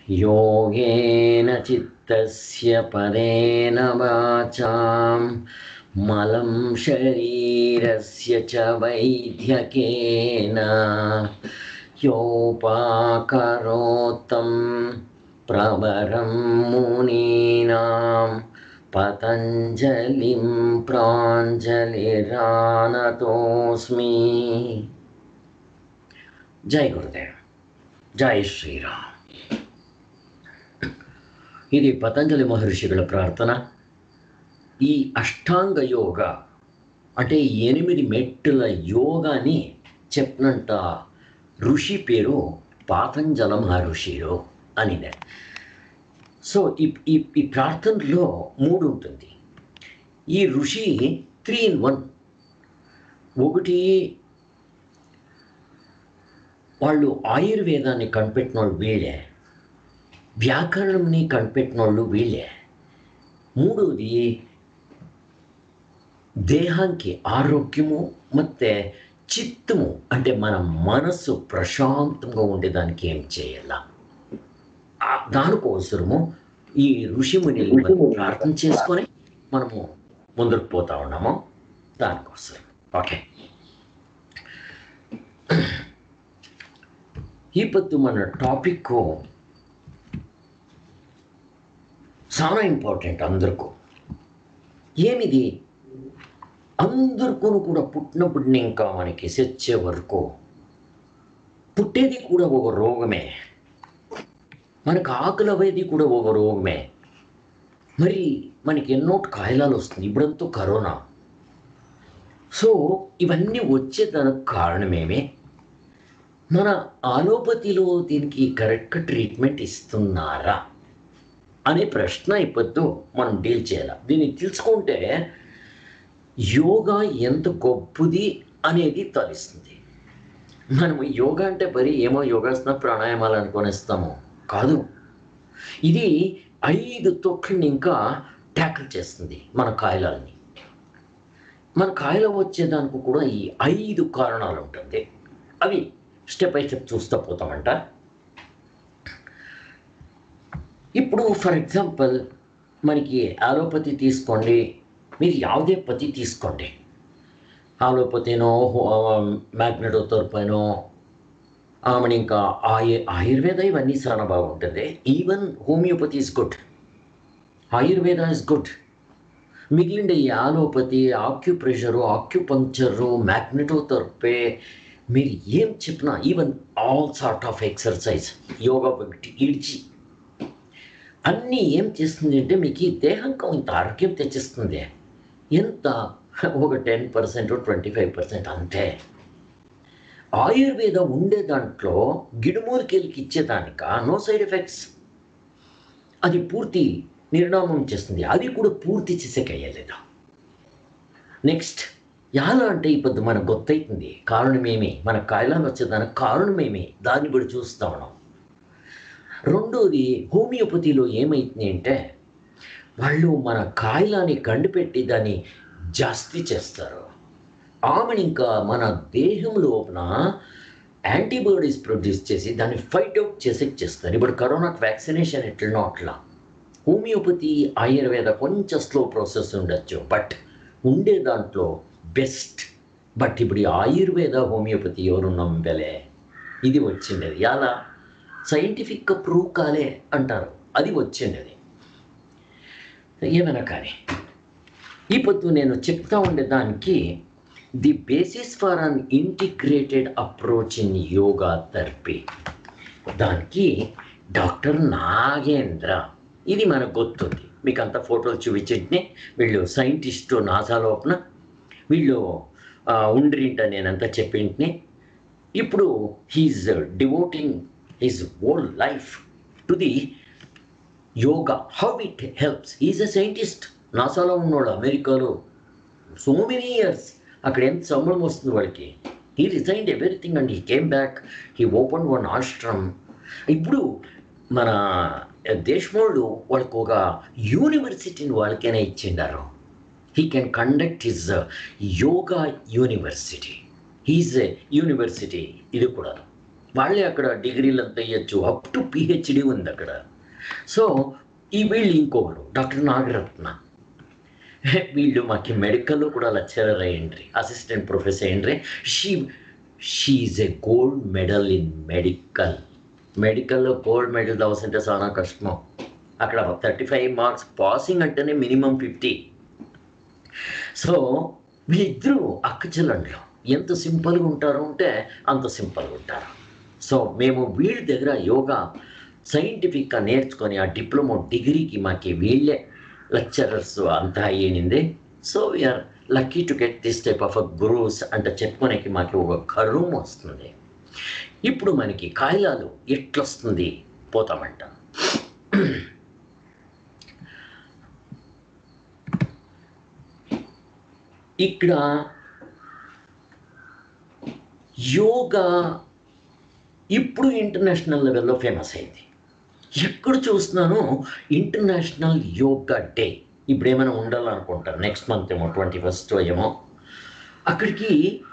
योगेन चित्तस्य परेण वाचां मलं शरीरस्य च वैद्यकेन योपाकरोत्तं प्रवरं मुनीनां पतञ्जलिं प्राञ्जलिरानतोऽस्मि జై గురుదేవ్ జై శ్రీరామ్ ఇది పతంజలి మహర్షిಗಳ ప్రార్థన ఈ అష్టాంగ యోగ అంటే ఎనిమిది మెట్టుల యోగాని చెప్పినంత ఋషి పేరు పాతంజల మహర్షిలు అనిదే సో ఈ ఈ ఈ ప్రార్థనలో మూడు ఉంటుంది ఈ ఋషి త్రీ ఇన్ వన్ ఒకటి వాళ్ళు ఆయుర్వేదాన్ని కనిపెట్టిన వాళ్ళు వీళ్ళే వ్యాకరణంని కనిపెట్టిన వాళ్ళు వీళ్ళే మూడోది దేహానికి ఆరోగ్యము ಮತ್ತು చిత్తము అంటే మన మనస్సు ప్రశాంతంగా ఉండేదానికి ఏం చేయాల ఆ దానికోసము ఈ ఋషిముని ప్రార్థన చేసుకొని మనము ముందుకు పోతా ఉన్నాము దానికోసం ఓకే ಇವತ್ತು మన టాపిక్ చాలా ఇంపార్టెంట్ అందరికీ ఏమిది అందరికీ కూడా పుట్టినప్పుడు ఇంకా మనకి చచ్చే వరకు పుట్టేది కూడా ఒక రోగమే మనకు ఆకలి అవేది కూడా ఒక రోగమే మరి మనకి ఎన్నో కాయలాలు వస్తుంది ఇప్పుడంతా కరోనా సో ఇవన్నీ వచ్చేదానికి కారణమేమే మన ఆలోపతిలో దీనికి కరెక్ట్ ట్రీట్మెంట్ ఇస్తున్నారా అనే ప్రశ్న ఇప్పుడు మనం డీల్ చేయాలి దీన్ని తెలుసుకుంటే యోగా ఎంత గొప్పది అనేది తెలుస్తుంది మనము యోగా అంటే మరి ఏమో యోగాసన ప్రాణాయామాలు అనుకొనిస్తాము కాదు ఇది ఐదు తొట్లని ఇంకా ట్యాకిల్ చేస్తుంది మన కాయలని మన కాయలు వచ్చేదానికి కూడా ఈ ఐదు కారణాలు ఉంటుంది అవి స్టెప్ బై స్టెప్ చూస్తూ పోతామంట ఇప్పుడు ఫర్ ఎగ్జాంపుల్ మనకి ఆలోపతి తీసుకోండి మీరు ಯಾವುದೇ పతి తీసుకోండి ఆలోపతినో మ్యాగ్నెటోథెరపీనో ఆమెను ఇంకా ఆయు ఆయుర్వేద ఇవన్నీ చాలా బాగుంటుంది even homeopathy is good Ayurveda is good మిగిలిన ఈ ఆలోపతి ఆక్యుప్రెషరు ఆక్యుపంక్చరు మ్యాగ్నెటోథెరపీ మీరు ఏం చెప్పినా even all sort of exercise yoga ఒకటి ఇడిచి అన్నీ ఏం చేస్తుంది అంటే మీకు ఈ దేహంకి ఇంత ఆరోగ్యం తెచ్చిస్తుంది ఎంత ఒక ten percent twenty five percent అంతే ఆయుర్వేద ఉండే దాంట్లో గిడుమూలికెళ్ళకి ఇచ్చేదానిక నో సైడ్ ఎఫెక్ట్స్ అది పూర్తి నిర్ణామం చేస్తుంది అది కూడా పూర్తి చేసేకయ్యలేదు నెక్స్ట్ ఎలా అంటే ఇప్పుడు మనకు గొత్తైతుంది కారణమేమి మన కాయలాలు వచ్చేదానికి కారణమేమి దాన్ని కూడా చూస్తా ఉన్నాం రెండోది హోమియోపతిలో ఏమైతుంది అంటే వాళ్ళు మన కాయలాన్ని కండిపెట్టి దాన్ని జాస్తి చేస్తారు ఆమెను ఇంకా మన దేహం లోపల యాంటీబాడీస్ ప్రొడ్యూస్ చేసి దాన్ని ఫైట్ అవుట్ చేసి చేస్తారు ఇప్పుడు కరోనాకి వ్యాక్సినేషన్ ఎట్లనో అట్లా హోమియోపతి ఆయుర్వేద కొంచెం స్లో ప్రాసెస్ ఉండొచ్చు బట్ ఉండే దాంట్లో బెస్ట్ బట్ ఇప్పుడు ఈ ఆయుర్వేద హోమియోపతి ఎవరు నమ్మలే ఇది వచ్చిండేది ఎలా సైంటిఫిక్గా ప్రూవ్ కాలే అంటారు అది వచ్చిండేది ఏమైనా కానీ ఈ పొద్దు నేను చెప్తా ఉండే దానికి the basis for an integrated approach in yoga therapy దానికి డాక్టర్ నాగేంద్ర ఇది మనకు గుర్తుంది మీకు అంత ఫోటోలు చూపించింటే వీళ్ళు సైంటిస్టు నాసా లోపల వీళ్ళు ఉండ్రింట నేనంతా చెప్పింటిని ఇప్పుడు he's devoting his whole life to the yoga how it helps is a scientist నాసాలో ఉన్నాడు అమెరికాలో సో మెనీ ఇయర్స్ అక్కడ ఎంత సంబరం వస్తుంది వాడికి he resigned everything and he came back he open one ashram ఇప్పుడు మన దేశమోళ్ళు వాళ్ళకు ఒక యూనివర్సిటీని వాళ్ళకైనా ఇచ్చిండారు he can conduct his yoga university his university ఇది కూడా వాళ్ళే అక్కడ డిగ్రీలు అంతా ఇవ్వచ్చు అప్ టు పిహెచ్డి ఉంది అక్కడ సో ఈ వీళ్ళు ఇంకొకరు డాక్టర్ నాగరత్న వీళ్ళు మాకు మెడికల్లో కూడా లెక్చరర్ అయ్యిండ్రి అసిస్టెంట్ ప్రొఫెసర్ అయ్యిండ్రి she she's a gold medal in medical మెడికల్లో గోల్డ్ మెడల్ అవసరంటే చాలా కష్టం అక్కడ థర్టీ ఫైవ్ మార్క్స్ పాసింగ్ అంటేనే మినిమం ఫిఫ్టీ సో వీళ్ళిద్దరూ అక్క చెల్లెండ్లు ఎంత సింపుల్గా ఉంటారు అంటే అంత సింపుల్గా ఉంటారు సో మేము వీళ్ళ దగ్గర యోగా సైంటిఫిక్గా నేర్చుకొని ఆ డిప్లొమా డిగ్రీకి మాకు వీళ్ళే లెక్చరర్స్ అంతా అయ్యింది so we are lucky to get this type of gurus అంటే చెప్పుకోనికి మాకు ఒక కరువు వస్తుంది ఇప్పుడు మనకి కాయలాలు ఎట్లొస్తుంది పోతామంట ఇక్కడ యోగా ఇప్పుడు ఇంటర్నేషనల్ లెవెల్లో ఫేమస్ అయింది ఎక్కడ చూస్తున్నానో ఇంటర్నేషనల్ యోగా డే ఇప్పుడు ఏమైనా ఉండాలనుకుంటారు నెక్స్ట్ మంత్ ఏమో ట్వంటీ ఫస్ట్ ఏమో అక్కడికి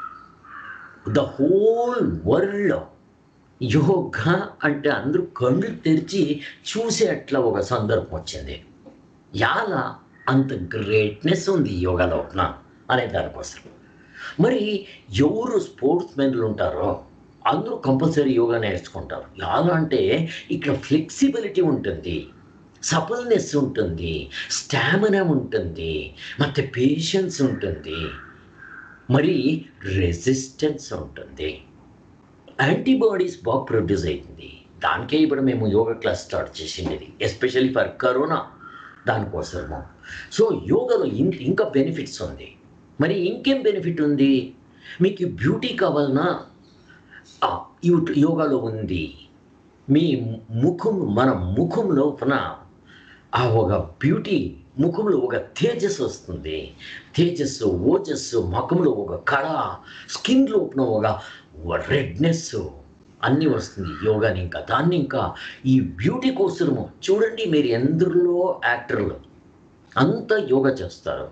ద హోల్ వరల్డ్ యోగా అంటే అందరూ కళ్ళు తెరిచి చూసే అట్లా ఒక సందర్భం వచ్చింది ఎలా అంత గ్రేట్నెస్ ఉంది ఈ యోగాలో నా అనే దానికోసం మరి ఎవరు స్పోర్ట్స్ మెన్లు ఉంటారో అందరూ కంపల్సరీ యోగా నేర్చుకుంటారు ఎలా అంటే ఇక్కడ ఫ్లెక్సిబిలిటీ ఉంటుంది సపల్నెస్ ఉంటుంది స్టామినా ఉంటుంది ಮತ್ತು పేషెన్స్ ఉంటుంది మరి రెసిస్టెన్స్ ఉంటుంది యాంటీబాడీస్ బాగా ప్రొడ్యూస్ అవుతుంది దానికే ఇప్పుడు మేము యోగా క్లాస్ స్టార్ట్ చేసింది ఎస్పెషల్లీ ఫర్ కరోనా దానికోసము సో యోగాలో ఇం ఇంకా బెనిఫిట్స్ ఉంది మరి ఇంకేం బెనిఫిట్ ఉంది మీకు బ్యూటీ కావాలన్నా ఆ, యు- యోగాలో ఉంది మీ ముఖం మన ముఖంలో ఉన్న ఆ ఒక బ్యూటీ ముఖంలో ఒక తేజస్సు వస్తుంది తేజస్సు ఓజస్సు ముఖంలో ఒక కళ స్కిన్ లోపల ఒక రెడ్నెస్ అన్నీ వస్తుంది యోగాని ఇంకా దాన్ని ఇంకా ఈ బ్యూటీ కోసము చూడండి మీరు ఎందరిలో యాక్టర్లు అంతా యోగా చేస్తారు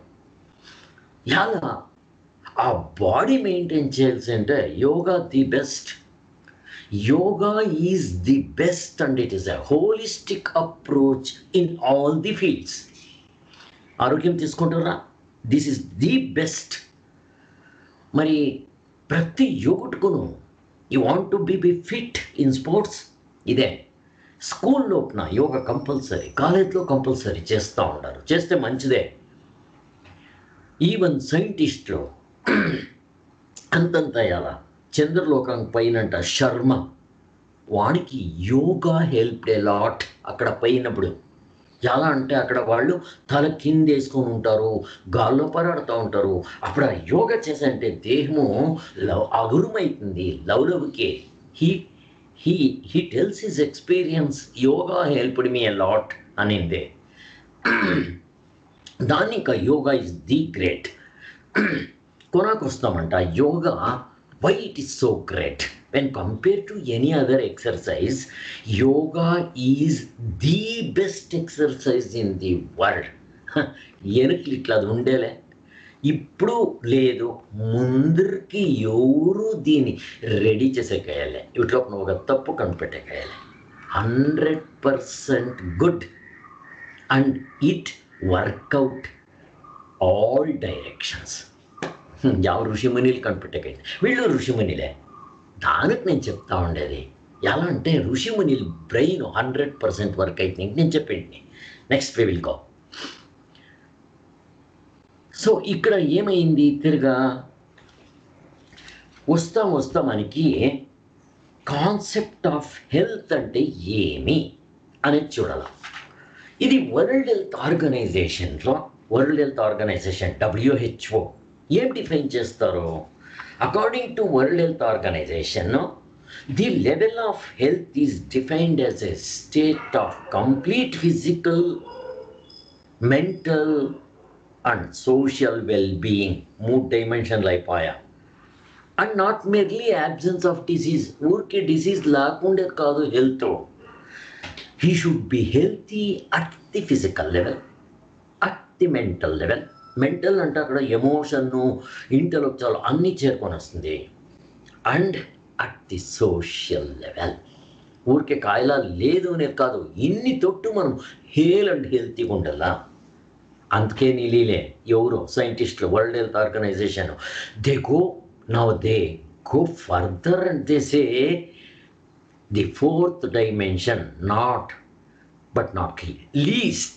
ఎలా ఆ బాడీ మెయింటైన్ చేయాల్సి అంటే yoga the best yoga is the best and it is a holistic approach in all the fields ఆరోగ్యం తీసుకుంటారా దిస్ ఇస్ ది బెస్ట్ మరి ప్రతి యోగుట్టుకును you want to be be fit in sports ఇదే స్కూల్ లోపల యోగా కంపల్సరీ కాలేజ్లో కంపల్సరీ చేస్తూ ఉంటారు చేస్తే మంచిదే ఈవెన్ సైంటిస్టులు అంతంత ఎలా చంద్రలోకం పైనంట శర్మ వానికి యోగా హెల్ప్ ఏ లాట్ అక్కడ పైనప్పుడు ఎలా అంటే అక్కడ వాళ్ళు తల కింద వేసుకొని ఉంటారు గాల్లో పరాడుతూ ఉంటారు అప్పుడు ఆ యోగా చేసంటే దేహము లవ్ అగురమవుతుంది లవ్లవ్కే he he he tells his experience yoga helped me a lot అనిందే దాన్ని ఇంకా యోగా ఇస్ ది గ్రేట్ కొనాకు వస్తామంట yoga why it is so great when compare to any other exercise yoga is the best exercise in the world వెనక్కి ఇట్లా అది ఉండేలే ఇప్పుడు లేదు ముందరికి ఎవరు దీన్ని రెడీ చేసేకేయాలి ఇట్లా ఒక తప్పు కనిపెట్టేకేయాలి hundred percent good and it work out all directions ಯಾವ ఋషిమునిలు కనిపెట్టకండి వీళ్ళు ఋషిమునిలే దానికి నేను చెప్తా ఉండేది ఎలా అంటే ఋషిమునిల్ బ్రెయిన్ హండ్రెడ్ పర్సెంట్ వర్క్ అయితే నేను చెప్పింది next we will go so ఇక్కడ ఏమైంది తిరగా వస్తా వస్తా మనకి కాన్సెప్ట్ ఆఫ్ హెల్త్ అంటే ఏమి అనేది చూడాలి ఇది వరల్డ్ హెల్త్ ఆర్గనైజేషన్లో వరల్డ్ హెల్త్ ఆర్గనైజేషన్ డబ్ల్యూహెచ్ఓ ఏం డిఫైన్ చేస్తారు according to world health organization the level of health is defined as a state of complete physical mental and social well being మూడు డైమెన్షన్లు అయిపోయా and not merely absence of disease ఊరికే disease లేకుండే కాదు health he should be healthy at the physical level at the mental level mental అంటే అక్కడ ఎమోషన్ను intellectual అన్నీ చేరుకొని వస్తుంది and at the social level ఊరికే కాయలా లేదు అనేది కాదు ఇన్ని తొట్టు మనం హేల్ అండ్ హెల్తీగా ఉండాలా అందుకే నీలీలే ఎవరు సైంటిస్టులు world health organization they go now they go further and they say the fourth dimension not but not least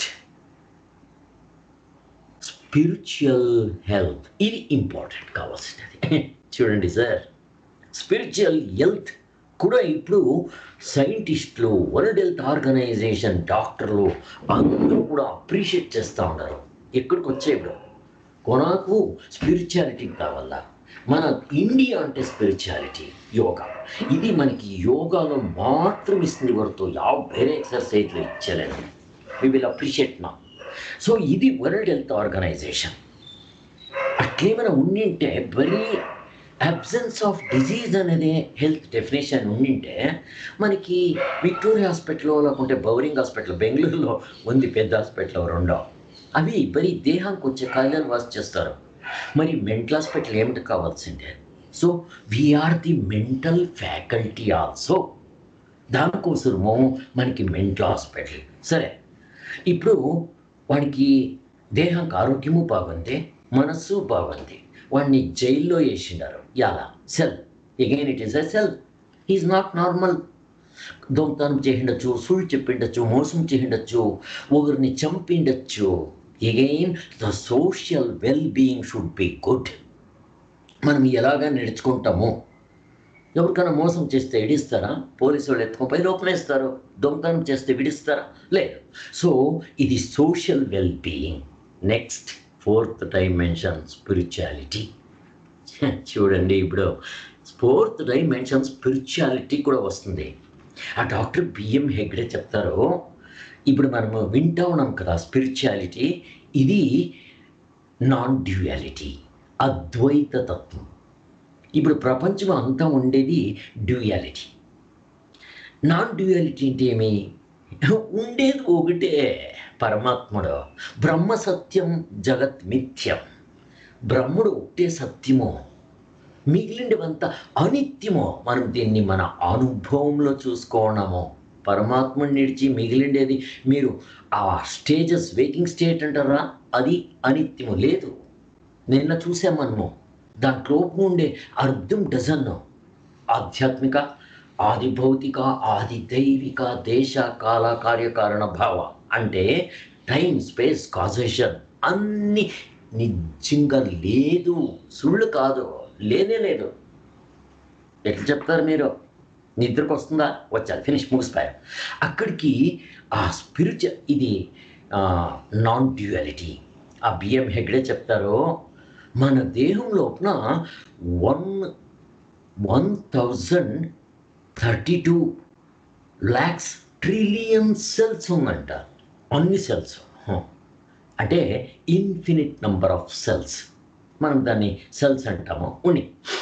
spiritual health ఇది ఇంపార్టెంట్ కావాల్సినది చూడండి సార్ స్పిరిచువల్ హెల్త్ కూడా ఇప్పుడు సైంటిస్టులు వరల్డ్ హెల్త్ ఆర్గనైజేషన్ డాక్టర్లు అందరూ కూడా అప్రిషియేట్ చేస్తూ ఉన్నారు ఎక్కడికి వచ్చే ఇప్పుడు కొనాకు స్పిరిచువాలిటీ కావాలా మన ఇండియా అంటే స్పిరిచువాలిటీ యోగా ఇది మనకి యోగాలో మాత్రం ఇస్తుంది వరకు ಯಾವ ಬೇರೆ ఎక్సర్సైజ్లు ఇచ్చలేదు వి విల్ అప్రిషియేట్ నా సో ఇది వరల్డ్ హెల్త్ ఆర్గనైజేషన్ అట్లేమైనా ఉండింటే వెరీ అబ్సెన్స్ ఆఫ్ డిజీజ్ అనేది హెల్త్ డెఫినేషన్ ఉండింటే మనకి విక్టోరియా హాస్పిటల్ లేకుంటే బౌరింగ్ హాస్పిటల్ బెంగళూరులో ఉంది పెద్ద హాస్పిటల్ రెండో అవి బరీ దేహానికి వచ్చే కాయిలను వాస్ చేస్తారు మరి మెంటల్ హాస్పిటల్ ఏమిటి కావాల్సిందే so we are the mental faculty also దానికోసము మనకి మెంటల్ హాస్పిటల్ సరే ఇప్పుడు వాడికి దేహానికి ఆరోగ్యము బాగుంది మనస్సు బాగుంది వాడిని జైల్లో వేసిండారు యాలా cell again it is a cell is not normal దొంగతనం చేసిండొచ్చు సుళ్ళు చెప్పిండొచ్చు మోసం చేసిండొచ్చు ఒకరిని చంపిండొచ్చు again the social well being should be good మనం ఎలాగా నడుచుకుంటాము ఎవరికైనా మోసం చేస్తే ఇడిస్తారా పోలీసు వాళ్ళు ఎత్తుకొని లోపలేస్తారు దొంగతనం చేస్తే విడిస్తారా లేదు సో ఇది social well being next fourth dimension spirituality చూడండి ఇప్పుడు ఫోర్త్ డైమెన్షన్ స్పిరిచువాలిటీ కూడా వస్తుంది ఆ డాక్టర్ బిఎం హెగ్డే చెప్తారు ఇప్పుడు మనము వింటా ఉన్నాం కదా స్పిరిచువాలిటీ ఇది నాన్ డ్యూయాలిటీ అద్వైత తత్వం ఇప్పుడు ప్రపంచం అంతా ఉండేది డ్యూయాలిటీ నాన్ డ్యూయాలిటీ అంటే ఏమి ఉండేది ఒకటే పరమాత్ముడు బ్రహ్మ సత్యం జగత్ మిథ్యం బ్రహ్ముడు ఒకటే సత్యము మిగిలినవంతా అనిత్యమో మనం దీన్ని మన అనుభవంలో చూసుకోవడము పరమాత్మని నిడిచి మిగిలిండేది మీరు ఆ స్టేజెస్ వెయిటింగ్ స్టేట్ అంటారా అది అనిత్యము లేదు నిన్న చూసాం మనము దాంట్లో ఉండే అర్థం డజన్ ఆధ్యాత్మిక ఆది భౌతిక ఆది దైవిక దేశ కాల కార్యకారణ భావ అంటే టైం స్పేస్ కాజేషన్ అన్ని నిజంగా లేదు సుళ్ళు కాదు లేనే లేదు ఎట్లా చెప్తారు మీరు నిద్రకు వస్తుందా వచ్చారు ఫినిష్ ముగిసిపోయారు అక్కడికి ఆ స్పిరిచు ఇది నాన్ డ్యూయాలిటీ ఆ బిఎం హెగ్డే చెప్తారు మన దేహం లోపల one one thousand thirty two lakhs trillion cells ఉందంట అన్ని సెల్స్ అంటే ఇన్ఫినిట్ నంబర్ ఆఫ్ సెల్స్ మనం దాన్ని సెల్స్ అంటాము ఉని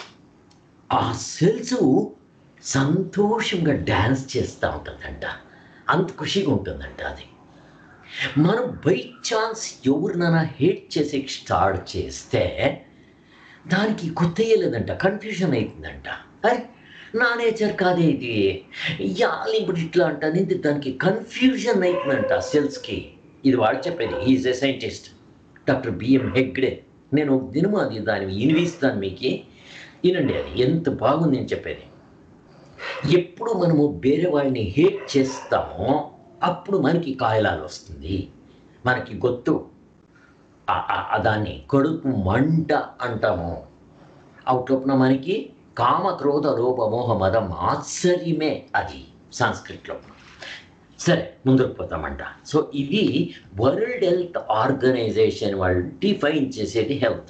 ఆ సెల్స్ సంతోషంగా డ్యాన్స్ చేస్తూ ఉంటుందంట అంత ఖుషిగా ఉంటుందంట అది మనం బై ఛాన్స్ ఎవరినైనా హేట్ చేసి స్టార్ట్ చేస్తే దానికి కొత్త లేదంట కన్ఫ్యూజన్ అవుతుందంట అరే నా నేచర్ కాదే ఇది ఇవాళ ఇప్పుడు ఇట్లా అంటాను ఇది దానికి కన్ఫ్యూజన్ అవుతుందంట సెల్స్కి ఇది వాడు చెప్పేది is a scientist doctor B M Hegde నేను ఒక దినము అది దాన్ని వినిపిస్తాను మీకు వినండి అది ఎంత బాగుంది నేను చెప్పేది ఎప్పుడు మనము వేరే వాడిని హేట్ చేస్తామో అప్పుడు మనకి కాయలాలు వస్తుంది మనకి గొత్తు ఆ- ఆ- ఆ దాన్ని కడుపు మంట అంటాము అవుట్లోపున మనకి కామ క్రోధ లోభ మోహ మదం ఆశ్చర్యమే అది సంస్కృతిలో సరే ముందుకు పోతామంట సో ఇది వరల్డ్ హెల్త్ ఆర్గనైజేషన్ వాళ్ళు డిఫైన్ చేసేది హెల్త్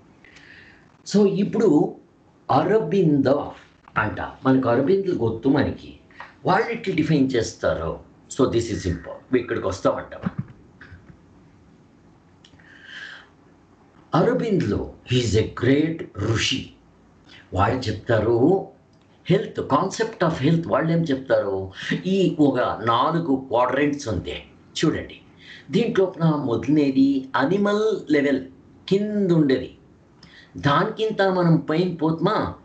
సో ఇప్పుడు అరబింద అంట మనకు అరబిందులు గొత్తు మనకి వాళ్ళు ఇట్లా డిఫైన్ చేస్తారు సో దిస్ ఈజ్ ఇంపార్టెంట్ ఇక్కడికి వస్తామంట అరబింద్లో హీజ్ ఎ గ్రేట్ ఋషి వాళ్ళు చెప్తారు హెల్త్ కాన్సెప్ట్ ఆఫ్ హెల్త్ వాళ్ళు ఏం చెప్తారు ఈ ఒక నాలుగు క్వాడ్రెంట్స్ ఉంది చూడండి దీంట్లో మొదలనేది అనిమల్ లెవెల్ కింద ఉండేది దానికింత మనం పైన పోతుమా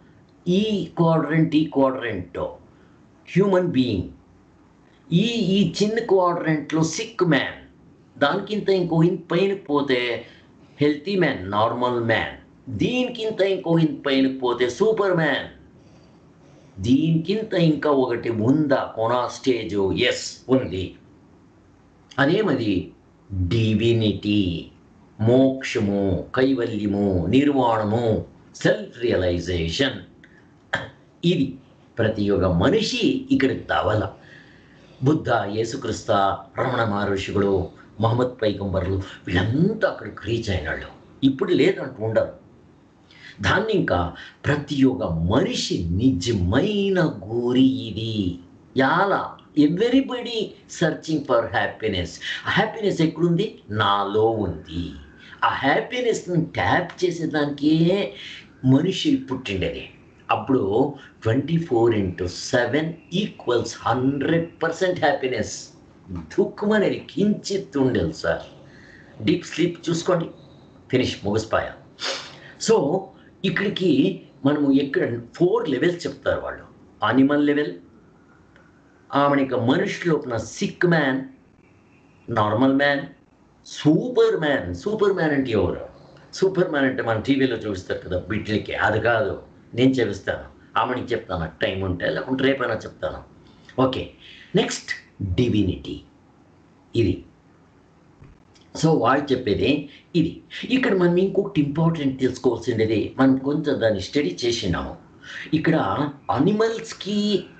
ఈ క్వాడ్రెంట్ ఈ క్వాడ్రెంట్ హ్యూమన్ బీయింగ్ ఈ ఈ చిన్న క్వాడ్రెంట్లో సిక్ మ్యాన్ దానికింత ఇంకో ఇంత పైన పోతే హెల్తీ మ్యాన్ నార్మల్ మ్యాన్ దీనికింత ఇంకో ఇంత పైన పోతే సూపర్ మ్యాన్ దీనికింత ఇంకా ఒకటి ఉందా కొనా స్టేజ్ ఎస్ ఉంది అదేమది డివినిటీ మోక్షము కైవల్యము నిర్వాణము సెల్ఫ్ రియలైజేషన్ ఇది ప్రతి ఒక్క మనిషి ఇక్కడ తవల బుద్ధ యేసుక్రిస్త రమణ మహర్షికుడు మహమ్మద్ పైగంబర్లు వీళ్ళంతా అక్కడికి రీచ్ అయినాళ్ళు ఇప్పుడు లేదంటూ ఉండరు దాన్ని ఇంకా ప్రతి ఒక్క మనిషి నిజమైన గురి ఇది ఎలా everybody searching for happiness happiness ఎక్కడుంది నాలో ఉంది ఆ హ్యాపీనెస్ని ట్యాప్ చేసేదానికే మనిషి పుట్టిండేది అప్పుడు twenty four into seven equals hundred percent happiness దుఃఖం అనేది కించిత్ ఉండేది సార్ డీప్ స్లీప్ చూసుకోండి ఫినిష్ ముగిసిపోయా సో ఇక్కడికి మనము ఎక్కడ ఫోర్ లెవెల్స్ చెప్తారు వాళ్ళు అనిమల్ లెవెల్ ఆమెనిక మనిషి లోపల sick man normal man super man super man అంటే ఎవరు సూపర్ మ్యాన్ అంటే మన టీవీలో చూస్తారు కదా బిడ్లకి అది కాదు నేను చెప్తాను ఆమెనికి చెప్తాను నాకు టైం ఉంటే లేకుంటే రేపైనా చెప్తాను ఓకే నెక్స్ట్ డివినిటీ ఇది సో వాళ్ళు చెప్పేది ఇది ఇక్కడ మనం ఇంకొకటి ఇంపార్టెంట్ తెలుసుకోవాల్సిండేది మనం కొంచెం దాన్ని స్టడీ చేసినాము ఇక్కడ అనిమల్స్కి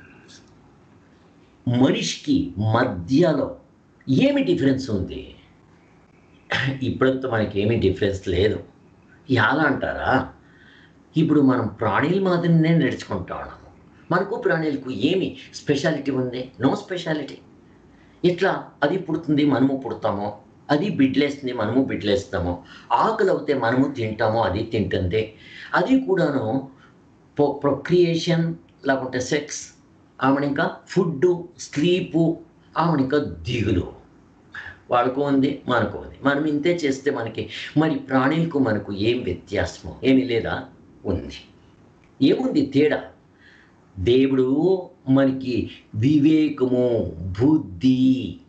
మనిషికి మధ్యలో ఏమి డిఫరెన్స్ ఉంది ఇప్పుడంతా మనకి ఏమీ డిఫరెన్స్ లేదు ఎలా అంటారా ఇప్పుడు మనం ప్రాణుల మాదిరినే నడుచుకుంటా ఉన్నాము మనకు ప్రాణులకు ఏమి స్పెషాలిటీ ఉంది నో స్పెషాలిటీ ఎట్లా అది పుడుతుంది మనము పుడతాము అది బిడ్లేస్తుంది మనము బిడ్లేస్తాము ఆకలి అవుతే మనము తింటాము అది తింటుంది అది కూడాను ప్రొ ప్రొక్రియేషన్ లేకుంటే సెక్స్ ఆమెను ఇంకా ఫుడ్ స్లీపు ఆమెను ఇంకా దిగులు వాళ్ళకు ఉంది మనకు ఉంది మనం ఇంతే చేస్తే మనకి మరి ప్రాణులకు మనకు ఏం వ్యత్యాసము ఏమీ లేదా ఉంది ఏముంది తేడా దేవుడు మనకి వివేకము బుద్ధి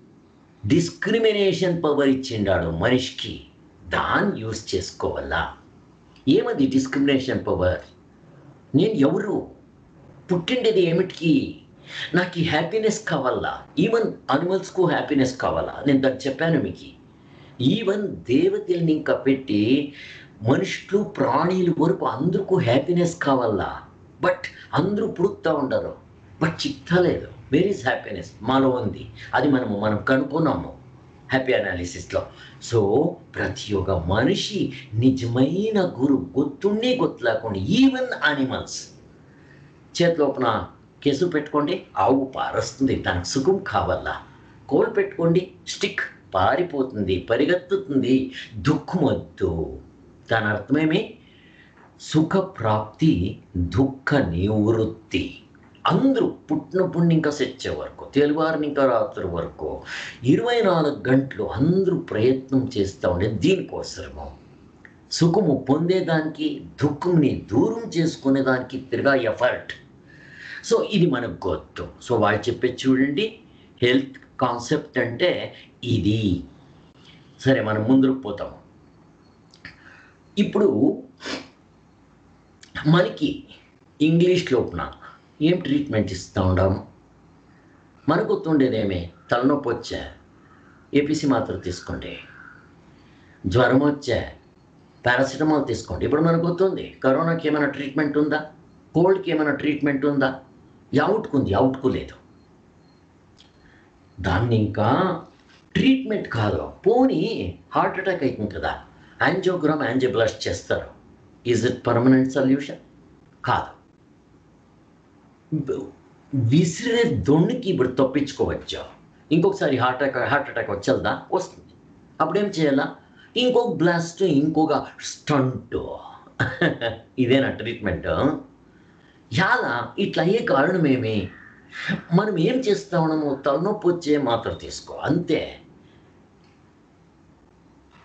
డిస్క్రిమినేషన్ పవర్ ఇచ్చిండాడు మనిషికి దాన్ని యూస్ చేసుకోవాలా ఏమది డిస్క్రిమినేషన్ పవర్ నేను ఎవరు పుట్టిండేది ఏమిటికి నాకు ఈ హ్యాపీనెస్ కావాలా ఈవెన్ అనిమల్స్కు హ్యాపీనెస్ కావాలా నేను దాన్ని చెప్పాను మీకు ఈవెన్ దేవతల్ని ఇంకా పెట్టి మనుషులు ప్రాణుల వరకు అందరికీ హ్యాపీనెస్ కావాలా బట్ అందరూ పుడుతూ ఉండరు బట్ చిక్కలేదు వేర్ ఈజ్ హ్యాపీనెస్ మాలో ఉంది అది మనము మనం కనుక్కున్నాము హ్యాపీ అనాలిసిస్లో సో ప్రతి ఒక్క మనిషి నిజమైన గురు గుర్తుండి గుర్తులేకుండా ఈవెన్ అనిమల్స్ చేతిలోపన కేసు పెట్టుకోండి ఆవు పారస్తుంది దానికి సుఖం కావాలా కోల్ పెట్టుకోండి స్టిక్ పారిపోతుంది పరిగెత్తుతుంది దుఃఖం వద్దు దాని అర్థమేమి సుఖ ప్రాప్తి దుఃఖ నివృత్తి అందరూ పుట్టినప్పుడు ఇంకా సెచ్చే వరకు తెలుగువారిని ఇంకా రాత్రి వరకు ఇరవై నాలుగు గంటలు అందరూ ప్రయత్నం చేస్తూ ఉండే దీనికోసము సుఖము పొందేదానికి దుఃఖంని దూరం చేసుకునేదానికి తిరగా ఎఫర్ట్ సో ఇది మనకు గొత్తు సో వాళ్ళు చెప్పే చూడండి హెల్త్ కాన్సెప్ట్ అంటే ఇది సరే మనం ముందుకు పోతాము ఇప్పుడు మనకి ఇంగ్లీష్ లోపున ఏం ట్రీట్మెంట్ ఇస్తూ ఉన్నాము మనకు గుర్తుండేదేమే తలనొప్పి వచ్చా ఏపీసీ మాత్ర తీసుకోండి జ్వరం వచ్చా పారాసిటమాల్ తీసుకోండి ఇప్పుడు మనకు గుర్తుంది కరోనాకి ఏమైనా ట్రీట్మెంట్ ఉందా కోల్డ్కి ఏమైనా ట్రీట్మెంట్ ఉందా అవుట్కు ఉంది అవుట్కు లేదు దాన్ని ఇంకా ట్రీట్మెంట్ కాదు పోనీ హార్ట్ అటాక్ అవుతుంది కదా యాంజియోగ్రామ్ యాంజియోబ్లాస్ట్ చేస్తారు ఈజ్ ఇట్ పర్మనెంట్ సొల్యూషన్ కాదు విసిరే దొండికి ఇప్పుడు తప్పించుకోవచ్చు ఇంకొకసారి హార్ట్ అటాక్ హార్ట్ అటాక్ వచ్చేదా వస్తుంది అప్పుడేం చేయాలా ఇంకొక బ్లాస్ట్ ఇంకొక స్టంట్ ఇదేనా ట్రీట్మెంట్ యాలా ఇట్లా అయ్యే కారణమేమి మనం ఏం చేస్తా ఉన్నాము తలనొప్పి వచ్చే మాత్రం తీసుకో అంతే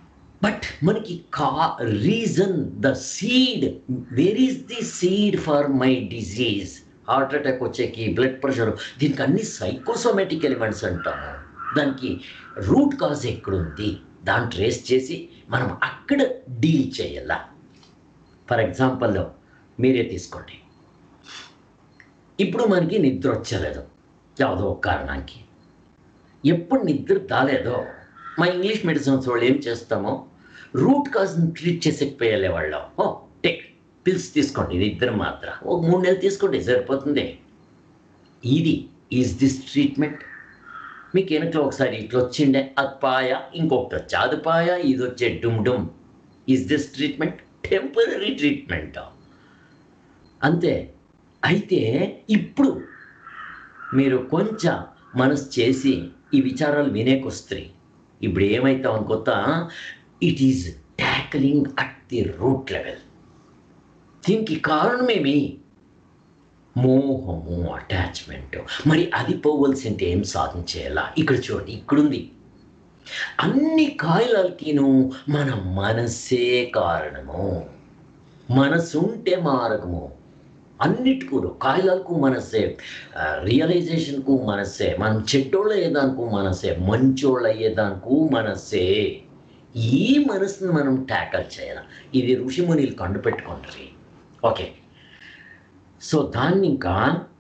బట్ మనకి కా reason the seed where is the seed for my disease heart attack వచ్చేకి బ్లడ్ ప్రెషర్ దీనికి అన్ని సైకోసోమాటిక్ ఎలిమెంట్స్ అంటాము దానికి రూట్ కాజ్ ఎక్కడుంది దాన్ని ట్రేస్ చేసి మనం అక్కడ డీల్ చేయాల ఫర్ ఎగ్జాంపుల్ మీరే తీసుకోండి ఇప్పుడు మనకి నిద్ర వచ్చలేదు ಯಾವುದೋ ఒక కారణానికి ఎప్పుడు నిద్ర రాలేదో మా ఇంగ్లీష్ మెడిసిన్స్ వాళ్ళు ఏం చేస్తామో రూట్ కాజ్ని ట్రీట్ చేసేకపోయాలి వాళ్ళు ఓ టేక్ పిల్స్ తీసుకోండి నిద్ర మాత్ర ఓ మూడు నెలలు తీసుకోండి సరిపోతుంది ఇది ఈజ్ దిస్ ట్రీట్మెంట్ మీకు వెనకలో ఒకసారి ఇట్లా వచ్చిండే అది పాయ ఇంకొకటి వచ్చి అది పాయ ఇది వచ్చే డుమ్ డుమ్ is this treatment temporary treatment అంతే అయితే ఇప్పుడు మీరు కొంచెం మనసు చేసి ఈ విచారాలు వినేకొస్తాయి ఇప్పుడు ఏమైతాం అనుకొత్త it is tackling at the root level దీనికి కారణమేమి మోహము అటాచ్మెంట్ మరి అది పోవలసింటే ఏం సాధించేయాలా ఇక్కడ చూడండి ఇక్కడుంది అన్ని కాయలకిను మన మనస్సే కారణము మనసు ఉంటే మారకము అన్నిటికూ కాయలకు మనసే రియలైజేషన్కు మనసే మనం చెడ్డోళ్ళు అయ్యేదానికి మనసే మంచోళ్ళు అయ్యేదానికి మనసే ఈ మనసుని మనం ట్యాకల్ చేయాలి ఇది ఋషిమునిలు కండుపెట్టుకుంటారు ఓకే సో దాన్ని ఇంకా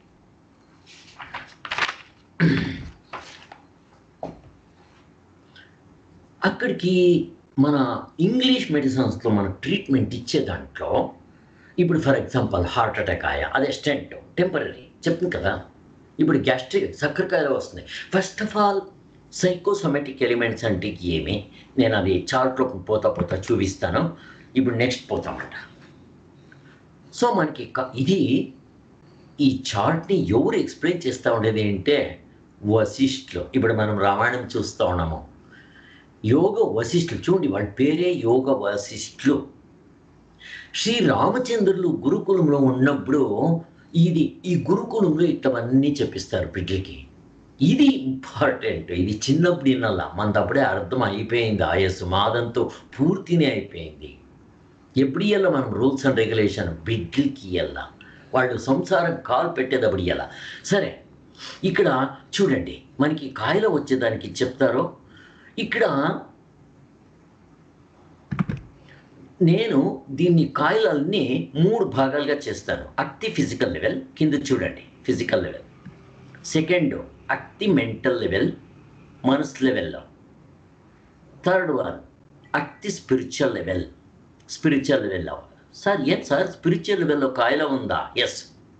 అక్కడికి మన ఇంగ్లీష్ మెడిసిన్స్లో మన ట్రీట్మెంట్ ఇచ్చే దాంట్లో ఇప్పుడు ఫర్ ఎగ్జాంపుల్ హార్ట్ అటాక్ ఆయా అదే స్టెంట్ టెంపరీ చెప్తుంది కదా ఇప్పుడు గ్యాస్ట్రిక్ సక్కరకాయలు వస్తుంది first of all psychosomatic elements అంటే ఏమి నేను అది చార్ట్లో పోతా పోతా చూపిస్తాను ఇప్పుడు నెక్స్ట్ పోతామంట సో మనకి క- ఇది ఈ చార్ట్ని ఎవరు ఎక్స్ప్లెయిన్ చేస్తూ ఉండేది అంటే వశిష్ఠులు ఇప్పుడు మనం రామాయణం చూస్తూ ఉన్నాము యోగ వశిష్ఠులు చూడండి వాళ్ళ పేరే యోగ వశిష్ఠులు శ్రీ రామచంద్రులు గురుకులంలో ఉన్నప్పుడు ఇది ఈ గురుకులంలో ఇట్లవన్నీ చెప్పిస్తారు బిడ్డలకి ఇది ఇంపార్టెంట్ ఇది చిన్నప్పుడు వినాల మనదప్పుడే అర్థం అయిపోయింది ఆయస్సు మాదంతో పూర్తినే అయిపోయింది ఎప్పుడు ఇయ్యాల మనం రూల్స్ అండ్ రెగ్యులేషన్ బిడ్డలకి ఇయ్యాల వాళ్ళు సంసారం కాలు పెట్టేటప్పుడు ఇయ్యాల సరే ఇక్కడ చూడండి మనకి కాయలు వచ్చేదానికి చెప్తారో ఇక్కడ నేను దీన్ని కాయలన్నీ మూడు భాగాలుగా చేస్తాను అతి ఫిజికల్ లెవెల్ కింద చూడండి ఫిజికల్ లెవెల్ సెకండ్ అతి మెంటల్ లెవెల్ మనస్ లెవెల్లో థర్డ్ వన్ అతి స్పిరిచువల్ లెవెల్ స్పిరిచువల్ లెవెల్లో సార్ ఏం సార్ స్పిరిచువల్ లెవెల్లో కాయల ఉందా ఎస్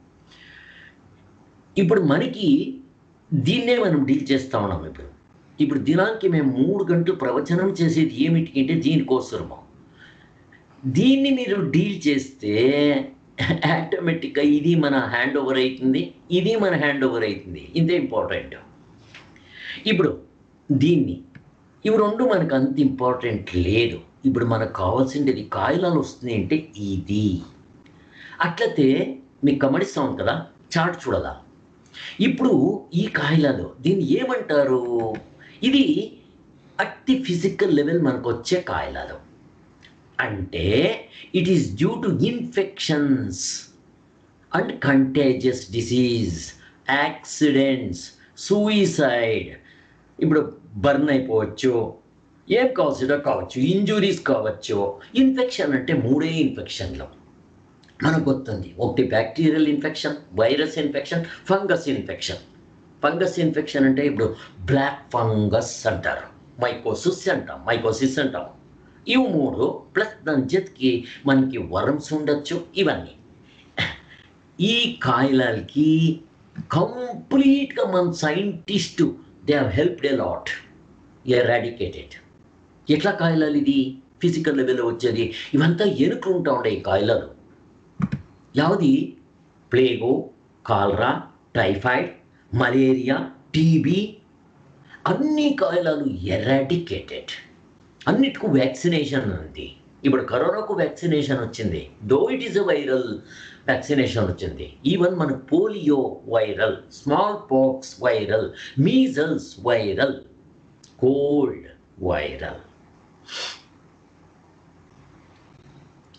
ఇప్పుడు మనకి దీన్నే మనం డీల్ చేస్తా ఉన్నాం ఇప్పుడు ఇప్పుడు దినానికి మేము మూడు గంటలు ప్రవచనం చేసేది ఏమిటి అంటే దీనికోసము దీన్ని మీరు డీల్ చేస్తే ఆటోమేటిక్గా ఇది మన హ్యాండ్ ఓవర్ అవుతుంది ఇది మన హ్యాండ్ ఓవర్ అవుతుంది ఇంతే ఇంపార్టెంట్ ఇప్పుడు దీన్ని ఇవి రెండు మనకు అంత ఇంపార్టెంట్ లేదు ఇప్పుడు మనకు కావాల్సింది కాయలాలు వస్తున్నాయి అంటే ఇది అట్లయితే మీకు గమనిస్తాం కదా చాట్ చూడాలా ఇప్పుడు ఈ కాయలాలు దీన్ని ఏమంటారు ఇది అట్టి ఫిజికల్ లెవెల్ మనకు వచ్చే కాయలాలు అంటే it is due to infections and contagious disease accidents suicide ఇప్పుడు బర్న్ అయిపోవచ్చు ఏం కావచ్చు కావచ్చు ఇంజురీస్ కావచ్చు ఇన్ఫెక్షన్ అంటే మూడే ఇన్ఫెక్షన్లు మనకు గుర్తుంది ఒకటి bacterial infection virus infection fungus infection fungus infection అంటే ఇప్పుడు బ్లాక్ ఫంగస్ అంటారు మైకోసిస్ అంటాం మైకోసిస్ అంటాం ఇవి మూడు ప్లస్ దాని జతకి మనకి వరమ్స్ ఉండొచ్చు ఇవన్నీ ఈ కాయలకి కంప్లీట్గా మన scientist they have helped a lot eradicated ఎట్లా కాయలాలు ఇది ఫిజికల్ లెవెల్లో వచ్చేది ఇవంతా ఎనుకలు ఉంటా ఉండే ఈ కాయలాలు యావది ప్లేగో కాలరా టైఫాయిడ్ మలేరియా టీబీ అన్ని కాయలాలు ఎరాడికేటెడ్ అన్నిటికీ వ్యాక్సినేషన్ ఉంది ఇప్పుడు కరోనాకు వ్యాక్సినేషన్ వచ్చింది though it is a viral vaccination వచ్చింది ఈవెన్ మన polio viral small pox viral measles viral cold viral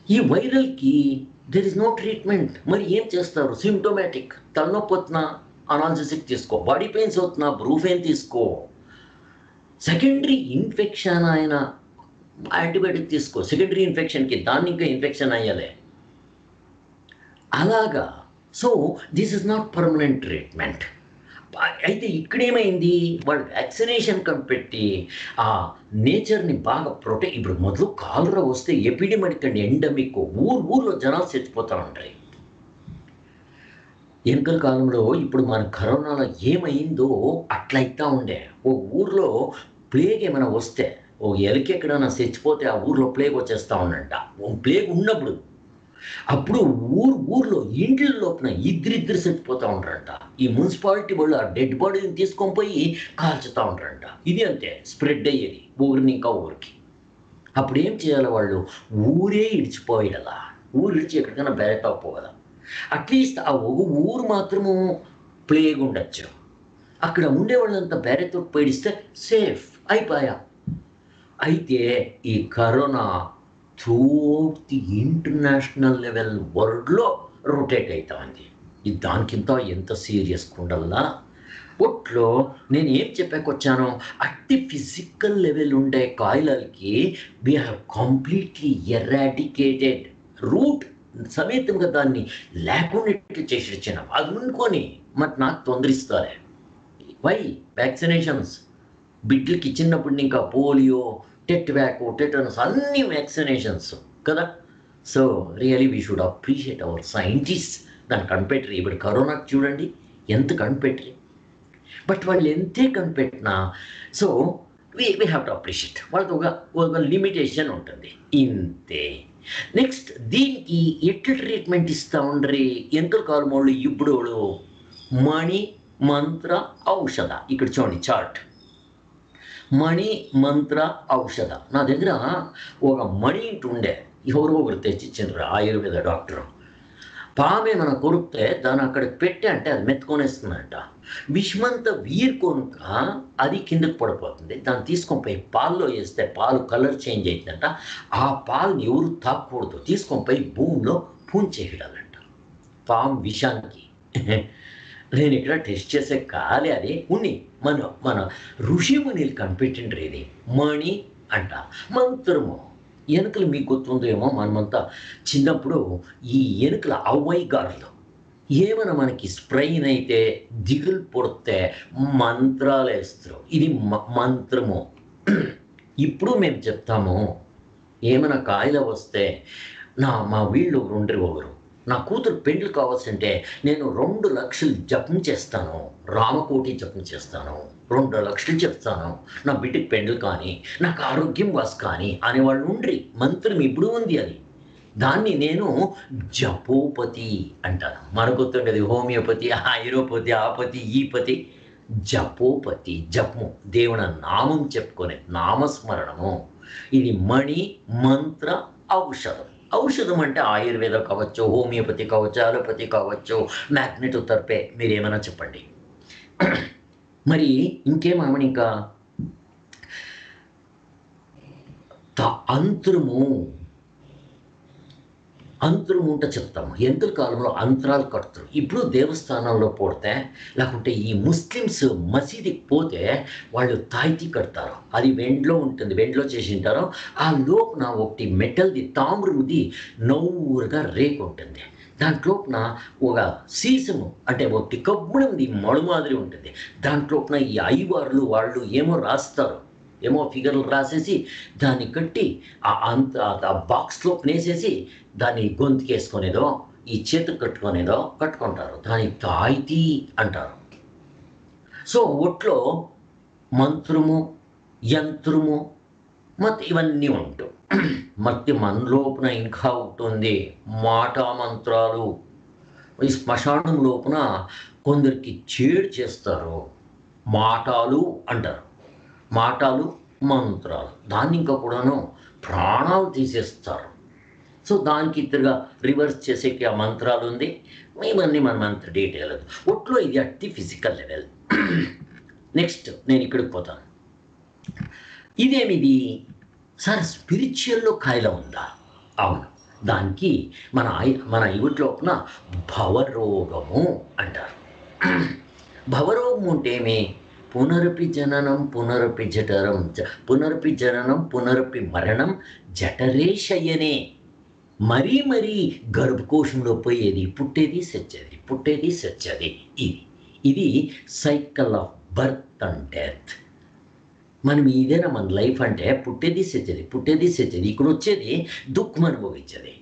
ఈ వైరల్కి దెర్ ఇస్ నో ట్రీట్మెంట్ మరి ఏం చేస్తారు సిమ్టోమాటిక్ తలనొప్పి వస్తున్నా అనాలసిసిక్ తీసుకో బాడీ పెయిన్స్ అవుతున్నా బ్రూఫెన్ తీసుకో సెకండరీ ఇన్ఫెక్షన్ అయిన యాంటీబయాటిక్ తీసుకో సెకండరీ ఇన్ఫెక్షన్కి దాన్ని ఇంకా ఇన్ఫెక్షన్ అయ్యాలే అలాగా so this is not permanent treatment అయితే ఇక్కడేమైంది వాళ్ళు వ్యాక్సినేషన్ కనిపెట్టి ఆ నేచర్ని బాగా ప్రొటెక్ట్ ఇప్పుడు మొదలు కాలురా వస్తే ఎపిడెమిక్ అండ్ ఎండమిక్ ఊరు ఊర్లో జనాలు చచ్చిపోతూ ఉంటాయి ఎన్నికల కాలంలో ఇప్పుడు మన కరోనాలో ఏమైందో అట్లా అవుతా ఉండే ఓ ఊర్లో ప్లేగ్ ఏమైనా వస్తే ఓ ఎలికి ఎక్కడైనా చచ్చిపోతే ఆ ఊర్లో ప్లేగ్ వచ్చేస్తా ఉండంట ఓ ప్లేగ్ ఉన్నప్పుడు అప్పుడు ఊరు ఊర్లో ఇండ్ల లోపల ఇద్దరిద్దరు చచ్చిపోతూ ఉంటారంట ఈ మున్సిపాలిటీ వాళ్ళు ఆ డెడ్ బాడీని తీసుకొని పోయి కాల్చుతూ ఉంటారంట ఇది అంతే స్ప్రెడ్ అయ్యేది ఊరిని ఇంకా ఊరికి అప్పుడు ఏం చేయాలి వాళ్ళు ఊరే ఇడిచిపోయేలా ఊరు ఇడిచి ఎక్కడికైనా బయట పోగల అట్లీస్ట్ ఆ ఒక ఊరు మాత్రము ప్లేగ్ ఉండొచ్చు అక్కడ ఉండే వాళ్ళంతా బేరెతో పీడిస్తే సేఫ్ అయిపోయా అయితే ఈ corona throughout the international level వరల్డ్లో రొటేట్ అవుతా ఉంది ఇది దానికింత ఎంత సీరియస్ ఉండల్లా ఒట్లో నేను ఏం చెప్పాకొచ్చాను అట్టి ఫిజికల్ లెవెల్ ఉండే కాయిలకి we have completely eradicated root సమేతంగా దాన్ని లేకుండా చేసి ఇచ్చిన అది అనుకొని మరి నాకు తొందరిస్తారే వై వ్యాక్సినేషన్స్ బిడ్డలకి చిన్నప్పుడు ఇంకా పోలియో టెట్ వ్యాక్ టెటనస్ అన్ని వ్యాక్సినేషన్స్ కదా so really we should appreciate our scientist దాన్ని కనిపెట్టరు ఇప్పుడు కరోనాకి చూడండి ఎంత కనిపెట్టరు బట్ వాళ్ళు ఎంతే కనిపెట్టినా so we we have to appreciate వాళ్ళకి ఒక ఒక లిమిటేషన్ ఉంటుంది ఇంతే నెక్స్ట్ దీనికి ఎట్లా ట్రీట్మెంట్ ఇస్తా ఉండరి ఎంత కాలం వాళ్ళు ఇప్పుడు మణి మంత్ర ఔషధ ఇక్కడ చూడండి చార్ట్ మణి మంత్ర ఔషధ నా దగ్గర ఒక మణి ఇంటి ఉండే ఎవరో ఒకరు తెచ్చిచ్చిండ్రు ఆయుర్వేద డాక్టర్ పామే మన కొరికితే దాన్ని అక్కడికి పెట్టి అంటే అది మెత్తుకొనేస్తుందంట విషమంతా వీరుకొనుక అది కిందకు పడిపోతుంది దాన్ని తీసుకొని పోయి పాల్లో వేస్తే పాలు కలర్ చేంజ్ అవుతుందంట ఆ పాలను ఎవరు తాకూడదు తీసుకొని పోయి భూమిలో పూంచేయడాలంట పాము విషానికి నేను ఇక్కడ టెస్ట్ చేసే కాలే అది ఉన్ని మన మన ఋషిమునిలు కనిపెట్టిండ్రు ఇది మణి అంట మంత్రము ఎనుకలు మీకు గుర్తుందేమో మనమంతా చిన్నప్పుడు ఈ ఎనుకల అవ్వయి గారులు ఏమైనా మనకి స్ప్రెయిన్ అయితే దిగులు పొడితే మంత్రాలు వేస్తారు ఇది మ- మంత్రము ఇప్పుడు మేము చెప్తాము ఏమైనా కాయలు వస్తే నా మా వీళ్ళు ఒకరు ఉండరు ఒకరు నా కూతురు పెండ్లు కావాల్సింటే నేను రెండు లక్షలు జపం చేస్తాను రామకోటి జపం చేస్తాను రెండు లక్షలు చెప్తాను నా బిడ్డకి పెండ్లు కానీ నాకు ఆరోగ్యం వాస్ కానీ అనేవాళ్ళు ఉండ్రి మంత్రం ఇప్పుడు ఉంది అది దాన్ని నేను జపోపతి అంటాను మనకు గుర్తుండేది హోమియోపతి ఆయురోపతి ఆపతి ఈపతి జపోపతి జపము దేవుని నామం చెప్పుకునే నామస్మరణము ఇది మణి మంత్ర ఔషధం ఔషధం అంటే ఆయుర్వేద కావచ్చు హోమియోపతి కావచ్చు అలోపతి కావచ్చు మ్యాగ్నెట్ తరపే మీరు ఏమైనా చెప్పండి మరి ఇంకేమని ఇంకా త అంతరము అంతరం ఉంట చెప్తాము ఎంతల కాలంలో అంతరాలు కడతారు ఇప్పుడు దేవస్థానాల్లో పోతే లేకుంటే ఈ ముస్లిమ్స్ మసీదుకి పోతే వాళ్ళు తాయితీ కడతారు అది వెండిలో ఉంటుంది వెండిలో చేసి ఉంటారు ఆ లోపున ఒకటి మెటల్ది తామ్రముది నవ్వురుగా రేకు ఉంటుంది దాంట్లోపున ఒక సీసము అంటే ఒకటి కబ్బుడంది మడు మాదిరి ఉంటుంది దాంట్లోపున ఈ ఐవార్లు వాళ్ళు ఏమో రాస్తారు ఏమో ఫిగర్లు రాసేసి దాన్ని కట్టి ఆ అంత ఆ బాక్స్లో వేసేసి దాన్ని గొంతుకేసుకునేదో ఈ చేతికి కట్టుకునేదో కట్టుకుంటారు దాన్ని తాయితీ అంటారు సో ఒట్లో మంత్రము యంత్రము మత్ ఇవన్నీ ఉంటూ మట్టి మనలోపున ఇంకా ఉంటుంది మాటా మంత్రాలు ఈ శ్మశానం లోపున కొందరికి చేడు చేస్తారు మాటాలు అంటారు మాటలు మంత్రాలు దాన్ని ఇంకా కూడాను ప్రాణాలు తీసేస్తారు సో దానికి ఇద్దరుగా రివర్స్ చేసేకి ఆ మంత్రాలు ఉంది ఇవన్నీ మనం అంత డీటెయిల్ ఒట్లో ఇది అట్టి ఫిజికల్ లెవెల్ నెక్స్ట్ నేను ఇక్కడికి పోతాను ఇదేమిది సార్ స్పిరిచువల్లో కాయల ఉందా అవును దానికి మన ఆయ- మన ఇవిట్లోపున భవరోగము అంటారు భవరోగం అంటే ఏమి పునరపి జననం పునరపి జఠరం జ- పునరపి జననం పునరపి మరణం జఠరే శయనే మరీ మరీ గర్భకోశంలో పోయేది పుట్టేది సచ్చేది పుట్టేది సచ్చేది ఇది ఇది cycle of birth and death మనం ఇదేనా మన లైఫ్ అంటే పుట్టేది సచ్చేది పుట్టేది సచ్చేది ఇక్కడ వచ్చేది దుఃఖం అనుభవించేది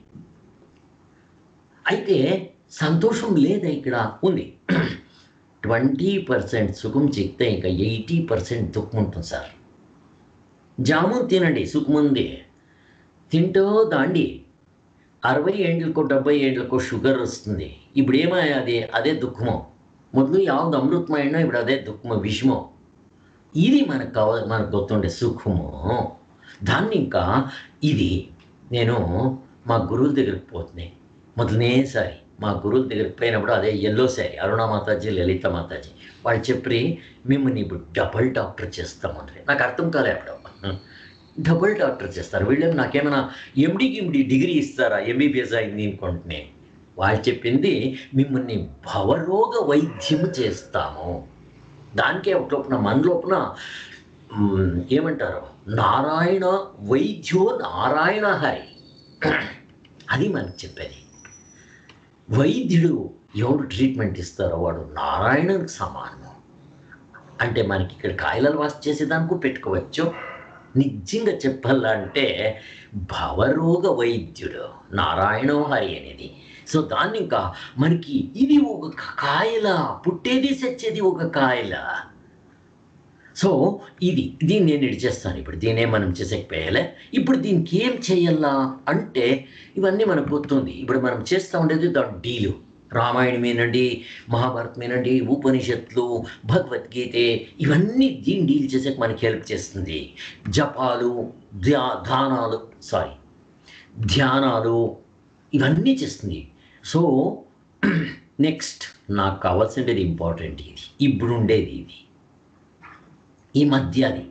అయితే సంతోషం లేదా ఇక్కడ ఉంది ట్వంటీ పర్సెంట్ సుఖం చిక్తే ఇంకా ఎయిటీ పర్సెంట్ దుఃఖం ఉంటుంది సార్ జామున్ తినండి సుఖం ఉంది తింటూ దాండి అరవై ఏండ్లకో డెబ్బై ఏండ్లకో షుగర్ వస్తుంది ఇప్పుడు ఏమయ్యా అది అదే దుఃఖము మొదలు యాವ್ದು అమృతమైనా ఇప్పుడు అదే దుఃఖము విషము ఇది మనకు కావ మనకు గుర్తుండే సుఖము దాన్ని ఇంకా ఇది నేను మా గురువుల దగ్గరికి పోతున్నాయి మొదలనేసారి మా గురువుల దగ్గరికి పోయినప్పుడు అదే ఎల్లో సారీ అరుణ మాతాజీ లలిత మాతాజీ వాళ్ళు చెప్పి మిమ్మల్ని ఇప్పుడు డబల్ డాక్టర్ చేస్తామని నాకు అర్థం కాలే అప్పుడు డబుల్ డాక్టర్ చేస్తారు వీళ్ళేమో నాకేమైనా ఎండి గిమ్డి డిగ్రీ ఇస్తారా ఎంబీబీఎస్ అయింది అనుకుంటున్నాను వాళ్ళు చెప్పింది మిమ్మల్ని భవరోగ వైద్యం చేస్తాము దానికే ఒక లోపల మన లోపల మ్, ఏమంటారు నారాయణ వైద్యో నారాయణ హరి అది మనకు చెప్పేది వైద్యుడు ఎవడు ట్రీట్మెంట్ ఇస్తారో వాడు నారాయణునికి సమానము అంటే మనకి ఇక్కడ కాయలలు వాసి చేసేదానికి పెట్టుకోవచ్చు నిజంగా చెప్పాలంటే భవరోగ వైద్యుడు నారాయణ హరి అనేది సో దాన్ని ఇంకా మనకి ఇది ఒక కాయల పుట్టేది సచ్చేది ఒక కాయల సో ఇది దీన్ని నేను ఇడిచేస్తాను ఇప్పుడు దీనే మనం చేసేకపోయాలే ఇప్పుడు దీనికి ఏం చేయాలా అంటే ఇవన్నీ మనకు గుర్తుంది ఇప్పుడు మనం చేస్తూ ఉండేది దాని డీలు రామాయణం ఏనండి మహాభారతం ఏనండి ఉపనిషత్తులు భగవద్గీత ఇవన్నీ దీన్ని డీల్ చేసాక మనకి హెల్ప్ చేస్తుంది జపాలు ధ్యా ధానాలు సారీ ధ్యానాలు ఇవన్నీ చేస్తుంది సో నెక్స్ట్ నాకు కావాల్సిండేది ఇంపార్టెంట్ ఇది ఇప్పుడు ఉండేది ఇది ఈ మధ్యది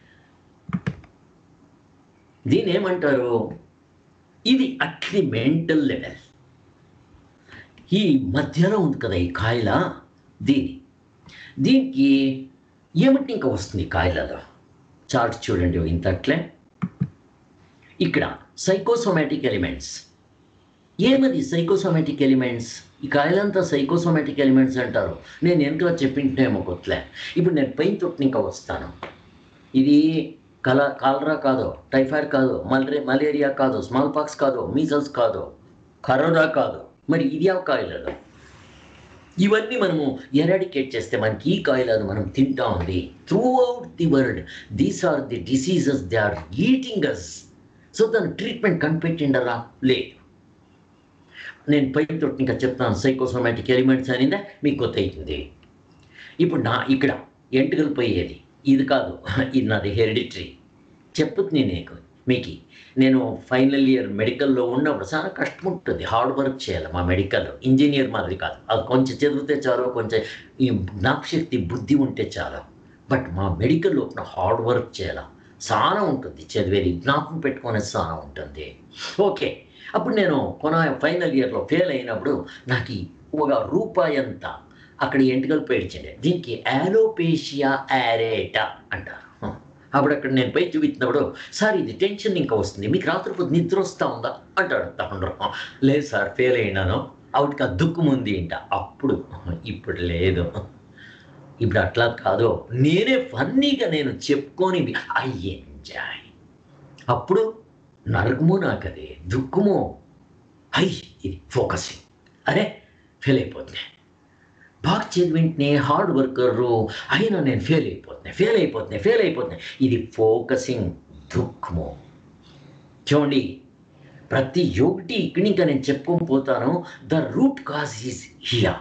దీని ఏమంటారు ఇది అట్లీ మెంటల్ లెవెల్ ఈ మధ్యలో ఉంది కదా ఈ కాయల దీని దీనికి ఏమిటి ఇంకా వస్తుంది కాయలలో చార్ట్ చూడండి ఇంత అట్లే ఇక్కడ సైకోసోమాటిక్ ఎలిమెంట్స్ ఏమది సైకోసోమాటిక్ ఎలిమెంట్స్ ఈ కాయలంతా సైకోసోమాటిక్ ఎలిమెంట్స్ అంటారు నేను వెనకలా చెప్పింటేమో కొత్తలే ఇప్పుడు నేను పెయిన్ తొట్టు ఇంకా వస్తాను ఇది కల కాలరా కాదు టైఫాయిడ్ కాదు మలరే మలేరియా కాదు స్మాల్ పాక్స్ కాదు మీజల్స్ కాదు కరోనా కాదు మరి ఇది ఆ కాయలలో ఇవన్నీ మనము ఎరాడికేట్ చేస్తే మనకి ఈ కాయలను మనం తింటా ఉంది throughout the world these are the diseases they are eating us so దాని ట్రీట్మెంట్ కనిపెట్టిండరా లేదు నేను పైతో ఇంకా చెప్తాను సైకోసోమాటిక్ ఎలిమెంట్స్ అనిందా మీకు కొత్త అవుతుంది ఇప్పుడు నా ఇక్కడ ఎంటుకలు పోయేది ఇది కాదు ఇది నాది హెరిడిటరీ చెప్పుతుంది నీకు మీకు నేను ఫైనల్ ఇయర్ మెడికల్లో ఉన్నప్పుడు చాలా కష్టం ఉంటుంది హార్డ్ వర్క్ చేయాలి మా మెడికల్లో ఇంజనీర్ మాదిరి కాదు అది కొంచెం చదివితే చాలు కొంచెం ఈ జ్ఞాపశక్తి బుద్ధి ఉంటే చాలు బట్ మా మెడికల్లో హార్డ్ వర్క్ చేయాలి చాలా ఉంటుంది చదివేది జ్ఞాపకం పెట్టుకునే చాలా ఉంటుంది ఓకే అప్పుడు నేను కొన ఫైనల్ ఇయర్లో ఫెయిల్ అయినప్పుడు నాకు ఈ ఒక రూపాయి అంతా అక్కడ ఎంటుకలు పేర్చండి దీనికి యాలోపేషియా యారేటా అంటారు హ. అప్పుడు అక్కడ నేను పై చూపించినప్పుడు సార్ ఇది టెన్షన్ ఇంకా వస్తుంది మీకు రాత్రిపూట నిద్ర వస్తూ ఉందా అంటాడు తమ్ముడు "హ, లేదు సార్ ఫెయిల్ అయినాను ఆవిడకి ఆ దుఃఖం ఉంది ఇంట అప్పుడు "హ, ఇప్పుడు లేదు ఇప్పుడు అట్లా కాదు నేనే ఫన్నీగా నేను చెప్పుకొని ఐ ఎంజాయ్ అప్పుడు నరకము నాకు అది దుఃఖము ఐ ఇది ఫోకసింగ్ అరే ఫెయిల్ అయిపోతుంది బాగా చదివింటనే హార్డ్ వర్కరు అయినా నేను ఫెయిల్ అయిపోతున్నాయి ఫెయిల్ అయిపోతున్నాయి ఫెయిల్ అయిపోతున్నాయి ఇది ఫోకసింగ్ దుఃఖము చూడండి ప్రతి ఒక్కటి ఇక్కడి ఇంకా నేను చెప్పుకొని పోతాను the root cause is here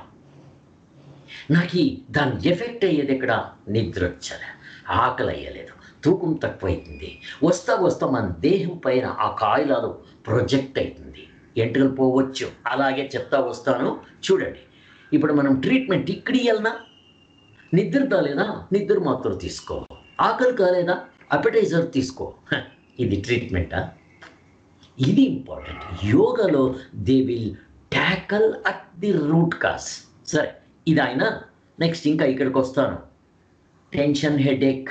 నాకు ఈ దాని ఎఫెక్ట్ అయ్యేది ఇక్కడ నిద్ర వచ్చలే ఆకలి అయ్యలేదు తూకం తక్కువైతుంది వస్తా వస్తా మన దేహం పైన ఆ కాయలాలు ప్రొజెక్ట్ అవుతుంది ఎంటుకలు పోవచ్చు అలాగే చెప్తా వస్తాను చూడండి ఇప్పుడు మనం ట్రీట్మెంట్ ఇక్కడ ఇవ్వాలనా నిద్ర కాలేదా నిద్ర మాత్రం తీసుకో ఆకలి కాలేదా అపెటైజర్ తీసుకో హ, ఇది ట్రీట్మెంటా ఇది ఇంపార్టెంట్ యోగాలో they will tackle at the root cause సరే ఇది ఆయన నెక్స్ట్ ఇంకా ఇక్కడికి వస్తాను టెన్షన్ హెడేక్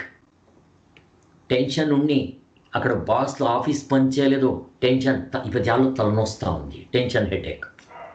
టెన్షన్ ఉండి అక్కడ బాస్లో ఆఫీస్ పని చేయలేదు టెన్షన్ త- ఈ పద్యాల్లో తలనొస్తూ ఉంది టెన్షన్ హెడేక్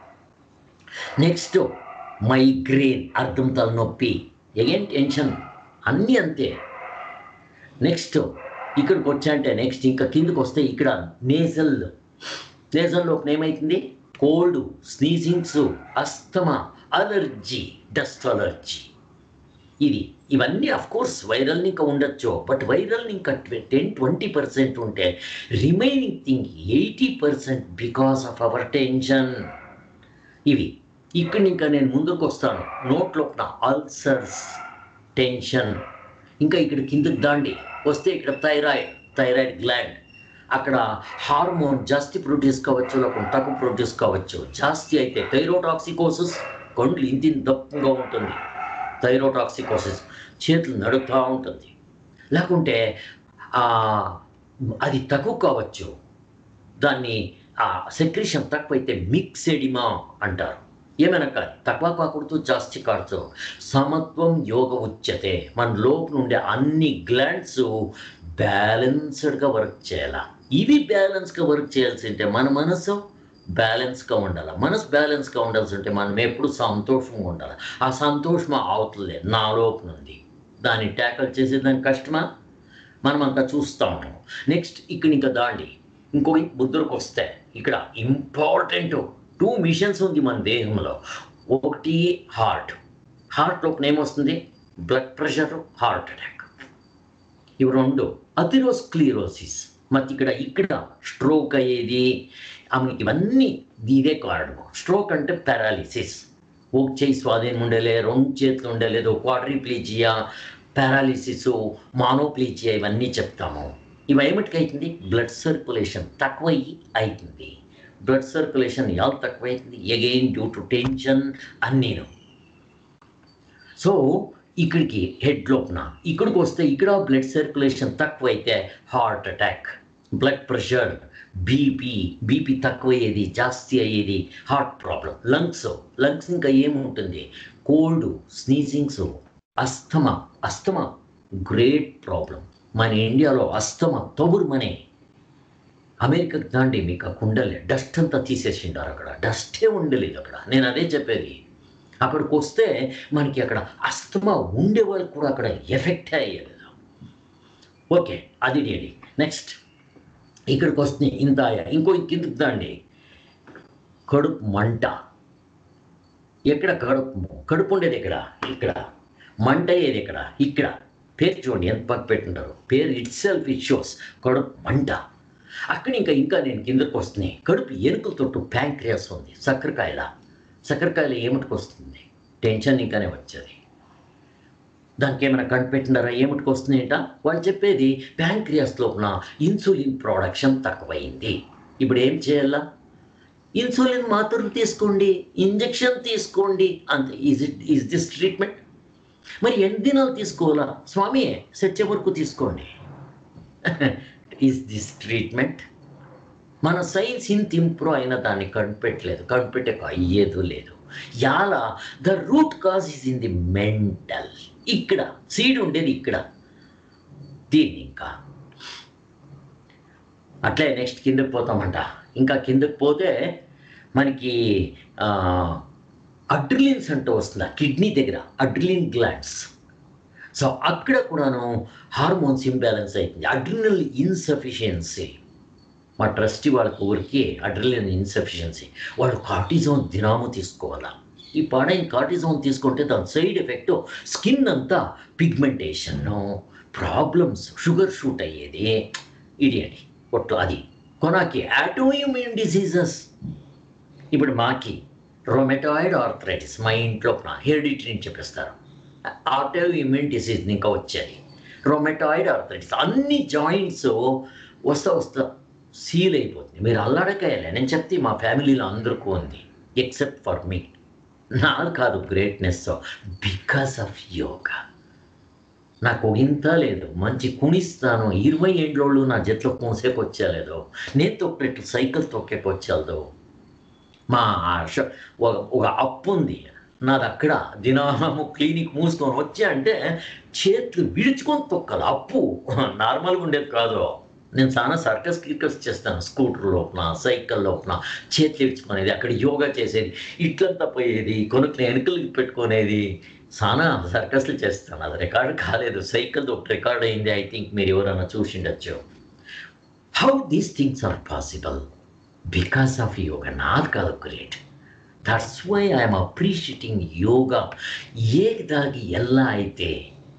నెక్స్ట్ మైగ్రేన్ అర్థం తలనొప్పి ఎగైన్ టెన్షన్ అన్నీ అంతే నెక్స్ట్ ఇక్కడికి వచ్చాంటే నెక్స్ట్ ఇంకా కిందకి వస్తే ఇక్కడ నేజల్ నేజల్ లోపల ఏమవుతుంది cold sneezings asthma allergy dust allergy ఇది ఇవన్నీ అఫ్ కోర్స్ వైరల్ ఇంకా ఉండొచ్చు బట్ వైరల్ ఇంకా టెన్ ట్వంటీ పర్సెంట్ ఉంటే remaining thing eighty percent because of our tension ఇవి ఇక్కడ ఇంకా నేను ముందుకు వస్తాను నోట్లో నా అల్సర్స్ టెన్షన్ ఇంకా ఇక్కడ కిందకి దాండి వస్తే ఇక్కడ థైరాయిడ్ థైరాయిడ్ గ్లాండ్ అక్కడ హార్మోన్ జాస్తి ప్రొడ్యూస్ కావచ్చు లేకపోతే తక్కువ ప్రొడ్యూస్ కావచ్చు జాస్తి అయితే థైరోటాక్సికోసిస్ కొండ్లు ఇంత ఇంత దప్పంగా ఉంటుంది థైరోటాక్సికోసిస్ చేతులు నడుపుతూ ఉంటుంది లేకుంటే ఆ, అది తక్కువ కావచ్చు దాన్ని ఆ సెక్రేషన్ తక్కువైతే మిక్సెడిమా అంటారు ఏమైనా కాదు తక్కువ కాకూడదు జాస్తి కాకూడదు సమత్వం యోగ ఉచ్యతే మన లోపు నుండి అన్ని గ్లాండ్స్ బ్యాలెన్స్డ్గా వర్క్ చేయాలా ఇవి బ్యాలెన్స్గా వర్క్ చేయాల్సి ఉంటే మన మనసు బ్యాలెన్స్గా ఉండాలి మనసు బ్యాలెన్స్గా ఉండాల్సి ఉంటే మనం ఎప్పుడు సంతోషంగా ఉండాలి ఆ సంతోషం అవుతుంది నా లోపు నుండి దాన్ని ట్యాకల్ చేసేదానికి కష్టమా మనం అంతా చూస్తూ ఉంటాం నెక్స్ట్ ఇక్కడ ఇంకా దాండి ఇంకో బుద్ధుడికి వస్తే ఇక్కడ ఇంపార్టెంట్ టూ మిషన్స్ ఉంది మన దేహంలో ఒకటి హార్ట్ హార్ట్ లోపల ఏమొస్తుంది బ్లడ్ ప్రెషర్ హార్ట్ అటాక్ ఇవి రెండు అథిరోస్క్లీరోసిస్ మరి ఇక్కడ ఇక్కడ స్ట్రోక్ అయ్యేది ఆమె ఇవన్నీ ఇదే కారణం స్ట్రోక్ అంటే పారాలిసిస్ ఒక చేయి స్వాధీనం ఉండలే రెండు చేతులు ఉండలేదు క్వాడ్రిప్లీజియా పారాలిసిస్ మానోప్లీజియా ఇవన్నీ చెప్తాము ఇవి ఏమిటికి అవుతుంది బ్లడ్ సర్క్యులేషన్ తక్కువయ్యి అవుతుంది బ్లడ్ సర్క్యులేషన్ ఎలా తక్కువైతుంది అగైన్ డ్యూ టు టెన్షన్ అన్నీను సో ఇక్కడికి హెడ్ లోపన ఇక్కడికి వస్తే ఇక్కడ బ్లడ్ సర్క్యులేషన్ తక్కువైతే heart attack blood pressure BP BP తక్కువయ్యేది జాస్తి అయ్యేది హార్ట్ ప్రాబ్లం లంగ్స్ లంగ్స్ ఇంకా ఏముంటుంది cold sneezings asthma asthma great problem మన ఇండియాలో అస్తమా తొబురుమనే అమెరికాకి దాండి మీకు ఆ కుండలే డస్ట్ అంతా తీసేసిండారు అక్కడ డస్టే ఉండలేదు అక్కడ నేను అదే చెప్పేది అక్కడికి వస్తే మనకి అక్కడ అస్తమా ఉండే వాళ్ళకి కూడా అక్కడ ఎఫెక్ట్ అయ్యేది ఓకే అది డేడి నెక్స్ట్ ఇక్కడికి వస్తే ఇంత ఆయా. ఇంకో కిందకి దాండి కడుపు మంట ఎక్కడ కడుపు కడుపు ఉండేది ఇక్కడ ఇక్కడ మంట అయ్యేది ఇక్కడ ఇక్కడ పేరు చూడండి ఎంత పక్క పెట్టుంటారు పేరు ఇట్ సెల్ఫ్ ఇట్ షోస్ కడుపు మంట అక్కడ ఇంకా ఇంకా నేను కిందకు వస్తున్నాయి కడుపు ఎనుకల తొట్టు ప్యాంక్రియాస్ ఉంది సక్కరకాయల సక్కరకాయలు ఏమిటికి వస్తుంది టెన్షన్ ఇంకానే వచ్చేది దానికి ఏమైనా కనిపెట్టినారా ఏమిటికి వస్తున్నాయంట వాళ్ళు చెప్పేది ప్యాంక్రియాస్ లోపల ఇన్సులిన్ ప్రొడక్షన్ తక్కువైంది ఇప్పుడు ఏం చేయాలా ఇన్సులిన్ మాత్రలు తీసుకోండి ఇంజెక్షన్ తీసుకోండి అంతే is it is this treatment మరి ఎన్ని దినాలు తీసుకోవాలా స్వామి సత్య వరకు తీసుకోండి ఈజ్ దిస్ ట్రీట్మెంట్ మన సైన్స్ ఇంత ఇంప్రూవ్ అయినా దాన్ని కనిపెట్టలేదు కనిపెట్టే అయ్యేది లేదు యాలా the root cause is in the mental ఇక్కడ సీడ్ ఉండేది ఇక్కడ దీన్ని ఇంకా అట్లే నెక్స్ట్ కిందకి పోతామంట ఇంకా కిందకి పోతే మనకి అడ్రిలిన్స్ అంటూ వస్తుంది ఆ కిడ్నీ దగ్గర అడ్రిలిన్ గ్లాండ్స్ సో అక్కడ కూడాను హార్మోన్స్ ఇంబ్యాలెన్స్ అవుతుంది అడ్రినల్ ఇన్సఫిషియన్సీ మా ట్రస్టీ వాళ్ళకి ఊరికి అడ్రిలిన్ ఇన్సఫిషియన్సీ వాళ్ళు కార్టిజోన్ దినాము తీసుకోవాలా ఈ పాడైన కార్టిజోన్ తీసుకుంటే దాని సైడ్ ఎఫెక్ట్ స్కిన్ అంతా పిగ్మెంటేషన్ ప్రాబ్లమ్స్ షుగర్ షూట్ అయ్యేది ఇది అని ఒట్టు అది కొనాకి ఆటోఇమ్యూన్ డిసీజెస్ ఇప్పుడు మాకి రొమెటాయిడ్ ఆర్థరైటిస్ మా ఇంట్లో హెరిడిటరీ అని చెప్పేస్తారు ఆటో ఇమ్యూన్ డిసీజ్ ఇంకా వచ్చేది రొమెటాయిడ్ ఆర్థరైటిస్ అన్ని జాయింట్స్ వస్తా వస్తా సీల్ అయిపోతుంది మీరు అల్లాడకాయలే నేను చెప్తే మా ఫ్యామిలీలో అందరికీ ఉంది ఎక్సెప్ట్ ఫర్ మీ నాది కాదు గ్రేట్నెస్ బికాస్ ఆఫ్ యోగా నాకు ఒక ఇంత లేదు మంచి కుణిస్తాను ఇరవై ఏండ్లోళ్ళు నా జట్లో కుణసేపు వచ్చేలేదు నేను తొక్కేట్టు సైకిల్ తొక్కేకొచ్చేదు మా ష- ఒక ఒక అప్పు ఉంది నాది అక్కడ దినాము క్లినిక్ మూసుకొని వచ్చా అంటే చేతులు విడుచుకొని తొక్కాలి అప్పు నార్మల్గా ఉండేది కాదు నేను చాలా సర్కస్ కిర్కస్ చేస్తాను స్కూటర్ లోపల సైకిల్ లోపల చేతులు ఇడ్చుకునేది అక్కడ యోగా చేసేది ఇట్లంతా పోయేది కొనుక్కుని వెనుకలు పెట్టుకునేది చాలా సర్కస్లు చేస్తాను అది రికార్డు కాలేదు సైకిల్ ఒక రికార్డ్ అయింది ఐ థింక్ మీరు ఎవరైనా చూసిండొచ్చు how these things are possible because of yoga నాది కాదు great that's why I'm appreciating yoga ఏదాಗಿ ಎಲ್ಲ ಐತೆ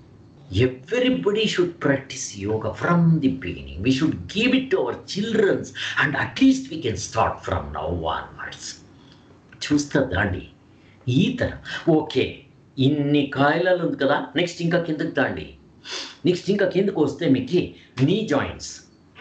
everybody should practice yoga from the beginning we should give it to our children's and at least we can start from now onwards చూస్తా దాండి ఈత okay ఇన్ని కాయలలో ఉంది కదా నెక్స్ట్ ఇంకా కిందకి దాండి నెక్స్ట్ ఇంకా కిందకు వస్తే మీకు నీ జాయింట్స్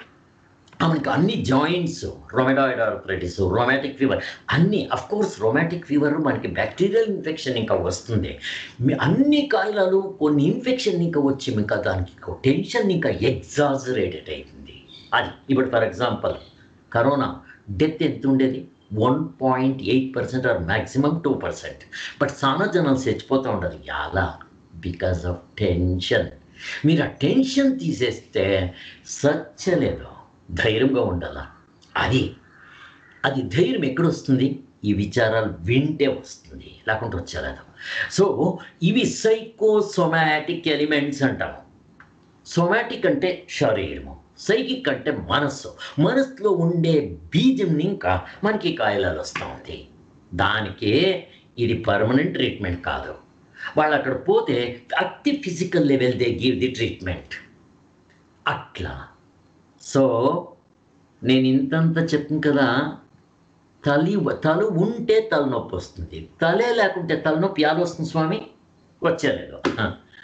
మనకి అన్ని joints rheumatoid arthritis rheumatic fever అన్ని అఫ్ కోర్స్ రొమాటిక్ ఫీవర్ మనకి బ్యాక్టీరియల్ ఇన్ఫెక్షన్ ఇంకా వస్తుంది మీ అన్ని కాయిలాలు కొన్ని ఇన్ఫెక్షన్ ఇంకా వచ్చి ఇంకా దానికి టెన్షన్ ఇంకా ఎగ్జాజరేటెడ్ అవుతుంది అది ఇప్పుడు ఫర్ ఎగ్జాంపుల్ కరోనా డెత్ ఎంత ఉండేది one point eight percent or maximum two percent but చాలా జనాలు చచ్చిపోతూ ఉండదు ఎలా బికాస్ ఆఫ్ టెన్షన్ మీరు ఆ టెన్షన్ తీసేస్తే సచ్చలేదు ధైర్యంగా ఉండాలా అది అది ధైర్యం ఎక్కడొస్తుంది ఈ విచారాలు వింటే వస్తుంది లేకుంటే వచ్చేలేదు సో ఇవి సైకోసొమాటిక్ ఎలిమెంట్స్ అంటాము సొమాటిక్ అంటే శరీరము సైకిక్ అంటే మనస్సు మనస్సులో ఉండే బీజం ఇంకా మనకి కాయలాలు వస్తూ ఉంది దానికే ఇది పర్మనెంట్ ట్రీట్మెంట్ కాదు వాళ్ళు అక్కడ పోతే అతి physical level they give the treatment అట్లా సో నేను ఇంతంత చెప్పిన కదా తలి తల ఉంటే తలనొప్పి వస్తుంది తలే లేకుంటే తలనొప్పి ఎలా వస్తుంది స్వామి వచ్చేలేదు ఆ.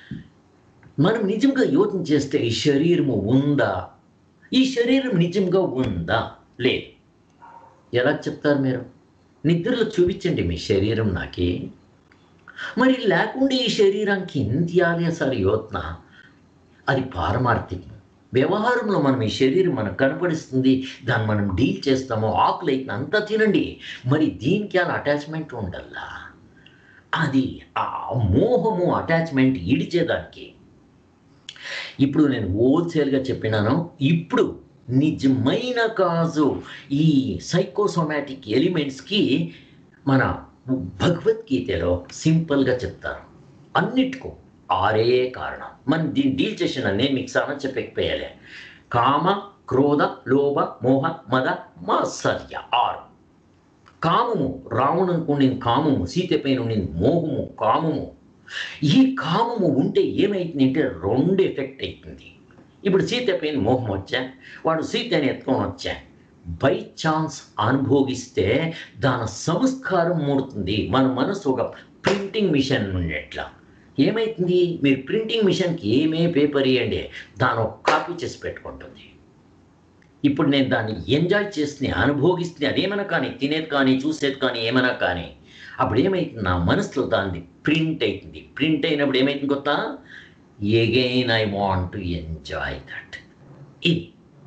మనం నిజంగా యోచన చేస్తే ఈ శరీరము ఉందా ఈ శరీరం నిజంగా ఉందా లేదు ఎలా చెప్తారు మీరు నిద్రలో చూపించండి మీ శరీరం నాకి మరి లేకుండా ఈ శరీరానికి ఎంత ఇవ్వాలి అసలు యోత్న అది పారమార్థికం వ్యవహారంలో మనం ఈ శరీరం మనకు కనపడిస్తుంది దాన్ని మనం డీల్ చేస్తాము ఆకులు అయితే అంతా తినండి మరి దీనికి అలా అటాచ్మెంట్ ఉండల్లా అది ఆ మోహము అటాచ్మెంట్ ఇడిచేదానికి ఇప్పుడు నేను హోల్సేల్గా చెప్పినాను ఇప్పుడు నిజమైన కాజు ఈ సైకోసోమాటిక్ ఎలిమెంట్స్కి మన భగవద్గీతలో సింపుల్గా చెప్తారు అన్నిటికో ఆరే కారణం మనం దీన్ని డీల్ చేసిన నేను మీకు చాలా చెప్పకపోయాలే కామ క్రోధ లోభ మోహ మద మాత్సర్య ఆరు కామము రావణ్ అనుకుని కామము సీత పైన ఉండింది మోహము కామము ఈ కామము ఉంటే ఏమైతుంది అంటే రెండు ఎఫెక్ట్ అవుతుంది ఇప్పుడు సీత పైన మోహం వచ్చా వాడు సీతని ఎత్తుకొని వచ్చా బై ఛాన్స్ అనుభోగిస్తే దాని సంస్కారం మూడుతుంది మన మనసు ఒక ప్రింటింగ్ మిషన్ ఉండేట్లా ఏమైతుంది మీరు ప్రింటింగ్ మిషన్కి ఏమే పేపర్ ఇవ్వండి దాని ఒక కాపీ చేసి పెట్టుకుంటుంది ఇప్పుడు నేను దాన్ని ఎంజాయ్ చేస్తే అనుభోగిస్తే అదేమైనా కానీ తినేది కానీ చూసేది కానీ ఏమైనా కానీ అప్పుడు ఏమైతుంది నా మనసులో దాన్ని ప్రింట్ అవుతుంది ప్రింట్ అయినప్పుడు ఏమైతుంది కొత్త again I want to enjoy that ఇది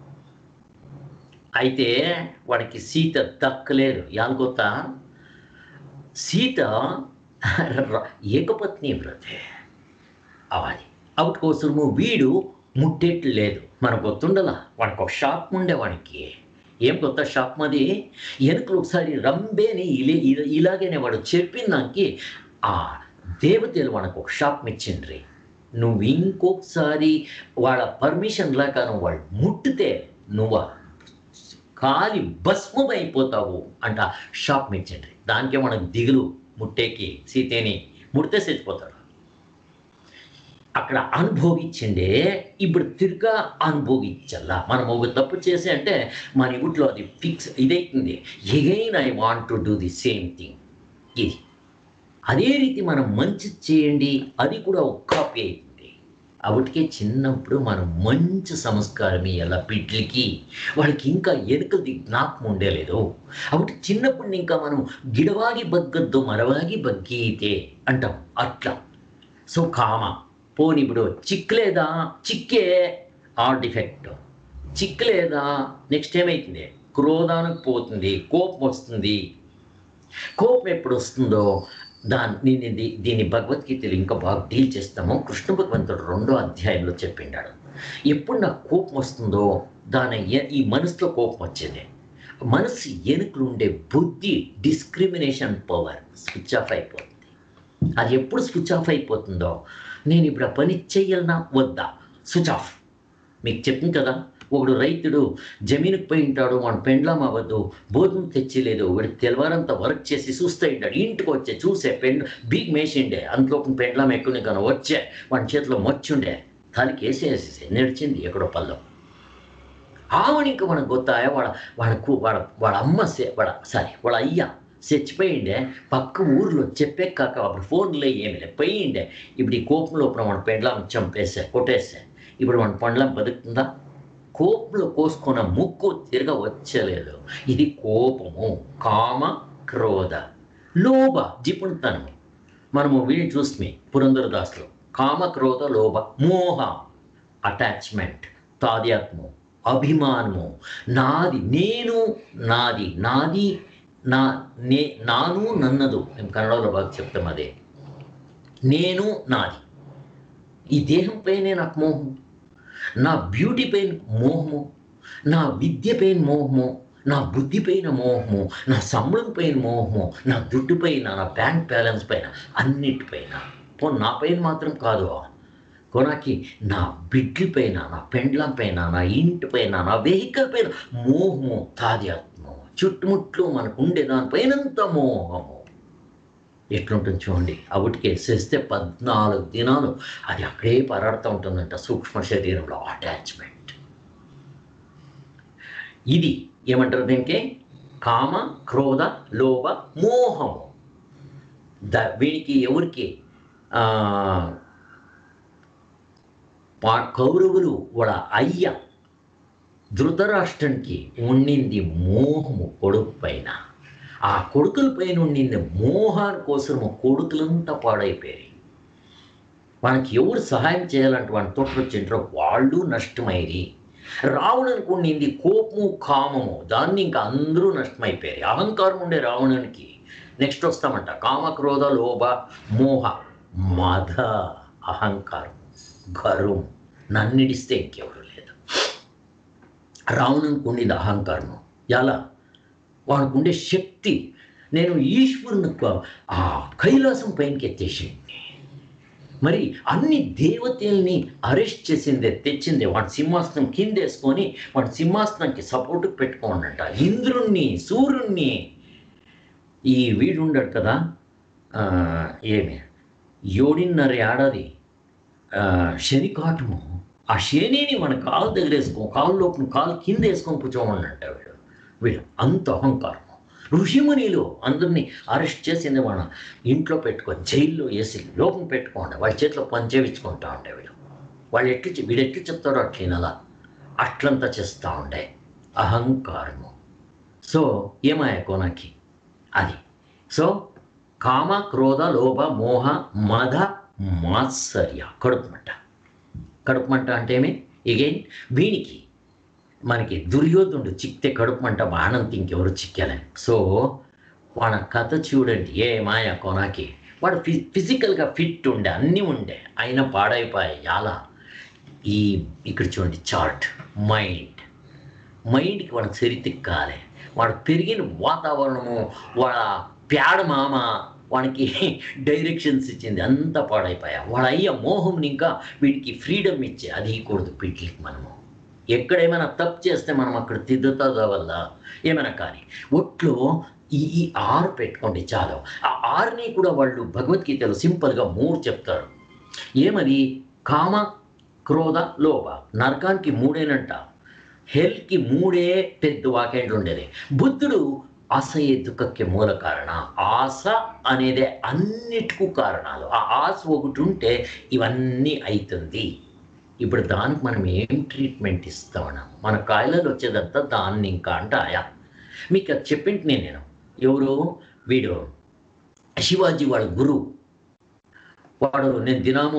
అయితే వాడికి సీత దక్కలేదు యాలుగొత్త సీత ర- ఏకపత్ని వ్రతే అవాలి అవుట్ కోసము వీడు ముట్టేట్లు లేదు మనకు గుర్తుండలా వాడికి ఒక షాప్ ఉండే వాడికి ఏం కొత్త షాప్ మది వెనుకలు ఒకసారి రంబేని ఇలే ఇలా- ఇలాగేనే వాడు చెప్పిన దానికి ఆ దేవతలు మనకు ఒక షాప్ ఇచ్చిండ్రి నువ్వు ఇంకొకసారి వాళ్ళ పర్మిషన్ లేక నువ్వు వాళ్ళు ముట్టితే నువ్వు కాలి భస్మం అయిపోతావు అంట షాప్ మిచ్చండి దానికే మనకు దిగులు ముట్టేకి సీతేని ముడితే చచ్చిపోతాడు అక్కడ అనుభోగించిండే ఇప్పుడు తిరుగా అనుభోగించల్లా మనం ఒక తప్పు చేసి అంటే మన ఇంట్లో అది ఫిక్స్ ఇదైతుంది again I want to do the same thing ఇది అదే రీతి మనం మంచి చేయండి అది కూడా ఒక కాపీ అవుతుంది అప్పటికే చిన్నప్పుడు మనం మంచి సంస్కారం ఇవ్వాల బిడ్డలకి వాళ్ళకి ఇంకా ఎదుకది జ్ఞాపకం ఉండేలేదు అప్పుడు చిన్నప్పుడు ఇంకా మనం గిడవాగి బగ్గద్దు మరవాగి బగ్గీతే అంటాం అట్లా సో కామ పోని ఇప్పుడు చిక్కలేదా చిక్కే ఆ డిఫెక్ట్ చిక్కలేదా నెక్స్ట్ ఏమైతుంది క్రోధానికి పోతుంది కోపం వస్తుంది కోపం ఎప్పుడు వస్తుందో దాన్ని నేను దీ- దీన్ని భగవద్గీతలో ఇంకా బాగా డీల్ చేస్తాము కృష్ణ భగవంతుడు రెండో అధ్యాయంలో చెప్పిండాడు ఎప్పుడు నాకు కోపం వస్తుందో దాని ఎ- ఈ మనసులో కోపం వచ్చేది మనసు వెనుకలు ఉండే బుద్ధి డిస్క్రిమినేషన్ పవర్ స్విచ్ ఆఫ్ అయిపోతుంది అది ఎప్పుడు స్విచ్ ఆఫ్ అయిపోతుందో నేను ఇప్పుడు ఆ పని చెయ్యాలనా వద్దా స్విచ్ ఆఫ్ మీకు చెప్పింది కదా ఒకడు రైతుడు జమీనుకు పోయి ఉంటాడు మన పెండ్లాం అవ్వద్దు భోజనం తెచ్చిలేదు వీడు తెలవారంతా వర్క్ చేసి చూస్తూ ఉంటాడు ఇంటికి వచ్చే చూసే పెండ్ బీగ్ మేసిండే అంతలోపు పెండ్లాం ఎక్కువ కానీ వచ్చే వాడి చేతిలో మొచ్చుండే తలకి వేసేసేసి నడిచింది ఎక్కడో పల్లో ఆవిడ ఇంకా మనకు గొత్తాయా వాడ వాడకు వాడ వాడ అమ్మ సే వాడ సారీ వాడ అయ్య చచ్చిపోయిండే పక్క ఊర్లో చెప్పే కాక అప్పుడు ఫోన్లో ఏమి లే పోయిండే ఇప్పుడు ఈ కోపం లోపల మన పెండ్లాం చంపేసే కొట్టేసే ఇప్పుడు మన పండ్లం బతుకుతుందా కోపంలో కోసుకున్న ముక్కు తిరగ వచ్చలేదు ఇది కోపము కామ క్రోధ లోభ జిపుణతనము మనము వీడిని చూస్తే పురంధరదాసులో కామ క్రోధ లోభ మోహ అటాచ్మెంట్ తాద్యాత్మం అభిమానము నాది నేను నాది నాది నా నే నాను నన్నదు మేము కన్నడలో బాగా చెప్తాం అదే నేను నాది ఈ దేహం పైనే నాకు మోహం నా బ్యూటీ పైన మోహము నా విద్య పైన మోహము నా బుద్ధి పైన మోహము నా సంబళం పైన మోహము నా దుడ్డు పైన నా బ్యాంక్ బ్యాలెన్స్ పైన అన్నిటిపైన పో నా పైన మాత్రం కాదు కొనాకి నా బిడ్ల పైన నా పెండ్లం పైన నా ఇంటి పైన నా వెహికల్ పైన మోహము తాద్యాత్మము చుట్టుముట్లు మనకు ఉండే దానిపైనంత మోహము ఎట్లుంటుంది చూడండి అవిటికి వేసేస్తే పద్నాలుగు దినాలు అది అక్కడే పరాడుతూ ఉంటుందంట సూక్ష్మ శరీరంలో అటాచ్మెంట్ ఇది ఏమంటారు దీనికి కామ క్రోధ లోభ మోహము ద వీడికి ఎవరికి ఆ, పా- కౌరవులు వాళ్ళ అయ్య ధృతరాష్ట్రానికి ఉండింది మోహము కొడుకు పైన ఆ కొడుకుల పైన ఉండింది మోహాన్ కోసము కొడుకులంతా పాడైపోయాయి మనకి ఎవరు సహాయం చేయాలంటే వాడిని తొట్టొచ్చింటారో వాళ్ళు నష్టమైరి రావణునికి ఉండింది కోపము కామము దాన్ని ఇంకా అందరూ నష్టమైపోయారు అహంకారం ఉండే రావణునికి నెక్స్ట్ వస్తామంట కామ క్రోధ లోభ మోహ మద అహంకారం గర్వం నన్నిడిస్తే ఇంకెవరు లేదు రావణునికి ఉండింది అహంకారము ఎలా వాడికి ఉండే శక్తి నేను ఈశ్వరుని క- ఆ కైలాసం పైనకి ఎత్తేసింది మరి అన్ని దేవతల్ని అరెస్ట్ చేసిందే తెచ్చిందే వాడి సింహాసనం కిందేసుకొని వాడి సింహాసనానికి సపోర్ట్కి పెట్టుకోండంట ఇంద్రుణ్ణి సూర్యుణ్ణి ఈ వీడు ఉండడు కదా ఆ, ఏమి ఏడున్నర ఏడాది ఆ, శని కాటము ఆ శనిని మన కాలు దగ్గర వేసుకో కాలు లోపల కాలు కింద వేసుకొని కూర్చోమన్నట్ట వీడు వీడు అంత అహంకారం ఋషిమునిలు అందరినీ అరెస్ట్ చేసింది మన ఇంట్లో పెట్టుకొని జైల్లో వేసి లోపం పెట్టుకోండి వాళ్ళ చేతిలో పని చేయించుకుంటా ఉండే వీడు వాళ్ళు ఎట్లు చె- వీడు ఎట్లు చెప్తాడో అట్లా అట్లంతా చేస్తూ ఉండే అహంకారము సో ఏమాయ కోనకి అది సో కామ క్రోధ లోభ మోహ మద మాత్సర్య కడుపుమంట కడుపుమంట అంటే ఏమి ఎగైన్ వీనికి మనకి దుర్యోధనుడు చిక్తే కడుపుమంట బాణంతి ఇంకెవరు చిక్కాలని సో వాళ్ళ కథ చూడండి ఏ మాయ కొనాకి వాడు ఫి ఫిజికల్గా ఫిట్ ఉండే అన్నీ ఉండే అయినా పాడైపోయాయి ఎలా ఈ ఇక్కడ చూడండి చార్ట్ మైండ్ మైండ్కి వాడికి సరితిక్కాలి వాడు పెరిగిన వాతావరణము వాళ్ళ ప్యాడ మామ వానికి డైరెక్షన్స్ ఇచ్చింది అంతా పాడైపోయా వాడు అయ్య మోహంని ఇంకా వీడికి ఫ్రీడమ్ ఇచ్చే అది ఇవ్వకూడదు వీటికి మనము ఎక్కడేమైనా తప్పు చేస్తే మనం అక్కడ తిద్దుతుందా వల్ల ఏమైనా కానీ ఒట్లో ఈ ఈ ఆరు పెట్టుకోండి చాలు ఆ ఆరుని కూడా వాళ్ళు భగవద్గీతలో సింపుల్గా మూడు చెప్తారు ఏమది కామ క్రోధ లోభ నరకానికి మూడేనంట హెల్త్కి మూడే పెద్ద వాక్యంట్లు ఉండేది బుద్ధుడు అసహ్య దుఃఖಕ್ಕೆ మూల కారణ ఆశ అనేదే అన్నిటికూ కారణాలు ఆ ఆశ ఒకటి ఉంటే ఇవన్నీ అవుతుంది ఇప్పుడు దానికి మనం ఏం ట్రీట్మెంట్ ఇస్తామన్నా మన కాయలలో వచ్చేదంతా దాన్ని ఇంకా అంట ఆయా మీకు అది చెప్పింటి నేను ఎవరు వీడు శివాజీ వాళ్ళ గురువు వాడు నేను దినాము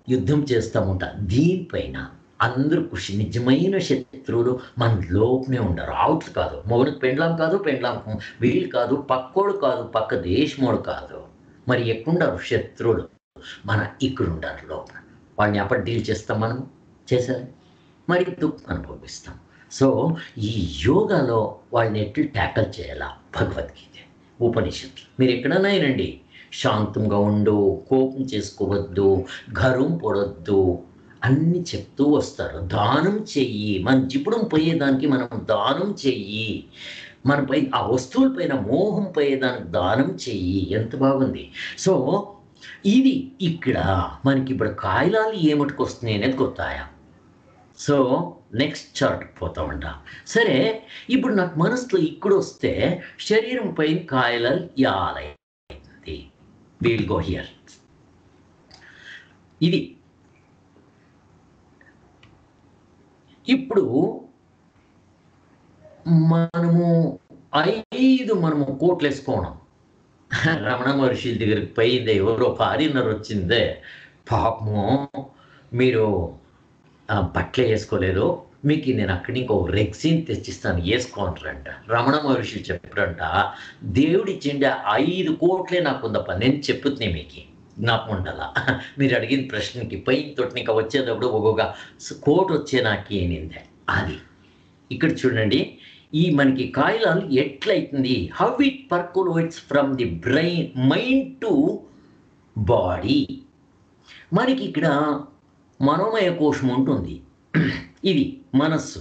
యుద్ధం చేస్తూ ఉంటా దీనిపైన అందరూ కృషి నిజమైన శత్రువులు మన లోపనే ఉండరు అవుట్ కాదు మొగుడికి పెండ్లాం కాదు పెండ్లాం వీళ్ళు కాదు పక్కోడు కాదు పక్క దేశమోడు కాదు మరి ఎక్కడుండరు శత్రువులు మన ఇక్కడ ఉండారు లోపల వాళ్ళని అప్పుడు డీల్ చేస్తాం మనం చేశారు మరి దుఃఖం అనుభవిస్తాం సో ఈ యోగాలో వాళ్ళని ఎట్లు ట్యాకల్ చేయాలా భగవద్గీత ఉపనిషత్తు మీరు ఎక్కడైనా రండి శాంతంగా ఉండు కోపం చేసుకోవద్దు గర్వం పడొద్దు అన్ని చెప్తూ వస్తారు దానం చెయ్యి మన జిపుడం పోయేదానికి మనం దానం చెయ్యి మనపై ఆ వస్తువులపైన మోహం పోయేదానికి దానం చెయ్యి ఎంత బాగుంది సో ఇది ఇక్కడ మనకి ఇప్పుడు కాయలాలు ఏమిటికి వస్తున్నాయి అనేది గుర్తాయా సో నెక్స్ట్ చార్ట్ పోతామంట సరే ఇప్పుడు నాకు మనసులో ఇక్కడ వస్తే శరీరం పైన కాయలాలు యాలైంది వీల్ గో హియర్ ఇది ఇప్పుడు మనము ఐదు మనము కోట్లు వేసుకోవడం రమణ మహర్షి దగ్గరికి పోయిందే ఎవరో ఫారినర్ వచ్చిందే పాపము మీరు ఆ, బట్టలే వేసుకోలేదు మీకు నేను అక్కడి నుంచి ఒక రెక్సిన్ తెచ్చిస్తాను వేసుకోంటారంట రమణ మహర్షి చెప్పారంట దేవుడు ఇచ్చిండే ఐదు కోట్లే నాకు ఉందప్ప నేను చెప్పుతున్నా మీకు జ్ఞాపకం ఉండాలా మీరు అడిగిన ప్రశ్నకి పైన తోటి ఇంకా వచ్చేటప్పుడు ఒక్కొక్క కోట్ వచ్చే నాకు ఏనిందే అది ఇక్కడ చూడండి ఈ మనకి కాయలాలు ఎట్లయితుంది how it percolates from the brain mind to body మనకి ఇక్కడ మనోమయ కోశం ఉంటుంది ఇది మనస్సు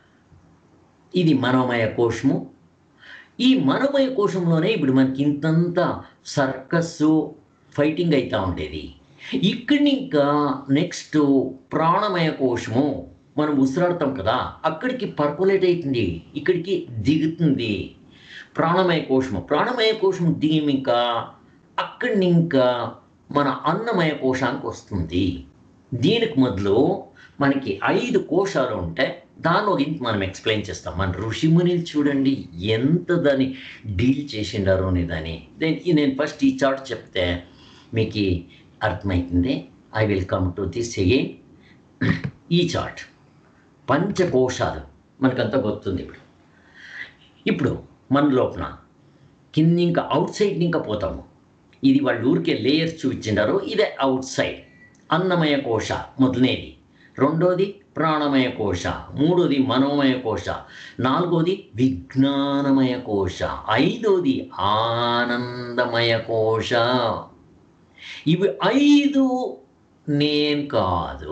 ఇది మనోమయ కోశము ఈ మనోమయ కోశంలోనే ఇప్పుడు మనకి ఇంతంత సర్కస్సు ఫైటింగ్ అవుతూ ఉండేది ఇక్కడి ఇంకా నెక్స్ట్ ప్రాణమయ కోశము మనం ఉసిరాడతాం కదా అక్కడికి పర్కులేట్ అవుతుంది ఇక్కడికి దిగుతుంది ప్రాణమయ కోశము ప్రాణమయ కోశం దిగి ఇంకా అక్కడి ఇంకా మన అన్నమయ కోశానికి వస్తుంది దీనికి మొదలు మనకి ఐదు కోశాలు ఉంటాయి దానిలో ఇంత మనం ఎక్స్ప్లెయిన్ చేస్తాం మన ఋషిమునిలు చూడండి ఎంత దాన్ని డీల్ చేసిండారో అని దాన్ని నేను నేను ఫస్ట్ ఈ చార్ట్ చెప్తే మీకు అర్థమవుతుంది I will come to this again ఈ చార్ట్ పంచకోశాలు మనకంతా గుర్తుంది ఇప్పుడు ఇప్పుడు మన లోపల కింద ఇంకా అవుట్ సైడ్ ఇంకా పోతాము ఇది వాళ్ళు ఊరికే లేయర్స్ చూపించిండారు ఇదే అవుట్ సైడ్ అన్నమయ కోశ మొదలనేది రెండోది ప్రాణమయ కోశ మూడోది మనోమయ కోశ నాలుగోది విజ్ఞానమయ కోశ ఐదోది ఆనందమయ కోశ ఇవి ఐదు నేను కాదు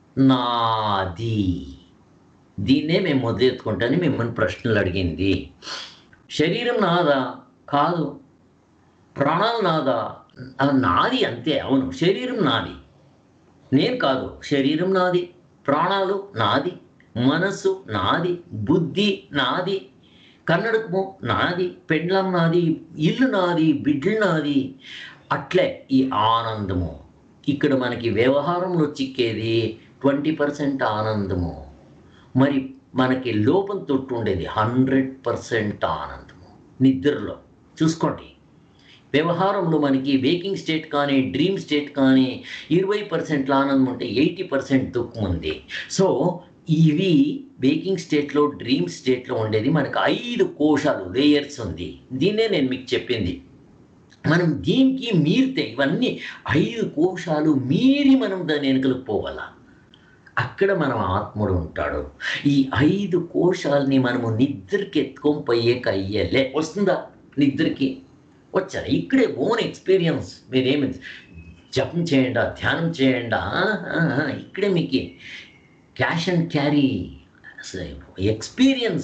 నాది దీన్నే మేము మొదలెత్తుకుంటాను మిమ్మల్ని ప్రశ్నలు అడిగింది శరీరం నాదా కాదు ప్రాణాలు నాదా ఆ, నాది అంతే అవును శరీరం నాది నేను కాదు శరీరం నాది ప్రాణాలు నాది మనస్సు నాది బుద్ధి నాది కన్నడకము నాది పెండ్లం నాది ఇల్లు నాది బిడ్డలు నాది అట్లే ఈ ఆనందము ఇక్కడ మనకి వ్యవహారంలో చిక్కేది ట్వంటీ పర్సెంట్ ఆనందము మరి మనకి లోపల తొట్టు ఉండేది హండ్రెడ్ పర్సెంట్ ఆనందము నిద్రలో చూసుకోండి వ్యవహారంలో మనకి వేకింగ్ స్టేట్ కానీ డ్రీమ్ స్టేట్ కానీ ఇరవై పర్సెంట్ ఆనందం ఉంటే ఎయిటీ పర్సెంట్ దుఃఖం ఉంది సో ఇవి వేకింగ్ స్టేట్లో డ్రీమ్ స్టేట్లో ఉండేది మనకు ఐదు కోశాలు లేయర్స్ ఉంది దీన్నే నేను మీకు చెప్పింది మనం దీనికి మీరితే ఇవన్నీ ఐదు కోశాలు మీరి మనం దాని వెనుకలకు పోవాలా అక్కడ మనం ఆత్ముడు ఉంటాడు ఈ ఐదు కోశాలని మనము నిద్రకి ఎత్తుకొని పోయేక అయ్యేలే వస్తుందా నిద్రకి వచ్చారు ఇక్కడే ఓన్ ఎక్స్పీరియన్స్ మీరేమి జపం చేయండి ధ్యానం చేయండి ఇక్కడే మీకు క్యాష్ అండ్ క్యారీ ఎక్స్పీరియన్స్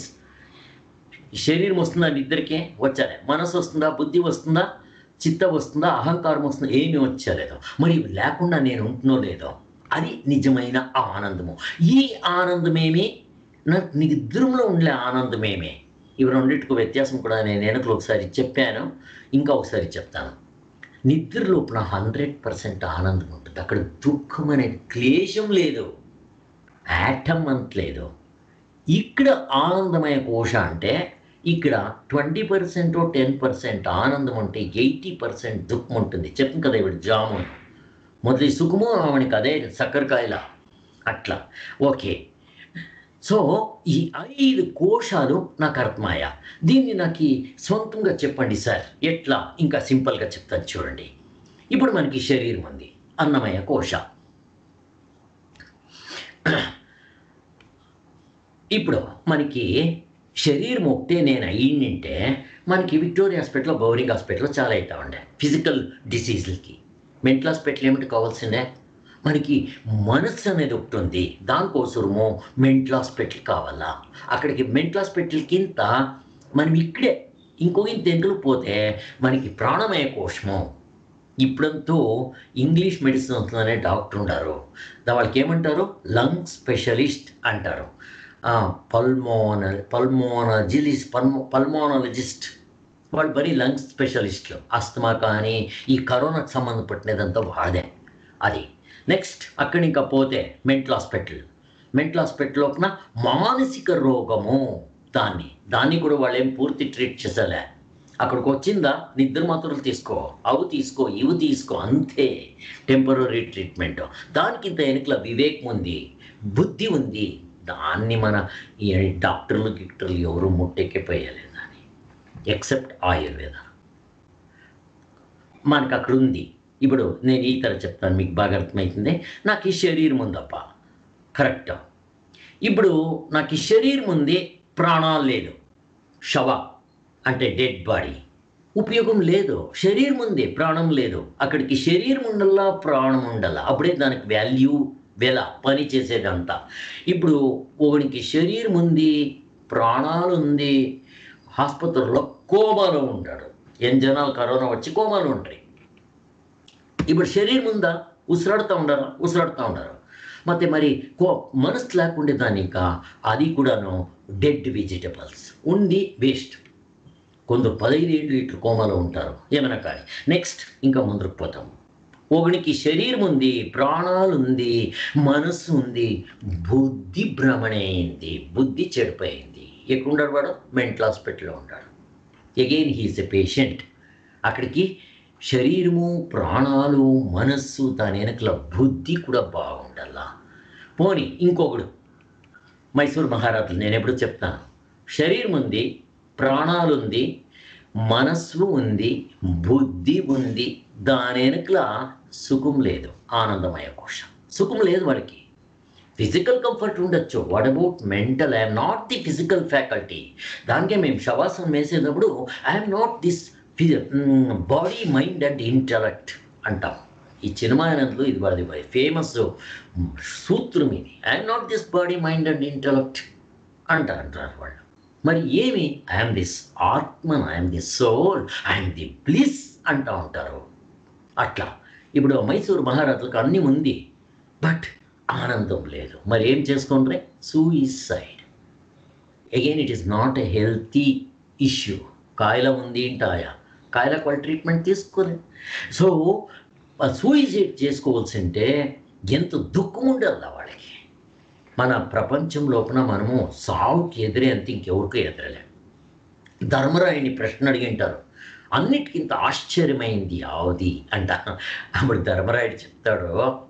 శరీరం వస్తుందా నిద్రకే వచ్చారే మనసు వస్తుందా బుద్ధి వస్తుందా చిత్త వస్తుందా అహంకారం వస్తుందా ఏమి వచ్చలేదో మరి ఇవి లేకుండా నేను ఉంటున్నో లేదో అది నిజమైన ఆనందము ఈ ఆనందమేమి నా నిద్రంలో ఉండే ఆనందమేమే ఇవి రెండింటికి వ్యత్యాసం కూడా నేను వెనకలు ఒకసారి చెప్పాను ఇంకా ఒకసారి చెప్తాను నిద్ర లోపల హండ్రెడ్ పర్సెంట్ ఆనందం ఉంటుంది అక్కడ దుఃఖం అనే క్లేశం లేదు యాటమ్ అంతలేదు ఇక్కడ ఆనందమయ కోశ అంటే ఇక్కడ ట్వంటీ పర్సెంట్ టెన్ పర్సెంట్ ఆనందం ఉంటే ఎయిటీ పర్సెంట్ దుఃఖం ఉంటుంది చెప్పను కదా ఇప్పుడు జామున్ మొదటి సుఖము ఆమెనికి అదే సక్కరకాయల అట్లా ఓకే సో ఈ ఐదు కోశాలు నాకు అర్థమయ్యా దీన్ని నాకు సొంతంగా చెప్పండి సార్ ఎట్లా ఇంకా సింపుల్గా చెప్తాను చూడండి ఇప్పుడు మనకి శరీరం ఉంది అన్నమయ కోశ ఇప్పుడు మనకి శరీరం ఒకటే నేను అయ్యిందంటే మనకి విక్టోరియా హాస్పిటల్లో బౌరింగ్ హాస్పిటల్లో చాలా అవుతా ఉండే ఫిజికల్ డిసీజులకి మెంటల్ హాస్పిటల్ ఏమిటి కావాల్సిందే మనకి మనస్సు అనేది ఒకటి ఉంది దానికోసము మెంటల్ హాస్పిటల్ కావాలా అక్కడికి మెంటల్ హాస్పిటల్ కింద మనం ఇక్కడే ఇంకో ఇంత ఎంకలు పోతే మనకి ప్రాణమయ కోశము ఇప్పుడంతూ ఇంగ్లీష్ మెడిసిన్స్ అనే డాక్టర్ ఉన్నారు దా- వాళ్ళకి ఏమంటారు లంగ్ స్పెషలిస్ట్ అంటారు పల్మోన పల్మోనజిలిస్ట్ పల్మో పల్మోనాలజిస్ట్ వాళ్ళు బరీ లంగ్ స్పెషలిస్టులు అస్తమా కానీ ఈ కరోనాకు సంబంధపడినదంతా వాడే అది నెక్స్ట్ అక్కడి ఇంకా పోతే మెంటల్ హాస్పిటల్ మెంటల్ హాస్పిటల్ లోపల మానసిక రోగము దాన్ని దాన్ని కూడా వాళ్ళు ఏం పూర్తి ట్రీట్ చేసేలే అక్కడికి వచ్చిందా నిద్ర మాత్రలు తీసుకో అవి తీసుకో ఇవి తీసుకో అంతే టెంపరీ ట్రీట్మెంట్ దానికి ఇంత వెనుకల వివేకం ఉంది బుద్ధి ఉంది దాన్ని మన ఈ డాక్టర్లు గిక్టర్లు ఎవరు ముట్టెక్కిపోయలేదు దాన్ని ఎక్సెప్ట్ ఆయుర్వేద మనకు అక్కడ ఉంది ఇప్పుడు నేను ఈ తర చెప్తాను మీకు బాగా అర్థమవుతుంది నాకు ఈ శరీరం ఉందప్ప కరెక్ట్ ఇప్పుడు నాకు ఈ శరీరం ఉంది ప్రాణాలు లేదు శవ అంటే డెడ్ బాడీ ఉపయోగం లేదు శరీరం ఉంది ప్రాణం లేదు అక్కడికి శరీరం ఉండల్లా ప్రాణం ఉండల్లా అప్పుడే దానికి వాల్యూ వెల పని చేసేదంతా ఇప్పుడు ఒకనికి శరీరం ఉంది ప్రాణాలు ఉంది ఆసుపత్రిలో కోమాలో ఉంటాడు ఎన్ని జనాలు కరోనా వచ్చి కోమాలో ఉంటాయి ఇప్పుడు శరీరం ఉందా ఉసిరాడుతూ ఉండరా ఉసిరాడుతూ ఉండరు ಮತ್ತೆ మరి కో మనసు లేకుండే దాని ఇంకా అది కూడాను డెడ్ వెజిటబుల్స్ ఉంది వేస్ట్ కొందరు పదహైదు ఏళ్ళు ఇట్లు కోమాలో ఉంటారు ఏమైనా కానీ నెక్స్ట్ ఇంకా ముందుకు పోతాం ఒకనికి శరీరం ఉంది ప్రాణాలు ఉంది మనస్సు ఉంది బుద్ధి భ్రమణైంది బుద్ధి చెడిపోయింది ఎక్కడున్నాడు వాడు మెంటల్ హాస్పిటల్లో ఉంటాడు అగైన్ హీస్ ఎ పేషెంట్ అక్కడికి శరీరము ప్రాణాలు మనస్సు దాని వెనకల బుద్ధి కూడా బాగుండాలా పోని ఇంకొకడు మైసూర్ మహారాజులు నేను ఎప్పుడు చెప్తాను శరీరం ఉంది ప్రాణాలు ఉంది మనస్సు ఉంది బుద్ధి ఉంది దాని వెనకల సుఖం లేదు ఆనందమయ కోశం సుఖం లేదు వాడికి ఫిజికల్ కంఫర్ట్ ఉండొచ్చు what about mental I'm not the physical faculty దానికే మేము శవాసం వేసేటప్పుడు I'm not this body mind and intellect అంటాం ఈ చిన్నమాయనంలో ఇది వాడి ఫేమస్ సూత్రం ఇది I'm not this body mind and intellect అంటారు అంటారు వాళ్ళు మరి ఏమి I'm this atman I'm the soul I'm the bliss అంటూ ఉంటారు అట్లా ఇప్పుడు మైసూరు మహారాజులకు అన్నీ ఉంది బట్ ఆనందం లేదు మరి ఏం చేసుకుంటే suicide again it is not a healthy issue కాయల ఉంది ఇంటాయా కాయలకు వాళ్ళు ట్రీట్మెంట్ తీసుకోలే సో సూయిసైడ్ చేసుకోవాల్సి ఉంటే ఎంత దుఃఖం ఉండాలి వాళ్ళకి మన ప్రపంచం లోపల మనము సావుకి ఎదురే అంత ఇంకెవరికి ఎదురలే ధర్మరాయుని ప్రశ్న అడిగింటారు అన్నిటికింత ఆశ్చర్యమైంది ఆవుది అంట అప్పుడు ధర్మరాయుడు చెప్తాడు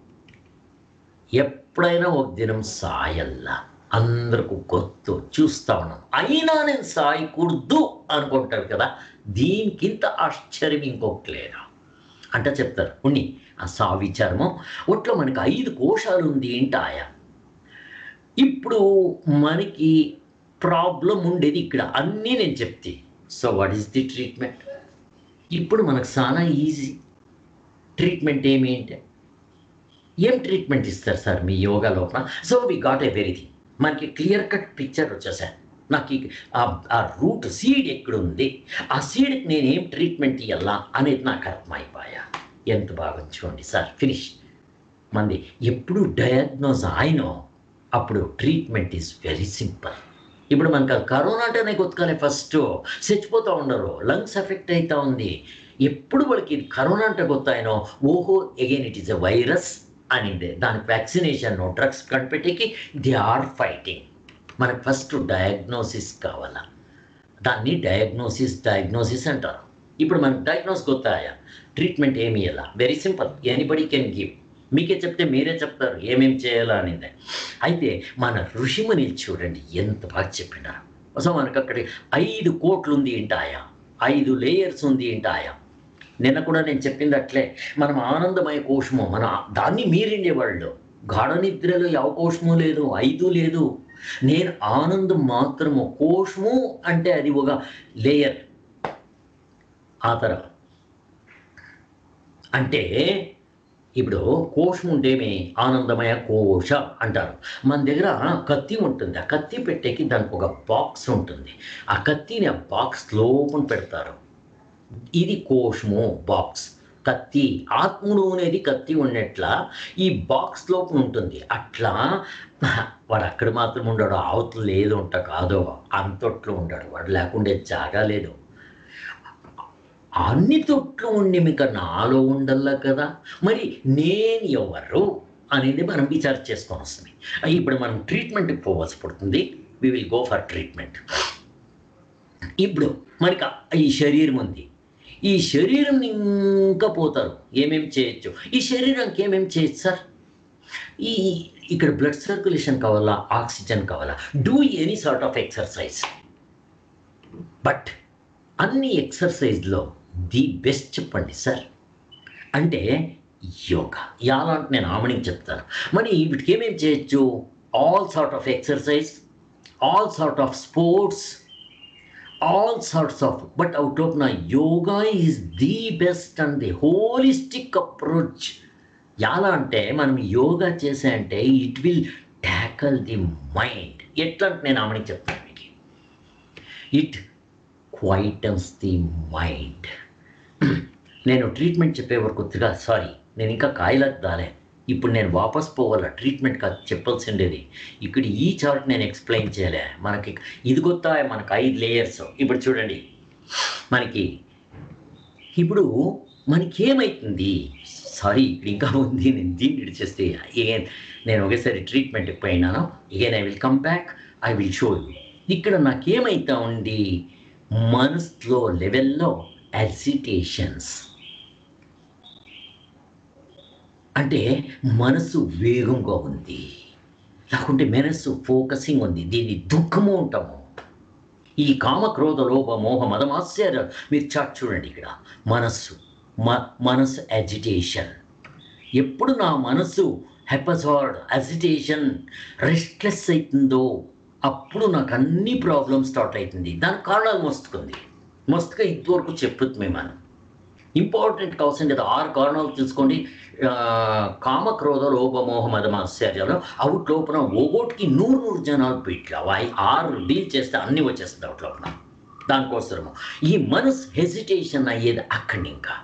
ఎప్పుడైనా ఒక దినం సాయల్లా అందరికి గుర్తు చూస్తా ఉన్నాం అయినా నేను సాయకూడదు అనుకుంటారు కదా దీనికింత ఆశ్చర్యం ఇంకొకటి లేదా అంట చెప్తారు ఉన్ని ఆ సా విచారము ఒట్లో మనకి ఐదు కోశాలు ఉంది ఏంటాయా ఇప్పుడు మనకి ప్రాబ్లం ఉండేది ఇక్కడ అన్నీ నేను చెప్తే so what is the treatment ఇప్పుడు మనకు చాలా ఈజీ ట్రీట్మెంట్ ఏమి అంటే ఏం ట్రీట్మెంట్ ఇస్తారు సార్ మీ యోగా లోపల సో వి గాట్ ఏ వెరీథింగ్ మనకి క్లియర్ కట్ పిక్చర్ వచ్చేసాను నాకు ఈ- ఆ- ఆ రూట్ సీడ్ ఎక్కడుంది ఆ సీడ్కి నేను ఏం ట్రీట్మెంట్ ఇవ్వాలా అనేది నాకు అర్థమైపోయా ఎంత బాగా చూడండి సార్ ఫినిష్ మంది ఎప్పుడు డయాగ్నోజ్ అయినో అప్పుడు ట్రీట్మెంట్ ఈజ్ వెరీ సింపుల్ ఇప్పుడు మనకు అది కరోనా అంటేనే గుర్తుకాలే ఫస్ట్ చచ్చిపోతూ ఉండరు లంగ్స్ ఎఫెక్ట్ అవుతా ఉంది ఎప్పుడు వాళ్ళకి ఇది కరోనా అంటే గుర్తాయినో ఓహో again it is a virus అనింది దానికి వ్యాక్సినేషన్ డ్రగ్స్ కనిపెట్టేకి దే ఆర్ ఫైటింగ్ మనకు ఫస్ట్ డయాగ్నోసిస్ కావాలా దాన్ని డయాగ్నోసిస్ డయాగ్నోసిస్ అంటారు ఇప్పుడు మనకు డయాగ్నోస్ గుర్తాయా ట్రీట్మెంట్ ఏమి ఇలా very simple anybody can give మీకే చెప్తే మీరే చెప్తారు ఏమేం చేయాలా అనేది అయితే మన ఋషిముని చూడండి ఎంత బాగా చెప్పినారు సో మనకు అక్కడ ఐదు కోట్లు ఉంది ఇంటాయా ఐదు లేయర్స్ ఉంది ఇంటాయా నిన్న కూడా నేను చెప్పింది అట్లే మనం ఆనందమయ కోశము మన దాన్ని మీరిండే వాళ్ళు గాఢ నిద్రలో ಯಾವ కోశము లేదు ఐదు లేదు నేను ఆనందం మాత్రము కోశము అంటే అది ఒక లేయర్ ఆ తర అంటే ఇప్పుడు కోశం ఉంటేమి ఆనందమయ కోశ అంటారు మన దగ్గర కత్తి ఉంటుంది ఆ కత్తి పెట్టేకి దానికి ఒక బాక్స్ ఉంటుంది ఆ కత్తిని ఆ బాక్స్ లోపల పెడతారు ఇది కోశము బాక్స్ కత్తి ఆత్ముడు అనేది కత్తి ఉన్నట్ల ఈ బాక్స్ లోపల ఉంటుంది అట్లా వాడు అక్కడ మాత్రం ఉండడు అవతల లేదు ఉంట కాదో అంతట్లో ఉండడు వాడు లేకుండే జాగా లేదు అన్ని తొట్లు ఉండి మీకు నాలో ఉండల్లా కదా మరి నేను ఎవరు అనేది మనం విచార చేసుకొని వస్తుంది ఇప్పుడు మనం ట్రీట్మెంట్కి పోవాల్సి పడుతుంది we will go for treatment ఇప్పుడు మనకి ఈ శరీరం ఉంది ఈ శరీరం ఇంకా పోతారు ఏమేమి చేయొచ్చు ఈ శరీరానికి ఏమేమి చేయొచ్చు సార్ ఈ ఇక్కడ బ్లడ్ సర్క్యులేషన్ కావాలా ఆక్సిజన్ కావాలా do any sort of exercise but అన్ని ఎక్సర్సైజ్లో ది బెస్ట్ చెప్పండి సార్ అంటే యోగా ఎలా అంటే నేను ఆమనికి చెప్తాను మరి వీటికి ఏమేమి చేయొచ్చు all sort of exercise all sort of sports all sorts of but out of నా yoga is the best and the holistic approach ఎలా అంటే మనం యోగా చేసే అంటే it will tackle the mind ఎట్లా అంటే నేను ఆమెకి చెప్తాను మీకు ఇట్ క్వైటన్స్ ది మైండ్ నేను ట్రీట్మెంట్ చెప్పే వరకు కొద్దిగా సారీ నేను ఇంకా కాయలకు దాలే ఇప్పుడు నేను వాపస్ పోవాలా ట్రీట్మెంట్ కాదు చెప్పాల్సిండేది ఇక్కడ ఈ చార్ట్ నేను ఎక్స్ప్లెయిన్ చేయలే మనకి ఇది కొత్త మనకి ఐదు లేయర్స్ ఇప్పుడు చూడండి మనకి ఇప్పుడు మనకి ఏమవుతుంది సారీ ఇక్కడ ఇంకా ఉంది నేను దీన్ని ఇడిచేస్తే ఏగైన్ నేను ఒకేసారి ట్రీట్మెంట్కి పోయినాను again I will come back I will show you ఇక్కడ నాకేమైతా ఉంది మనసులో లెవెల్లో అల్సిటేషన్స్ అంటే మనసు వేగంగా ఉంది లేకుంటే మనస్సు ఫోకసింగ్ ఉంది దీన్ని దుఃఖము ఉంటాము ఈ కామ క్రోధ లోభ మోహ మదమాశ్చర్య మీరు చాట్ చూడండి ఇక్కడ మనస్సు మ మనసు అజిటేషన్ ఎప్పుడు నా మనసు హెపజార్డ్ అజిటేషన్ రెస్ట్లెస్ అవుతుందో అప్పుడు నాకు అన్ని ప్రాబ్లమ్స్ స్టార్ట్ అవుతుంది దానికి కారణాలు మస్తుకుంది మస్తుగా ఇంతవరకు చెప్పుతుంది మనం ఇంపార్టెంట్ కావాల్సింది కదా ఆరు కారణాలు తీసుకోండి ఆ, కామ క్రోధ లోభ మోహ మదమాశ్చర్యాలు అవుట్ లోపల ఒగోటికి నూరు నూరు జనాలు పెట్టు అవి ఆరు డీల్ చేస్తే అన్నీ వచ్చేస్తుంది అవుట్ లోపల దానికోసము ఈ మనసు హెసిటేషన్ అయ్యేది అక్కడి ఇంకా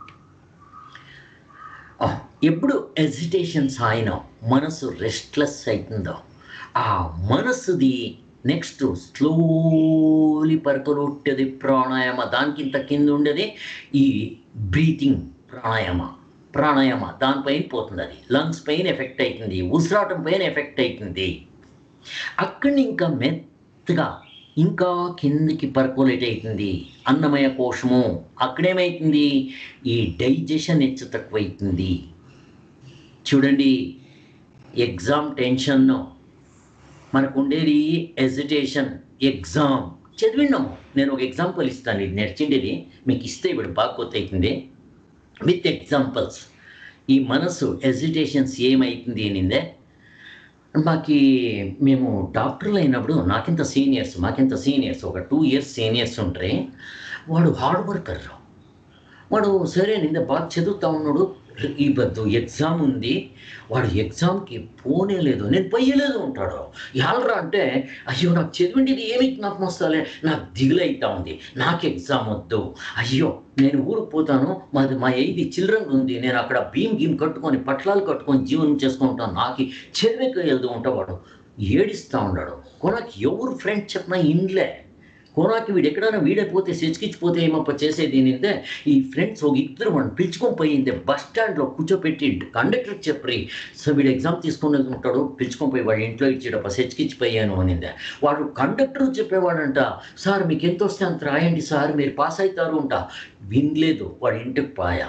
ఆ, ఎప్పుడు హెసిటేషన్స్ ఆయన మనసు రెస్ట్లెస్ అవుతుందో ఆ మనసుది నెక్స్ట్ స్లోలీ పరకలొట్టేది ప్రాణాయామ దానికింత కింద ఉండేది ఈ బ్రీతింగ్ ప్రాణాయామ ప్రాణాయామ దానిపైన పోతుంది అది లంగ్స్ పైన ఎఫెక్ట్ అవుతుంది ఉసిరాటం పైన ఎఫెక్ట్ అవుతుంది అక్కడి ఇంకా మెత్తగా ఇంకా కిందికి పర్కులేట్ అవుతుంది అన్నమయ కోశము అక్కడేమవుతుంది ఈ డైజెషన్ హెచ్చు తక్కువ అవుతుంది చూడండి ఎగ్జామ్ టెన్షన్ మనకు ఉండేది ఎజిటేషన్ ఎగ్జామ్ చదివినాము నేను ఒక ఎగ్జాంపుల్ ఇస్తాను ఇది నడిచిండేది మీకు ఇస్తే ఇప్పుడు బాగా కొత్త అవుతుంది విత్ ఎగ్జాంపుల్స్ ఈ మనసు ఎజిటేషన్స్ ఏమవుతుంది అనిందే మాకి మేము డాక్టర్లు అయినప్పుడు నాకింత సీనియర్స్ మాకింత సీనియర్స్ ఒక టూ ఇయర్స్ సీనియర్స్ ఉంటారే వాడు హార్డ్ వర్కర్ వాడు సరే నింద బాగా చదువుతా ఉన్నాడు ఈ బద్దు ఎగ్జామ్ ఉంది వాడు ఎగ్జామ్కి పోనే లేదు నేను పోయలేదు ఉంటాడు ఎలారా అంటే అయ్యో నాకు చదివింది ఏమి నాకు వస్తాలే నాకు దిగులైతా ఉంది నాకు ఎగ్జామ్ వద్దు అయ్యో నేను ఊరికి పోతాను మాది మా ఐది చిల్డ్రన్ ఉంది నేను అక్కడ భీమ్ గీమ్ కట్టుకొని పట్లాలు కట్టుకొని జీవనం చేసుకుంటాను నాకు చదివేకి వెళ్తూ ఉంటావాడు ఏడిస్తూ ఉన్నాడు కొనకి ఎవరు ఫ్రెండ్ చెప్పినా ఇండ్లే కోనాకి వీడు ఎక్కడైనా వీడైపోతే సెచ్కిచ్చిపోతే ఏమప్ప చేసేది ఏంటంటే ఈ ఫ్రెండ్స్ ఒక ఇద్దరు వాడిని పిలుచుకొని పోయింది బస్ స్టాండ్లో కూర్చోపెట్టి కండక్టర్కి చెప్పి సో వీడు ఎగ్జామ్ తీసుకొని ఉంటాడు పిలుచుకొని పోయి వాడి ఇంట్లో ఇచ్చేటప్ప సెచ్కిచ్చిపోయాను అనింది వాడు కండక్టర్ చెప్పేవాడంట సార్ మీకు ఎంత వస్తే అంత రాయండి సార్ మీరు పాస్ అవుతారు అంట వినలేదు వాడి ఇంటికి పాయా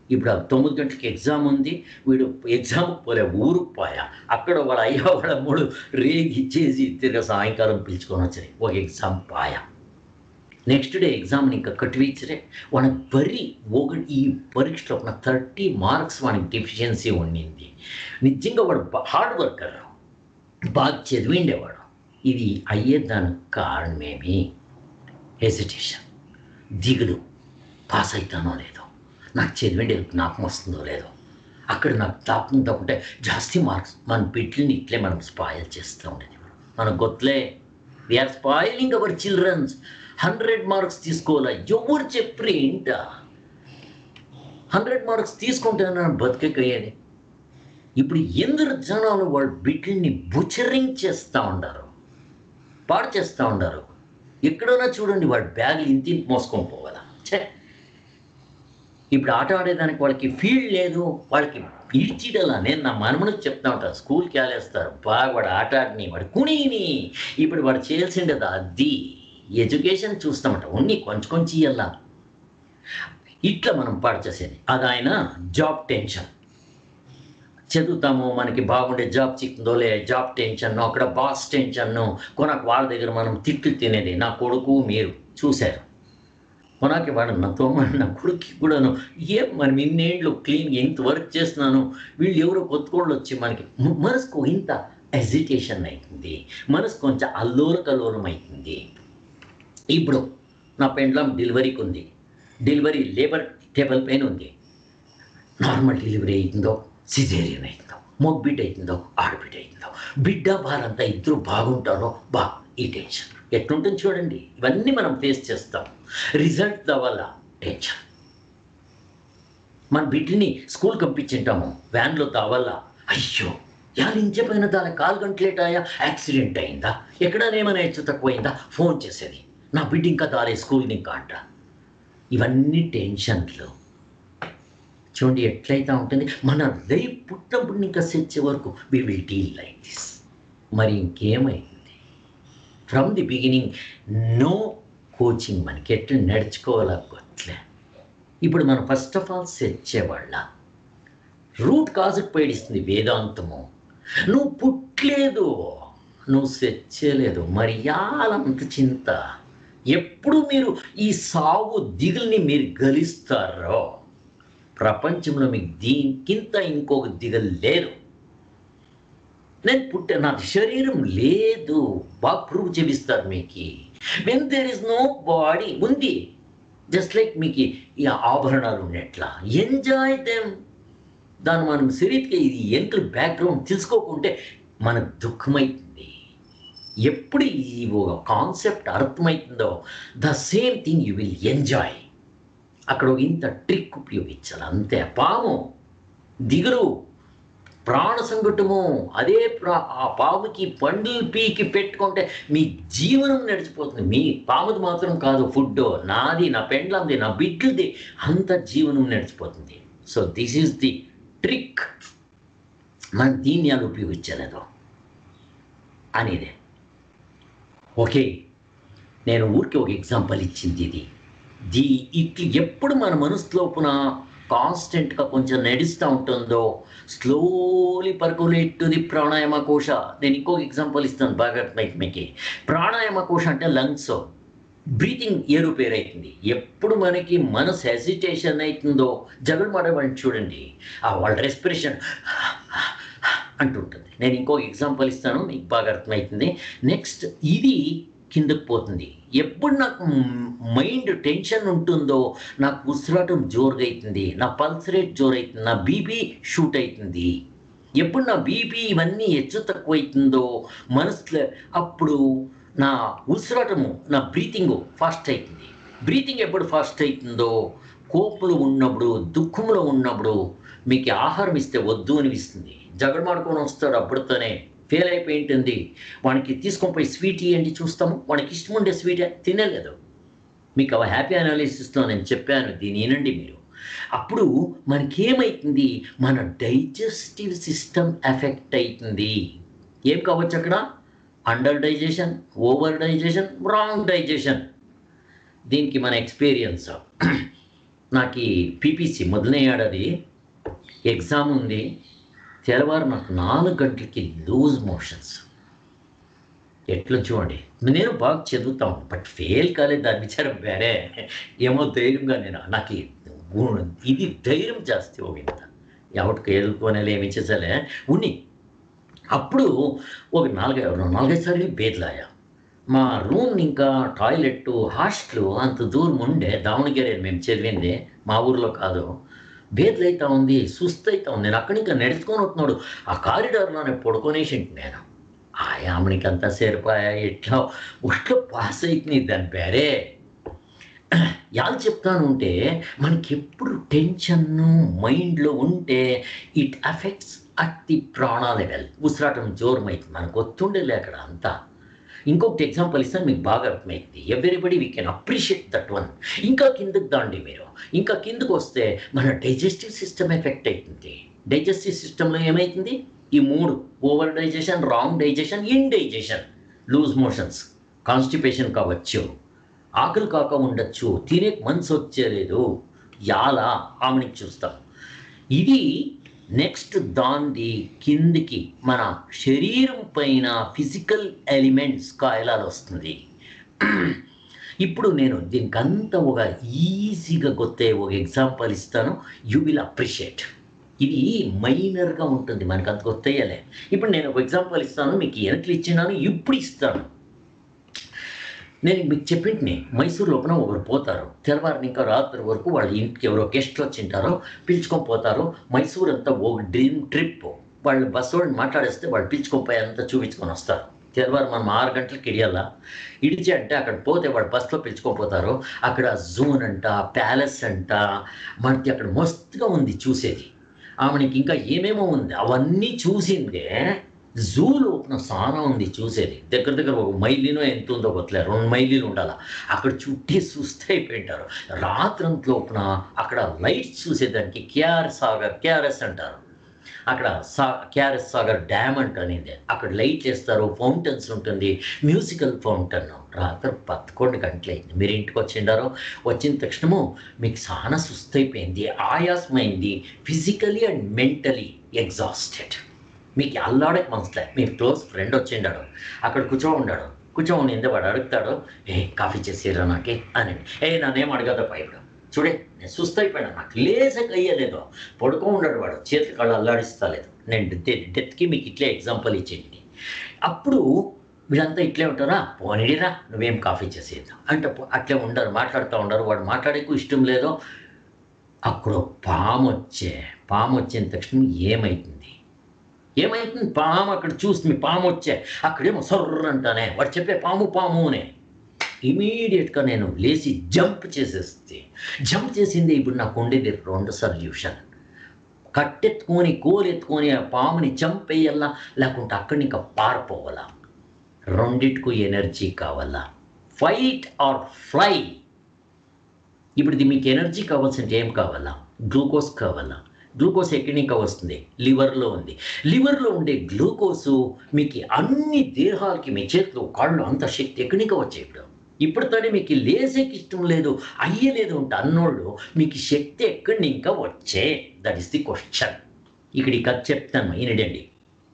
ఇప్పుడు ఆ తొమ్మిది గంటలకి ఎగ్జామ్ ఉంది వీడు ఎగ్జామ్కి పోలే ఊరుకు పోయా అక్కడ వాళ్ళ అయ్యా వాళ్ళ మూడు రేగి ఇచ్చేసి తిరిగి సాయంకాలం పిలుచుకొని వచ్చాయి ఒక ఎగ్జామ్ పాయా నెక్స్ట్ డే ఎగ్జామ్ని ఇంకా కట్టివచ్చరే వానికి బరీ ఒకటి ఈ పరీక్షలో ఒక థర్టీ మార్క్స్ వానికి డెఫిషియన్సీ ఉండింది నిజంగా వాడు హార్డ్ వర్కర్ బాగా చదివిండేవాడు ఇది అయ్యేదానికి కారణమేమి హెసిటేషన్ దిగులు పాస్ అవుతానో లేదో నాకు చదివిండే జ్ఞాపకం వస్తుందో లేదో అక్కడ నాకు జ్ఞాపకం తప్పుంటే జాస్తి మార్క్స్ మన బిడ్డలని ఇట్లే మనం స్పాయిల్ చేస్తూ ఉండేది మనకు గొత్లే we are spoiling our childrens hundred marks తీసుకోవాలా ఎవరు చెప్పి ఏంట హండ్రెడ్ మార్క్స్ తీసుకుంటే నన్ను బతికేకయ్యేది ఇప్పుడు ఎందుకు జనాలు వాళ్ళ బిడ్డల్ని బుచరింగ్ చేస్తూ ఉండారు పాడు చేస్తూ ఉండారు ఎక్కడైనా చూడండి వాడి బ్యాగులు ఇంత ఇంత మోసుకొని పోవాలా ఛే ఇప్పుడు ఆట ఆడేదానికి వాళ్ళకి ఫీల్డ్ లేదు వాళ్ళకి ఇడ్చిడలా నేను నా మనమునికి చెప్తా ఉంటాను స్కూల్కి వెళ్ళేస్తారు బాగా వాడు ఆట ఆడిని వాడు కుణిని ఇప్పుడు వాడు చేయాల్సిండేది అది ఎడ్యుకేషన్ చూస్తామట ఉన్ని కొంచెం కొంచెం ఇయ్యాల ఇట్లా మనం పాడు చేసేది అది ఆయన జాబ్ టెన్షన్ చదువుతాము మనకి బాగుండే జాబ్ చిక్కుందో లే జాబ్ టెన్షన్ అక్కడ బాస్ టెన్షన్ కొనకు వాళ్ళ దగ్గర మనం తిట్లు తినేది నా కొడుకు మీరు చూశారు కొనాకి వాడు నాతో నా కొడుక్కి కూడాను ఏం మనం ఇన్నేళ్ళు క్లీన్ ఎంత వర్క్ చేస్తున్నాను వీళ్ళు ఎవరో కొత్త కోళ్ళు వచ్చి మనకి మ- మనసుకు ఇంత ఎజిటేషన్ అవుతుంది మనసు కొంచెం అల్లోల కల్లోలం అవుతుంది ఇప్పుడు నా పెండ్లం డెలివరీకి ఉంది డెలివరీ లేబర్ టేబుల్ పైన ఉంది నార్మల్ డెలివరీ అవుతుందో సిజేరియన్ అవుతుందో మొగ్బిడ్డ అవుతుందో ఆడబిడ్డ అవుతుందో బిడ్డ బాలంతా ఇద్దరు బాగుంటారో బా ఈ టెన్షన్ ఎట్లుంటుంది చూడండి ఇవన్నీ మనం ఫేస్ చేస్తాం రిజల్ట్ వల్ల టెన్షన్ మన బిడ్డని స్కూల్ పంపించింటాము వ్యాన్లో తావల్ల అయ్యో యాలించపోయిన దాని కాలు గంటలేటాయా యాక్సిడెంట్ అయిందా ఎక్కడనేమైనా హెచ్చు తక్కువైందా ఫోన్ చేసేది నా బిడ్డ ఇంకా దారే స్కూల్ని ఇంకా అంట ఇవన్నీ టెన్షన్లు చూడండి ఎట్లయితే ఉంటుంది మన లైఫ్ పుట్టినప్పుడు ఇంకా సెచ్చే వరకు we will deal like this మరి ఇంకేమైంది from the beginning no coaching మనకి ఎట్లా నడుచుకోవాలా గొట్లే ఇప్పుడు మనం ఫస్ట్ ఆఫ్ ఆల్ సెచ్చేవాళ్ళ రూట్ కాజుకు పైడిస్తుంది వేదాంతము నువ్వు పుట్టలేదు నువ్వు సెచ్చేలేదు మరి యాలంత చింత ఎప్పుడు మీరు ఈ సావు దిగుల్ని మీరు గలిస్తారో ప్రపంచంలో మీకు దీనికింత ఇంకొక దిగలు లేరు నేను పుట్ట నా శరీరం లేదు బాగా ప్రూవ్ చేపిస్తారు మీకు when there is no body ఉంది జస్ట్ లైక్ మీకు ఈ ఆభరణాలు ఉన్నట్లా ఎంజాయ్ దెమ్ దాన్ని మనం శరీరకి ఇది ఎంకల్ బ్యాక్గ్రౌండ్ తెలుసుకోకుంటే మనకు దుఃఖమైతుంది ఎప్పుడు ఈ ఒక కాన్సెప్ట్ అర్థమవుతుందో the same thing you will enjoy అక్కడ ఒక ఇంత ట్రిక్ ఉపయోగించాలి అంతే పాము దిగురు ప్రాణ సంకటము అదే ప్రా ఆ పాముకి పండ్లు పీకి పెట్టుకుంటే మీ జీవనం నడిచిపోతుంది మీ పాముది మాత్రం కాదు ఫుడ్ నాది నా పెండ్లంది నా బిడ్డలది అంత జీవనం నడిచిపోతుంది so this is the trick మనం దీన్ని ఎలా ఉపయోగించలేదు అనేది ఓకే నేను ఊరికి ఒక ఎగ్జాంపుల్ ఇచ్చింది ఇది దీ ఇట్లా ఎప్పుడు మన మనసు లోపున కాన్స్టెంట్గా కొంచెం నడుస్తూ ఉంటుందో slowly percolate to the pranayama kosha నేను ఇంకొక ఎగ్జాంపుల్ ఇస్తాను బాగా అర్థమైంది మీకు ప్రాణాయామ కోశ అంటే లంగ్స్ బ్రీతింగ్ ఏరుపేరు అవుతుంది ఎప్పుడు మనకి మనసు హెసిటేషన్ అవుతుందో జగన్ మాడేవాడిని చూడండి ఆ వాళ్ళ రెస్పిరేషన్ అంటుంటుంది నేను ఇంకో ఎగ్జాంపుల్ ఇస్తాను మీకు బాగా అర్థమవుతుంది నెక్స్ట్ ఇది కిందకు పోతుంది ఎప్పుడు నాకు మైండ్ టెన్షన్ ఉంటుందో నాకు ఉసిరాటం జోరుగా అవుతుంది నా పల్స్ రేట్ జోరు అవుతుంది నా బీపీ షూట్ అవుతుంది ఎప్పుడు నా బీపీ ఇవన్నీ హెచ్చు తక్కువ అవుతుందో మనసులో అప్పుడు నా ఉసిరాటము నా బ్రీతింగ్ ఫాస్ట్ అవుతుంది బ్రీతింగ్ ఎప్పుడు ఫాస్ట్ అవుతుందో కోపంలో ఉన్నప్పుడు దుఃఖంలో ఉన్నప్పుడు మీకు ఆహారం ఇస్తే వద్దు అనిపిస్తుంది జగడమాడుకొని వస్తాడు అప్పుడుతోనే ఫెయిల్ అయిపోయి ఉంటుంది వానికి తీసుకొని పోయి స్వీట్ ఇవ్వండి చూస్తాము వానికి ఇష్టం ఉండే స్వీట్ తినలేదు మీకు అవ హ్యాపీ అనాలిసిస్లో నేను చెప్పాను దీని వినండి మీరు అప్పుడు మనకేమవుతుంది మన డైజెస్టివ్ సిస్టమ్ ఎఫెక్ట్ అవుతుంది ఏం కావచ్చు అక్కడ under digestion over digestion wrong digestion దీనికి మన ఎక్స్పీరియన్స్ నాకు ఈ పీపీసీ మొదలయ్యాడు అది ఎగ్జామ్ ఉంది తెల్లవారు నాకు నాలుగు గంటలకి లూజ్ మోషన్స్ ఎట్లా చూడండి నేను బాగా చదువుతాను బట్ ఫెయిల్ కాలేదు దాని విచారం వేరే ఏమో ధైర్యంగా నేను నాకు ఈ గు- ఇది ధైర్యం జాస్తి ಹೋಗಿಂತ ఎవరికి ఎదుర్కొనేలే ఏమి చేసాలే ఉన్ని అప్పుడు ఒక నాలుగైదు నాలుగైదు సార్లు బేద్లాయా మా రూమ్ ఇంకా టాయిలెట్ హాస్టల్ అంత దూరం ఉండే దావణగిరి మేము చదివింది మా ఊర్లో కాదు బేదలైతా ఉంది సుస్తైతా ఉంది నేను అక్కడి ఇంకా నడుచుకొని వస్తున్నాడు ఆ కారిడార్లోనే పడుకొనేసి నేను ఆయామనికి అంతా సేరిపోయా ఎట్లా ఉట్లో పాస్ అవుతుంది దాని పేరే యాలు చెప్తాను ఉంటే మనకి ఎప్పుడు టెన్షన్ మైండ్లో ఉంటే it affects at the prana level ఉసిరాటం జోరమైతుంది మనకు ఒత్తుండేలే అక్కడ అంతా ఇంకొకటి ఎగ్జాంపుల్ ఇస్తాను మీకు బాగా అర్థమైంది everybody we can appreciate that one ఇంకా కిందకి దాండి మీరు ఇంకా కిందకు వస్తే మన డైజెస్టివ్ సిస్టమ్ ఎఫెక్ట్ అవుతుంది డైజెస్టివ్ సిస్టంలో ఏమవుతుంది ఈ మూడు over digestion wrong digestion indigestion loose motions constipation కావచ్చు ఆకలి కాక ఉండొచ్చు తినే మనసు వచ్చేలేదు యాలా ఆమెనికి చూస్తాం ఇది నెక్స్ట్ దాంది కిందికి మన శరీరం పైన ఫిజికల్ ఎలిమెంట్స్ కాయలాలు వస్తుంది ఇప్పుడు నేను దీనికి అంత ఒక ఈజీగా గొత్తే ఒక ఎగ్జాంపుల్ ఇస్తాను యూ విల్ అప్రిషియేట్ ఇది మైనర్గా ఉంటుంది మనకు అంత గొత్తయ్యలే ఇప్పుడు నేను ఒక ఎగ్జాంపుల్ ఇస్తాను మీకు వెనకలు ఇచ్చినాను ఇప్పుడు ఇస్తాను నేను మీకు చెప్పింటిని మైసూరు లోపల ఒకరు పోతారు తెల్లవారిని ఇంకా రాత్రి వరకు వాళ్ళ ఇంటికి ఎవరో గెస్ట్లు వచ్చింటారో పిలుచుకొని పోతారు మైసూర్ అంతా ఒక డ్రీమ్ ట్రిప్ వాళ్ళు బస్సు వాళ్ళని మాట్లాడేస్తే వాళ్ళు పిలుచుకొని పోయి అంతా చూపించుకొని వస్తారు తెల్లవారు మనం ఆరు గంటలకు ఇడియాల ఇడిచి అంటే అక్కడ పోతే వాళ్ళు బస్సులో పిలుచుకొని పోతారు అక్కడ జూన్ అంట ప్యాలెస్ అంట మనకి అక్కడ మస్తుగా ఉంది చూసేది ఆమెకి ఇంకా ఏమేమో ఉంది అవన్నీ చూసిందే జూ లోపల చాలా ఉంది చూసేది దగ్గర దగ్గర ఒక మైలీనో ఎంత ఉందో వదిలే రెండు మైలీలు ఉండాలా అక్కడ చుట్టి సుస్థ అయిపోయింటారు రాత్రంత లోపల అక్కడ లైట్స్ చూసేదానికి కేఆర్ సాగర్ కేఆర్ఎస్ అంటారు అక్కడ సా కేఆర్ఎస్ సాగర్ డ్యామ్ అంటనింది అక్కడ లైట్ వేస్తారు ఫౌంటైన్స్ ఉంటుంది మ్యూజికల్ ఫౌంటైన్ రాత్రి పదకొండు గంటలైంది మీరు ఇంటికి వచ్చిండారో వచ్చిన తక్షణము మీకు చాలా సుస్తైపోయింది ఆయాసమైంది ఫిజికలీ అండ్ మెంటలీ ఎగ్జాస్టెడ్ మీకు అల్లాడక మనసులే మీ క్లోజ్ ఫ్రెండ్ వచ్చిండాడు అక్కడ కూర్చో ఉన్నాడు కూర్చోని ఇంద వాడు అడుగుతాడు ఏ కాఫీ చేసేరా నాకే అని ఏ నన్నేం అడగదప్ప ఇప్పుడు చూడే నేను సుస్తైపోయినా నాకు లేసక అయ్యలేదు పడుకో ఉన్నాడు వాడు చేతులు కాళ్ళు అల్లాడిస్తలేదు నేను డెత్ డెత్కి మీకు ఇట్లే ఎగ్జాంపుల్ ఇచ్చింది అప్పుడు వీళ్ళంతా ఇట్లే ఉంటారా పోనీడిరా నువ్వేం కాఫీ చేసేద్దాం అంటే పో- అట్లే ఉండరు మాట్లాడుతూ ఉండరు వాడు మాట్లాడేకు ఇష్టం లేదో అక్కడ పాము వచ్చే పాము వచ్చిన తక్షణం ఏమైతుంది ఏమైతుంది పాము అక్కడ చూస్తుంది పాము వచ్చే అక్కడేమో సర్ర అంటానే వాడు చెప్పే పాము పాము అనే ఇమీడియట్గా నేను లేచి జంప్ చేసేస్తే జంప్ చేసింది ఇప్పుడు నాకు ఉండేది రెండు సొల్యూషన్ కట్టెత్తుకొని కోలెత్తుకొని ఆ పాముని చంపేయాలా లేకుంటే అక్కడి ఇంకా పారిపోవాలా రెండిటికు ఎనర్జీ కావాలా ఫైట్ ఆర్ ఫ్లై ఇప్పుడు ఇది మీకు ఎనర్జీ కావాల్సింటే ఏం కావాలా గ్లూకోజ్ కావాలా గ్లూకోజ్ ఎక్కడి నుంచి వస్తుంది లివర్లో ఉంది లివర్లో ఉండే గ్లూకోజు మీకు అన్ని దేహాలకి మీ చేతిలో కాళ్ళు అంత శక్తి ఎక్కడి నుంచి వచ్చాయి ఇప్పుడు ఇప్పుడు తోనే మీకు లేసేకి ఇష్టం లేదు అయ్యలేదు ఉంటే అన్నోళ్ళు మీకు శక్తి ఎక్కడి ఇంకా వచ్చే దట్ ఇస్ ది క్వశ్చన్ ఇక్కడ ఈ కథ చెప్తాను ఈనడండి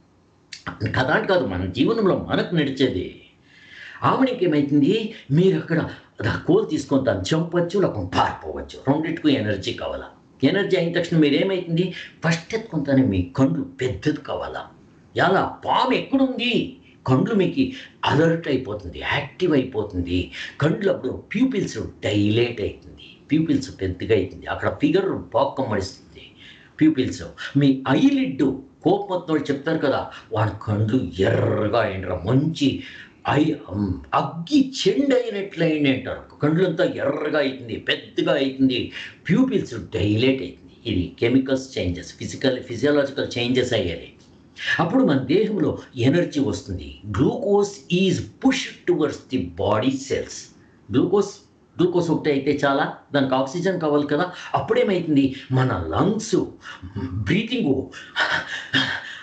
కథ అంటే కాదు మన జీవనంలో మనకు నడిచేది ఆమెకి ఏమైతుంది మీరు అక్కడ ఆ కోల్ తీసుకొని తను చంపచ్చు లేకపోతే పారిపోవచ్చు రెండింటికి ఎనర్జీ కావాలా ఎనర్జీ అయిన తక్షణ మీరు ఏమైతుంది ఫస్ట్ ఎత్తుకుంటానే మీ కండ్లు పెద్దది కావాలా ఎలా పాము ఎక్కడుంది కండ్లు మీకు అలర్ట్ అయిపోతుంది యాక్టివ్ అయిపోతుంది కండ్లు అప్పుడు ప్యూపిల్స్ డైలేట్ అవుతుంది ప్యూపిల్స్ పెద్దగా అవుతుంది అక్కడ ఫిగర్ బాగా మడిస్తుంది ప్యూపిల్స్ మీ ఐలిడ్ కోపమొత్తం చెప్తారు కదా వాడి కండ్లు ఎర్రగా అయినరా మంచి ఐ అమ్, అగ్గి చెండు అయినట్లు అయింది అంటారు కండ్లంతా ఎర్రగా అవుతుంది పెద్దగా అవుతుంది ప్యూపిల్స్ డైలేట్ అవుతుంది ఇది chemicals changes physical physiological changes అయ్యాయి అప్పుడు మన దేహంలో ఎనర్జీ వస్తుంది glucose is push towards the body cells glucose glucose ఒకటి అయితే చాలా దానికి ఆక్సిజన్ కావాలి కదా అప్పుడేమైతుంది మన లంగ్స్ బ్రీతింగ్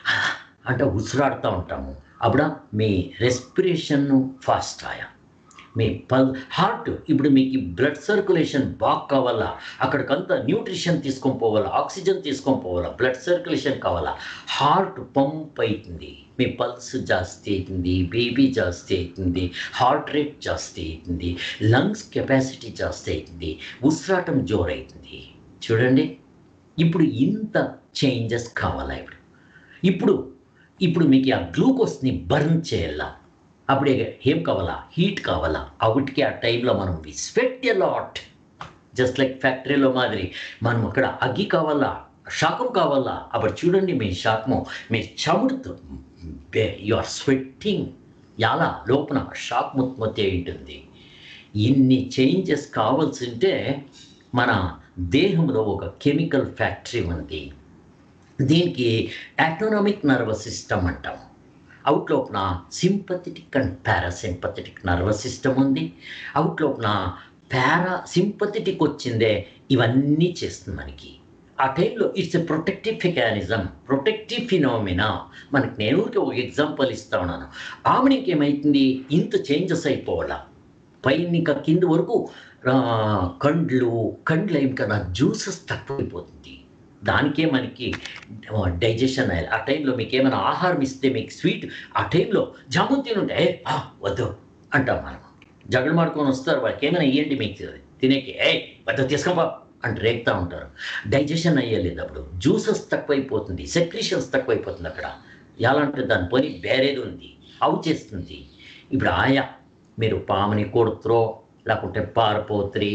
అంటే ఉసిరాడుతూ ఉంటాము అప్పుడు మీ రెస్పిరేషన్ ఫాస్ట్ ఆయా మీ పల్ హార్ట్ ఇప్పుడు మీకు బ్లడ్ సర్క్యులేషన్ బాగా కావాలా అక్కడికంతా న్యూట్రిషన్ తీసుకొని పోవాలా ఆక్సిజన్ తీసుకొని పోవాలా బ్లడ్ సర్క్యులేషన్ కావాలా హార్ట్ పంప్ అవుతుంది మీ పల్స్ జాస్తి అవుతుంది బీపీ జాస్తి అవుతుంది హార్ట్ రేట్ జాస్తి అవుతుంది లంగ్స్ కెపాసిటీ జాస్తి అవుతుంది ఉసిరాటం జోరవుతుంది చూడండి ఇప్పుడు ఇంత చేంజెస్ కావాలా ఇప్పుడు ఇప్పుడు ఇప్పుడు మీకు ఆ గ్లూకోజ్ని బర్న్ చేయాలా అప్పుడే ఏం కావాలా హీట్ కావాలా అవుట్కి ఆ టైంలో మనం we sweat a lot just like ఫ్యాక్టరీలో మాదిరి మనం అక్కడ అగ్గి కావాలా శాకం కావాలా అప్పుడు చూడండి మీ శాకము మీ చముడుతో యు ఆర్ స్వెట్టింగ్ ఎలా లోపల షాక్ ముత్మతి అయి ఉంటుంది ఇన్ని చేంజెస్ కావాల్సి ఉంటే మన దేహంలో ఒక కెమికల్ ఫ్యాక్టరీ ఉంది దీనికి ఆటోనామిక్ నర్వస్ సిస్టమ్ అంటాం అవుట్ లోపల sympathetic and parasympathetic nervous system ఉంది అవుట్ లోపల పారా సింపథెటిక్ వచ్చిందే ఇవన్నీ చేస్తుంది మనకి ఆ టైంలో it's a protective mechanism protective phenomena మనకి నేను ఊరికే ఒక ఎగ్జాంపుల్ ఇస్తా ఉన్నాను ఆమెకి ఏమవుతుంది ఇంత చేంజెస్ అయిపోవాలా పైన ఇంకా కింద వరకు ఆ, కండ్లు కండ్లు ఏం కన్నా జ్యూసెస్ తక్కువైపోతుంది దానికే మనకి డైజెషన్ అయ్యాలి ఆ టైంలో మీకు ఏమైనా ఆహారం ఇస్తే మీకు స్వీట్ ఆ టైంలో జామున్ తినుంటే "ఏ, ఆ, వద్దు అంటాం మనం జగడ మాడుకొని వస్తారు వాళ్ళకి ఏమైనా ఇవ్వండి మీకు తినేకి ఏ వద్దు తీసుకోపా అంటే రేగుతూ ఉంటారు డైజెషన్ అయ్యలేదు అప్పుడు జ్యూసెస్ తక్కువైపోతుంది సెక్రీషన్స్ తక్కువైపోతుంది అక్కడ ఎలా అంటే దాని పని వేరేది ఉంది అవు చేస్తుంది ఇప్పుడు ఆయా మీరు పాముని కొడుతురో లేకుంటే పారిపోతురి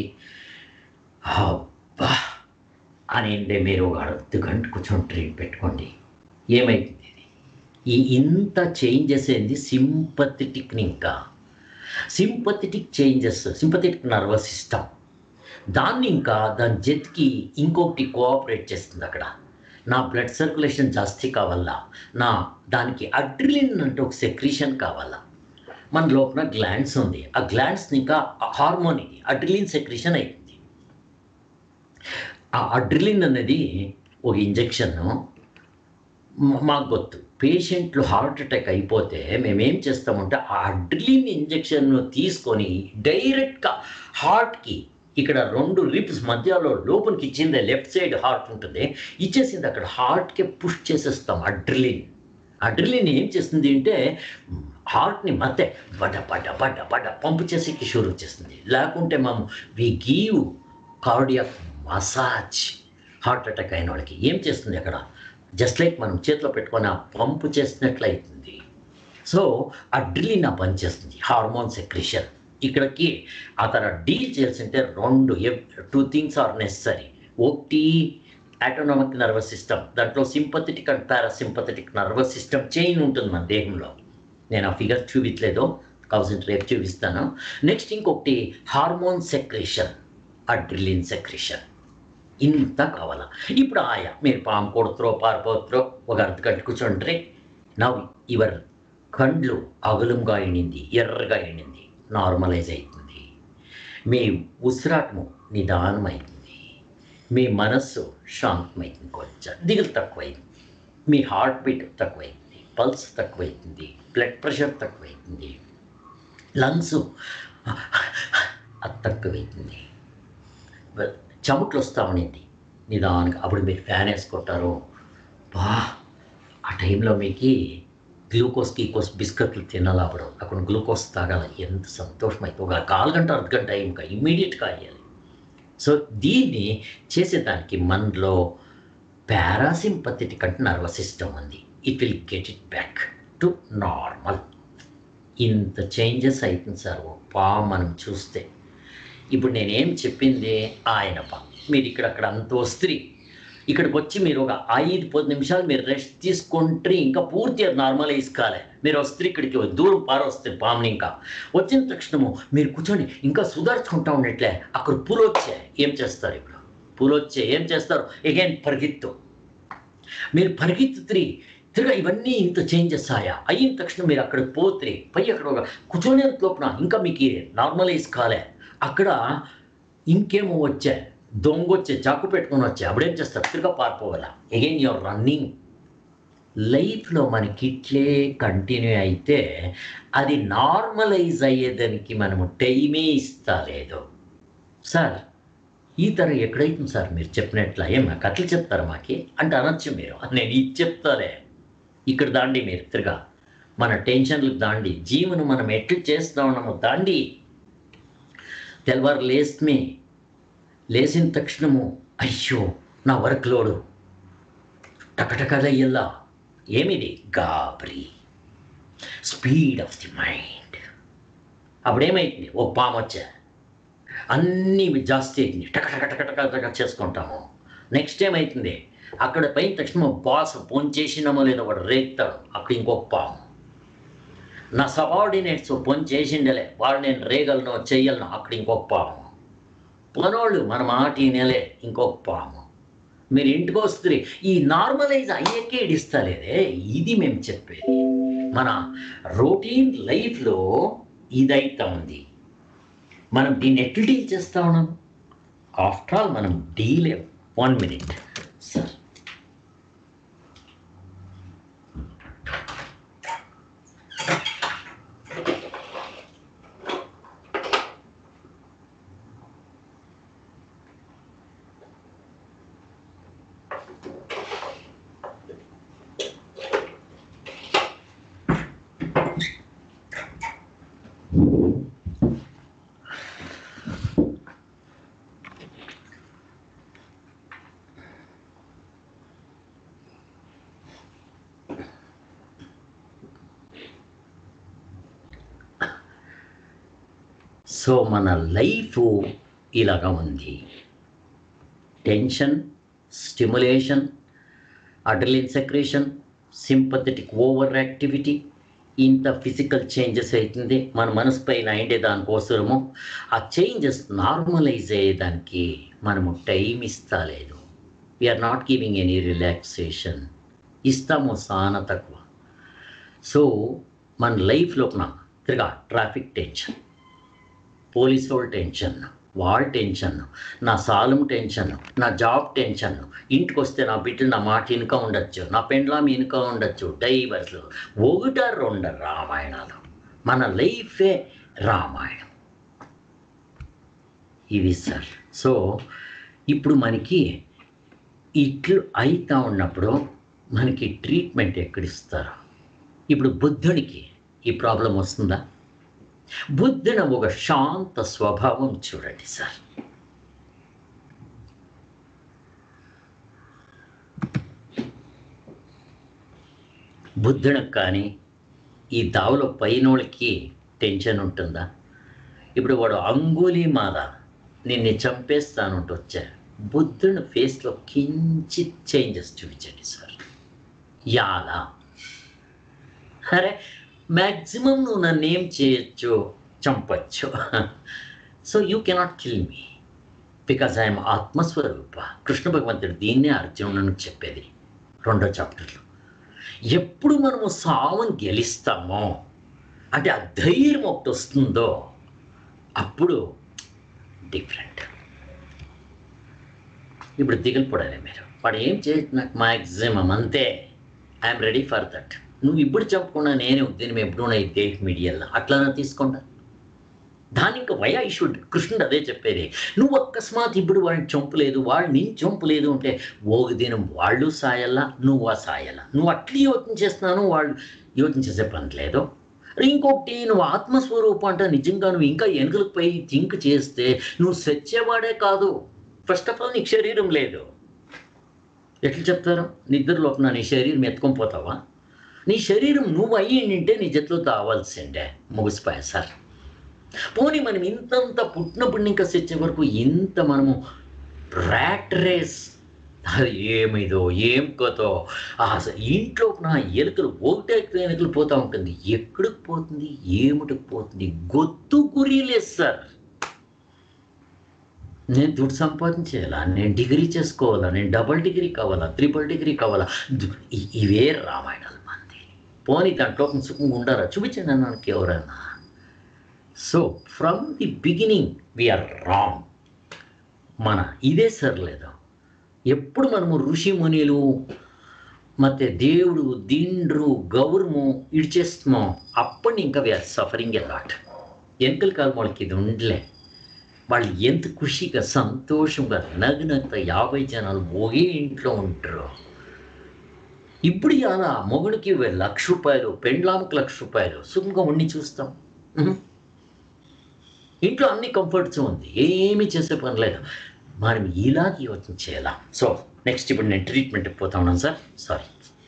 అబ్బా అనండి మీరు ఒక అర్ధ గంట కూర్చొని ట్రైన్ పెట్టుకోండి ఏమైతుంది ఇది ఈ ఇంత చేంజెస్ ఏంది సింపథెటిక్ని ఇంకా sympathetic changes sympathetic nervous system దాన్ని ఇంకా దాని జెత్కి ఇంకొకటి కోఆపరేట్ చేస్తుంది అక్కడ నా బ్లడ్ సర్క్యులేషన్ జాస్తి కావాలా నా దానికి అడ్రిలిన్ అంటే ఒక సెక్రీషన్ కావాలా మన లోపల గ్లాండ్స్ ఉంది ఆ గ్లాండ్స్ని ఇంకా హార్మోన్ ఇది అడ్రిలిన్ సెక్రీషన్ అవుతుంది ఆ అడ్రిలిన్ అనేది ఒక ఇంజెక్షన్ మాకు గొత్తు పేషెంట్లు హార్ట్ అటాక్ అయిపోతే మేమేం చేస్తామంటే ఆ అడ్రిలిన్ ఇంజెక్షన్ను తీసుకొని డైరెక్ట్గా హార్ట్కి ఇక్కడ రెండు రిప్స్ మధ్యలో లోపలికి ఇచ్చింది లెఫ్ట్ సైడ్ హార్ట్ ఉంటుంది ఇచ్చేసింది అక్కడ హార్ట్కి పుష్ చేసేస్తాం అడ్రిలిన్ అడ్రిలిన్ ఏం చేస్తుంది అంటే హార్ట్ని మధ్య బడ బడ బడ బడ పంపు చేసి షూర్ వచ్చేస్తుంది లేకుంటే మేము we give cardiac massage heart attack అయిన వాళ్ళకి ఏం చేస్తుంది అక్కడ జస్ట్ లైక్ మనం చేతిలో పెట్టుకొని ఆ పంపు చేసినట్లు అవుతుంది సో అడ్రిలిన్ ఆ పని చేస్తుంది హార్మోన్ సెక్రిషన్ ఇక్కడికి ఆ తర్వాత డీల్ చేయాల్సింటే రెండు టూ థింగ్స్ ఆర్ నెసరీ ఒకటి ఆటోనామిక్ నర్వస్ సిస్టమ్ దాంట్లో sympathetic and parasympathetic nervous system chain ఉంటుంది మన దేహంలో నేను ఆ ఫిగర్ చూపించలేదు కావాల్సిన రేపు చూపిస్తాను నెక్స్ట్ ఇంకొకటి హార్మోన్ సెక్రేషన్ అడ్రిలిన్ సెక్రేషన్ ఇంత కావాలా ఇప్పుడు ఆయా మీరు పాము కొడుతురో పారిపోతురో ఒక అర్ధ గంట కూర్చుంటారే నవ్వు ఇవర్ కండ్లు అగులంగా ఎండింది ఎర్రగా ఎండింది నార్మలైజ్ అవుతుంది మీ ఉసిరాటము నిదానమైంది మీ మనస్సు శాంతమైంది కొంచెం దిగులు తక్కువైంది మీ హార్ట్ బీట్ తక్కువైంది పల్స్ తక్కువైంది బ్లడ్ ప్రెషర్ తక్కువైంది లంగ్స్ అది తక్కువైంది చెమట్లు వస్తూ ఉండింది నిదానంగా అప్పుడు మీరు ఫ్యాన్ వేసుకుంటారు బా ఆ టైంలో మీకు గ్లూకోజ్ గీకోస్ బిస్కెట్లు తినాలి అప్పుడు అక్కడ గ్లూకోజ్ తాగాలి ఎంత సంతోషం అయితే ఒక కాలు గంట అర్ధ గంట ఇంకా ఇమ్మీడియట్గా అయ్యాలి సో దీన్ని చేసేదానికి మనలో పారాసింపథెటిక్ అంటే నర్వస్ సిస్టమ్ ఉంది it will get it back to normal ఇంత చేంజెస్ అవుతుంది సార్ ఓ పా మనం చూస్తే ఇప్పుడు నేనేం చెప్పింది ఆయన పా మీరు ఇక్కడ అక్కడ అంత వస్త్రీ ఇక్కడికి వచ్చి మీరు ఒక ఐదు పది నిమిషాలు మీరు రెస్ట్ తీసుకుంటే ఇంకా పూర్తిగా నార్మలైజ్ కాలే మీరు వస్తే ఇక్కడికి దూరం పార వస్తుంది పాముని ఇంకా వచ్చిన తక్షణము మీరు కూర్చొని ఇంకా సుధార్చుకుంటా ఉన్నట్లే అక్కడ పూలు వచ్చాయి ఏం చేస్తారు ఇప్పుడు పూలు వచ్చాయి ఏం చేస్తారు ఎగైన్ పరిగెత్తు మీరు పరిగెత్తుత్రి తిరగా ఇవన్నీ ఇంత చేంజెస్ ఆయా అయిన తక్షణం మీరు అక్కడికి పోతే పై అక్కడ ఒక కూర్చొని లోపల ఇంకా మీకు నార్మలైజ్ కాలే అక్కడ ఇంకేమో వచ్చాయి దొంగ వచ్చే చాకు పెట్టుకొని వచ్చాయి అప్పుడేం చేస్తారు తిరగా పారిపోవాలా అగైన్ యువర్ రన్నింగ్ లైఫ్లో మనకి ఇట్లే కంటిన్యూ అయితే అది నార్మలైజ్ అయ్యేదానికి మనము టైమే ఇస్తా లేదు సార్ ఈ తరం ఎక్కడైతుంది సార్ మీరు చెప్పినట్ల ఏం మా కథలు చెప్తారు మాకి అంటే అనొచ్చు మీరు నేను ఇది చెప్తాలే ఇక్కడ దాండి మీరు తిరగా మన టెన్షన్లకు దాండి జీవనం మనం ఎట్లు చేస్తా ఉన్నామో దాండి తెల్లవారు లేస్తే లేచిన తక్షణము అయ్యో నా వర్క్ లోడు టకటకలయ్యల్లా ఏమిది గాబరి స్పీడ్ ఆఫ్ ది మైండ్ అప్పుడేమైంది ఓ పాము వచ్చా అన్నీ జాస్తి అయింది టక టక టక టక టక చేసుకుంటాము నెక్స్ట్ ఏమవుతుంది అక్కడ పైన తక్షణ బాస్ ఫోన్ చేసినామో లేదో వాడు రేగుతాడు అక్కడ ఇంకొక పాము నా సబార్డినేట్స్ ఫోన్ చేసిండలే వాడు నేను రేగలను చెయ్యలను అక్కడ ఇంకొక పాము పనోళ్ళు మన మాట నెలే ఇంకొక పాము మీరు ఇంటికి వస్తుంది ఈ నార్మలైజ్ అయ్యేకే ఇడిస్తలేదే ఇది మేము చెప్పేది మన రొటీన్ లైఫ్లో ఇదైతా ఉంది మనం దీన్ని ఎట్లు డీల్ చేస్తా ఉన్నాం ఆఫ్టర్ ఆల్ మనం deal one minute sir so మన లైఫ్ ఇలాగా ఉంది tension stimulation adrenaline secretion sympathetic over activity ఇంత ఫిజికల్ చేంజెస్ అవుతుంది మన మనసు పైన అయిండే దానికోసము ఆ చేంజెస్ నార్మలైజ్ అయ్యేదానికి మనము టైం ఇస్తలేదు we are not giving any relaxation ఇస్తాము చాలా తక్కువ సో మన లైఫ్లోన తిరగా ట్రాఫిక్ టెన్షన్ పోలీసు వాళ్ళ టెన్షన్ వాళ్ళ టెన్షన్ నా సాలం టెన్షన్ నా జాబ్ టెన్షన్ ఇంటికి వస్తే నా బిడ్డలు నా మాట ఇనుక ఉండొచ్చు నా పెండ్లాం ఇనుక ఉండొచ్చు డైవర్స్లు ఒకట రెండు రామాయణాలు మన లైఫే రామాయణం ఇవి సార్ సో ఇప్పుడు మనకి ఇట్లు అవుతా ఉన్నప్పుడు మనకి ట్రీట్మెంట్ ఎక్కడిస్తారు ఇప్పుడు బుద్ధుడికి ఈ ప్రాబ్లం వస్తుందా బుద్ధుని ఒక శాంత స్వభావం చూడండి సార్ బుద్ధునికి కానీ ఈ దావలో పైనోళ్ళకి టెన్షన్ ఉంటుందా ఇప్పుడు వాడు అంగులి మాల నిన్ను చంపేస్తానంటూ వచ్చా బుద్ధుని ఫేస్లో కించిత్ చేంజెస్ చూపించండి సార్ యాలా అరే మ్యాక్సిమం నువ్వు నన్ను ఏం చేయొచ్చు చంపచ్చు so you cannot kill me because I'm ఆత్మస్వరూప కృష్ణ భగవంతుడు దీన్నే అర్జునుడికి చెప్పేది రెండో చాప్టర్లో ఎప్పుడు మనము సావుని గెలిస్తామో అంటే ఆ ధైర్యం ఒకటి వస్తుందో అప్పుడు డిఫరెంట్ ఇప్పుడు దిగులు పడాలి మీరు వాడు ఏం చేసి నాకు మ్యాక్సిమం అంతే ఐఎమ్ రెడీ ఫర్ దట్ నువ్వు ఇప్పుడు చెప్పకుండా నేనే ఉద్యమం ఎప్పుడూ ఇద్దే మీడియాలో అట్లానే తీసుకుంటా దాని ఇంకా వై ఐ షుడ్ కృష్ణుడు అదే చెప్పేది నువ్వు అకస్మాత్ ఇప్పుడు వాడిని చంపలేదు వాడు నేను చంపలేదు అంటే ఓ దినం వాళ్ళు సాయల్లా నువ్వు ఆ సాయల్లా నువ్వు అట్లే యోచన చేస్తున్నాను వాళ్ళు యోచన చేసే పని లేదు ఇంకొకటి నువ్వు ఆత్మస్వరూపం అంటే నిజంగా నువ్వు ఇంకా వెనుకలకు పోయి థింక్ చేస్తే నువ్వు సచ్చేవాడే కాదు ఫస్ట్ ఆఫ్ ఆల్ నీకు శరీరం లేదు ఎట్లా చెప్తారు నిద్ర లోపల నీ శరీరం ఎత్తుకొని పోతావా నీ శరీరం నువ్వు అయ్యింటే నీ జట్లో తావాల్సిండే ముగిసిపోయా సార్ పోనీ మనం ఇంతంత పుట్టినప్పుడు ఇంకా తెచ్చే వరకు ఇంత మనము ర్యాట్ రేస్ అది ఏమిదో ఏం కథో అసలు ఇంట్లో నా ఎలుకలు ఒకటే ఎలుకలు పోతూ ఉంటుంది ఎక్కడికి పోతుంది ఏమిటికి పోతుంది గొత్తు గురియలేదు సార్ నేను దుడ్డు సంపాదించేయాలా నేను డిగ్రీ చేసుకోవాలా నేను డబల్ డిగ్రీ కావాలా త్రిబుల్ డిగ్రీ కావాలా దు- ఇ- ఇవే రామాయణాలు మంది పోనీ దాంట్లో సుఖంగా ఉండారా చూపించండి అన్నానికి ఎవరైనా so from the beginning we are wrong మన ఇదే సరిలేదు ఎప్పుడు మనము ఋషి మునిలు ಮತ್ತೆ దేవుడు ದಿಂಡ್ರು గౌరము ఇడిచేస్తామో అప్పుడు ఇంకా వీఆర్ సఫరింగ్ ఎ లాట్ వెనకల కాలం వాళ్ళకి ఇది ఉండలే వాళ్ళు ఎంత ఖుషిగా సంతోషంగా నగ్నత యాభై జనాలు ఒకే ఇంట్లో ఉంటారు ఇప్పుడు అలా మొగుడికి లక్ష రూపాయలు పెండ్లాముకి లక్ష రూపాయలు సుఖంగా ఉండి చూస్తాం ఉహు. ఇంట్లో అన్ని కంఫర్ట్స్ ఉంది ఏమీ చేసే పని లేదు మనం ఇలాగ యోచన చేయాలా సో నెక్స్ట్ ఇప్పుడు నేను ట్రీట్మెంట్కి పోతా ఉన్నాను సార్ సారీ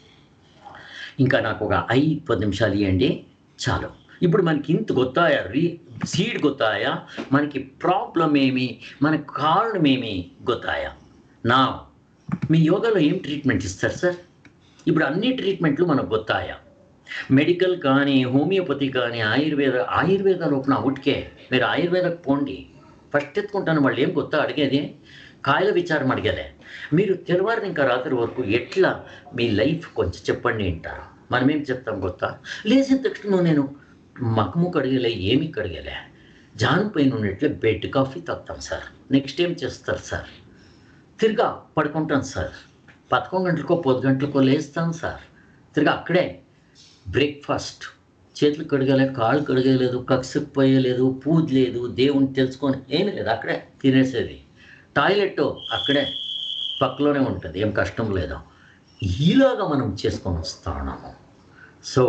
ఇంకా నాకు ఒక ఐదు పది నిమిషాలు ఇవ్వండి చాలు ఇప్పుడు మనకి ఇంత గొత్తాయా రీ సీడ్ గొత్తాయా మనకి ప్రాబ్లం ఏమి మనకి కారణం ఏమి గొత్తాయా నా మీ యోగాలో ఏం ట్రీట్మెంట్ ఇస్తారు సార్ ఇప్పుడు అన్ని ట్రీట్మెంట్లు మనకు గొత్తాయా మెడికల్ కానీ హోమియోపతి కానీ ఆయుర్వేద ఆయుర్వేద లోపల ఉట్కే మీరు ఆయుర్వేదకు పోండి ఫస్ట్ ఎత్తుకుంటాను వాళ్ళు ఏం గొత్తా అడిగేది కాయల విచారం అడిగేదే మీరు తెల్లవారిని ఇంకా రాత్రి వరకు ఎట్లా మీ లైఫ్ కొంచెం చెప్పండి అంటారు మనం ఏం చెప్తాం గొత్తా లేచిన తక్షణ నేను మకము కడిగేలే ఏమి కడిగేలే జాను పైన ఉన్నట్లే బెడ్ కాఫీ తాగుతాం సార్ నెక్స్ట్ ఏం చేస్తారు సార్ తిరిగా పడుకుంటాను సార్ పదకొండు గంటలకో పది గంటలకో లేస్తాను సార్ తిరిగా అక్కడే బ్రేక్ఫాస్ట్ చేతులు కడగలేదు కాళ్ళు కడగలేదు కక్సకు పోయలేదు పూజ లేదు దేవుని తెలుసుకొని ఏమీ లేదు అక్కడే తినేసేది టాయిలెట్ అక్కడే పక్కలోనే ఉంటుంది ఏం కష్టం లేదు ఇలాగా మనం చేసుకొని వస్తా ఉన్నాము సో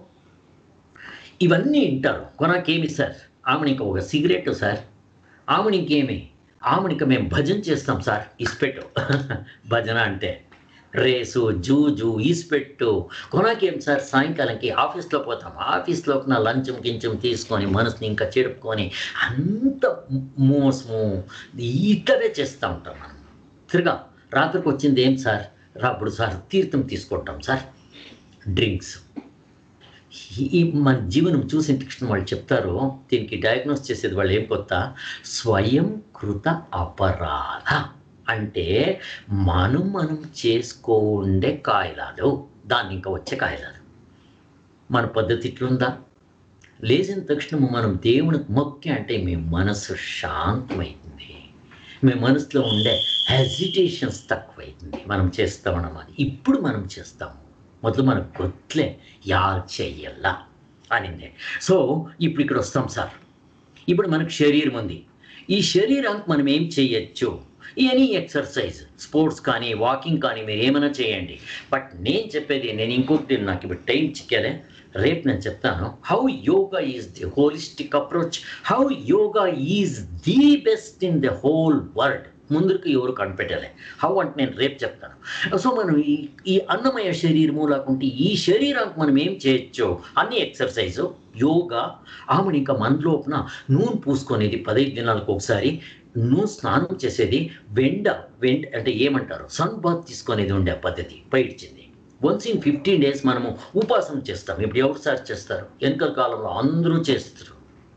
ఇవన్నీ వింటారు కొనాకేమి సార్ ఆమెనికి ఒక సిగరెట్ సార్ ఆమెనికేమి ఆమెనికి మేము భజన చేస్తాం సార్ ఇస్పెట్టు భజన అంటే రేసు జూజు ఈస్పెట్టు కొనాకేం సార్ సాయంకాలంకి ఆఫీస్లో పోతాం ఆఫీస్లో నా లంచం గించం తీసుకొని మనసుని ఇంకా చెడుపుకొని అంత మోసము ఇట్లవే చేస్తూ ఉంటాం మనం తిరగా రాత్రికి వచ్చింది ఏం సార్ రాప్పుడు సార్ తీర్థం తీసుకుంటాం సార్ డ్రింక్స్ ఈ- ఈ మన జీవనం చూసిన కృష్ణ వాళ్ళు చెప్తారు దీనికి డయాగ్నోస్ చేసేది వాళ్ళు ఏం కొత్త స్వయం కృత అపరాధ అంటే మనం మనం చేసుకోండే కాయలాలు దాన్ని ఇంకా వచ్చే కాయలాలు మన పద్ధతి ఇట్లుందా లేచిన తక్షణము మనం దేవునికి మొక్కి అంటే మీ మనసు శాంతమైంది మీ మనసులో ఉండే హెజిటేషన్స్ తక్కువైతుంది మనం చేస్తామన్నమాట ఇప్పుడు మనం చేస్తాము మొదలు మనకు గుర్తులే యా చెయ్యాలా అనింది సో ఇప్పుడు ఇక్కడ వస్తాం సార్ ఇప్పుడు మనకు శరీరం ఉంది ఈ శరీరానికి మనం ఏం చేయొచ్చు ఎనీ ఎక్సర్సైజ్ స్పోర్ట్స్ కానీ వాకింగ్ కానీ మీరు ఏమైనా చేయండి బట్ నేను చెప్పేది నేను ఇంకొకటి నాకు ఇప్పుడు టైం చిక్కాలే రేపు నేను చెప్తాను how yoga is the holistic approach how yoga is the best in the whole world ముందుకు ఎవరు కనిపెట్టలే హౌ అంటే నేను రేపు చెప్తాను సో మనం ఈ ఈ అన్నమయ శరీరము లేకుంటే ఈ శరీరానికి మనం ఏం చేయొచ్చు అన్ని ఎక్సర్సైజు యోగా ఆమెను ఇంకా మన లోపల నూనె పూసుకునేది పదహైదు దినాలకు ఒకసారి నూనె స్నానం చేసేది వెండ వెండ అంటే ఏమంటారు సన్ బాత్ తీసుకునేది ఉండే పద్ధతి పైడిచింది వన్స్ ఇన్ ఫిఫ్టీన్ డేస్ మనము ఉపాసన చేస్తాం ఇప్పుడు ఎవరు సార్ చేస్తారు వెనకల కాలంలో అందరూ చేస్తారు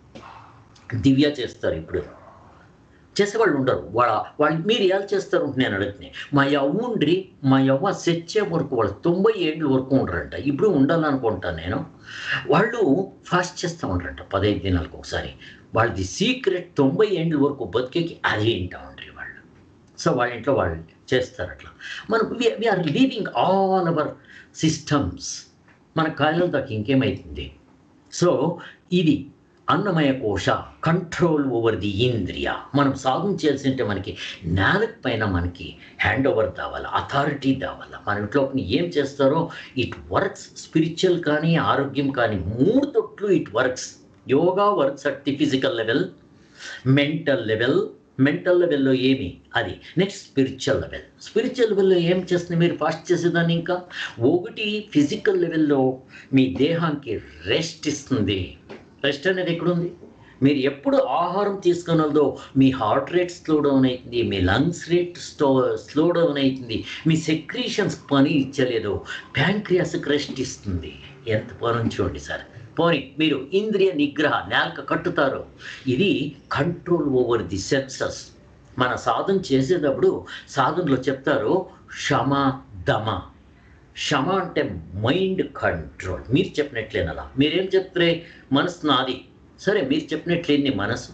దివ్య చేస్తారు ఇప్పుడు చేసేవాళ్ళు ఉండరు వాళ్ళ వాళ్ళు మీరు ఎలా చేస్తారు నేను అడుగుతున్నాయి మా యవ్వ ఉండ్రి మా యవ్వ సెచ్చే వరకు వాళ్ళు తొంభై ఏళ్ళ వరకు ఉండరంట ఇప్పుడు ఉండాలనుకుంటాను నేను వాళ్ళు ఫాస్ట్ చేస్తూ ఉండరంట పదహైదు దినాలకు ఒకసారి వాళ్ళది సీక్రెట్ తొంభై ఏళ్ళ వరకు బతికేకి అదే వింటా ఉండ్రి వాళ్ళు సో వాళ్ళ ఇంట్లో వాళ్ళు చేస్తారు అట్లా మనం we are leaving all our systems మన కాయల దాకా ఇంకేమైతుంది సో ఇది అన్నమయ కోశ కంట్రోల్ ఓవర్ ది ఇంద్రియ మనం సాధన చేయాల్సి ఉంటే మనకి నేలకు పైన మనకి హ్యాండ్ ఓవర్ కావాలి అథారిటీ కావాలి మన ఇంట్లో ఏం చేస్తారో ఇట్ వర్క్స్ స్పిరిచువల్ కానీ ఆరోగ్యం కానీ మూడు తొట్లు it works yoga works at the physical level mental level mental లెవెల్లో ఏమి అది నెక్స్ట్ స్పిరిచువల్ లెవెల్ స్పిరిచువల్ లెవెల్లో ఏం చేస్తుంది మీరు ఫాస్ట్ చేసేదాన్ని ఇంకా ఒకటి ఫిజికల్ లెవెల్లో మీ దేహానికి రెస్ట్ ఇస్తుంది రెస్ట్ అనేది ఎక్కడుంది మీరు ఎప్పుడు ఆహారం తీసుకున్నదో మీ హార్ట్ రేట్ స్లో డౌన్ అవుతుంది మీ లంగ్స్ రేట్ స్టో స్లో డౌన్ అవుతుంది మీ సెక్రీషన్స్ పని ఇచ్చలేదు ప్యాంక్రియాస్కి రెస్ట్ ఇస్తుంది ఎంత పని చూడండి సార్ పోనీ మీరు ఇంద్రియ నిగ్రహ నేలక కట్టుతారు ఇది కంట్రోల్ ఓవర్ ది సెన్సస్ మన సాధన చేసేటప్పుడు సాధనలో చెప్తారు శమ దమ క్షమ అంటే మైండ్ కంట్రోల్ మీరు చెప్పినట్లేనలా మీరేం చెప్తారే మనసు నాది సరే మీరు చెప్పినట్లేని మనసు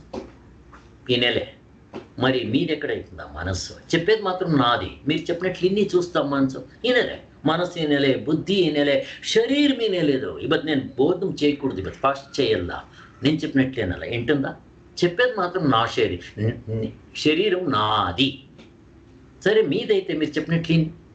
వినేలే మరి మీరెక్కడైతుందా మనస్సు చెప్పేది మాత్రం నాది మీరు చెప్పినట్లు ఇన్ని చూస్తాం మనసు వినలే ಮನಸ್ಸು ಏನೇಲೆ ಬುದ್ಧಿ ಏನೇಲೆ శరీరం లేదు ఇవత్ నేను బోధం చేయకూడదు ఇవత్ ఫాస్ట్ చేయాలా నేను చెప్పినట్లేనಲ್ಲ ఏంటుందా చెప్పేది మాత్రం నా శరీరం శరీరం నాది సరే మీదైతే మీరు చెప్పినట్లు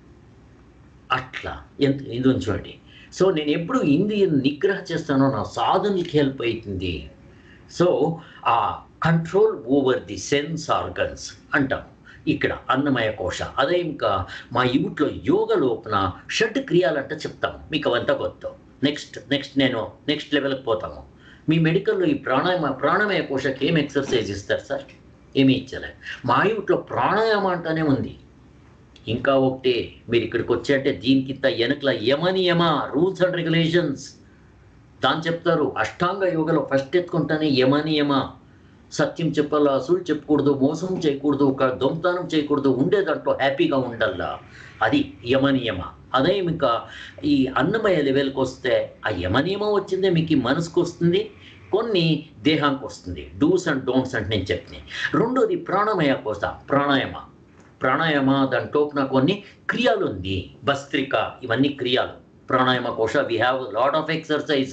అట్లా ఎంత ఇది ఉంచండి సో నేను ఎప్పుడు ఇంద్రియ నిగ్రహ చేస్తానో నా సాధనకి హెల్ప్ అవుతుంది సో ఆ control over the sense organs అంటాం ఇక్కడ అన్నమయ కోశ అదే ఇంకా మా యూట్లో యోగ లోపల షడ్ క్రియాలంట చెప్తాము మీకు అవంతా గొత్తం నెక్స్ట్ నెక్స్ట్ నేను నెక్స్ట్ లెవెల్కి పోతాము మీ మెడికల్లో ఈ ప్రాణాయామ ప్రాణమయ కోశకి ఏం ఎక్సర్సైజ్ ఇస్తారు సార్ ఏమీ ఇచ్చలే మా యూట్లో ప్రాణాయామ అంటానే ఉంది ఇంకా ఒకటే మీరు ఇక్కడికి వచ్చారంటే దీనికింత వెనకల యమనియమ రూల్స్ అండ్ రెగ్యులేషన్స్ దాని చెప్తారు అష్టాంగ యోగలో ఫస్ట్ ఎత్తుకుంటానే యమనియమ సత్యం చెప్పాలా అసలు చెప్పకూడదు మోసం చేయకూడదు ఒక దొంగతనం చేయకూడదు ఉండేదంటూ హ్యాపీగా ఉండాలా అది యమనియమ అదే ఇంకా ఈ అన్నమయ లెవెల్కి వస్తే ఆ యమనియమం వచ్చిందే మీకు ఈ మనసుకు వస్తుంది కొన్ని దేహానికి వస్తుంది డూస్ అండ్ డోంట్స్ అంటే నేను చెప్తాను రెండోది ప్రాణమయ కోస ప్రాణాయామ ప్రాణాయామ దాని టోపున కొన్ని క్రియాలు ఉంది భస్త్రిక ఇవన్నీ క్రియాలు pranayama kosha we have lot of exercise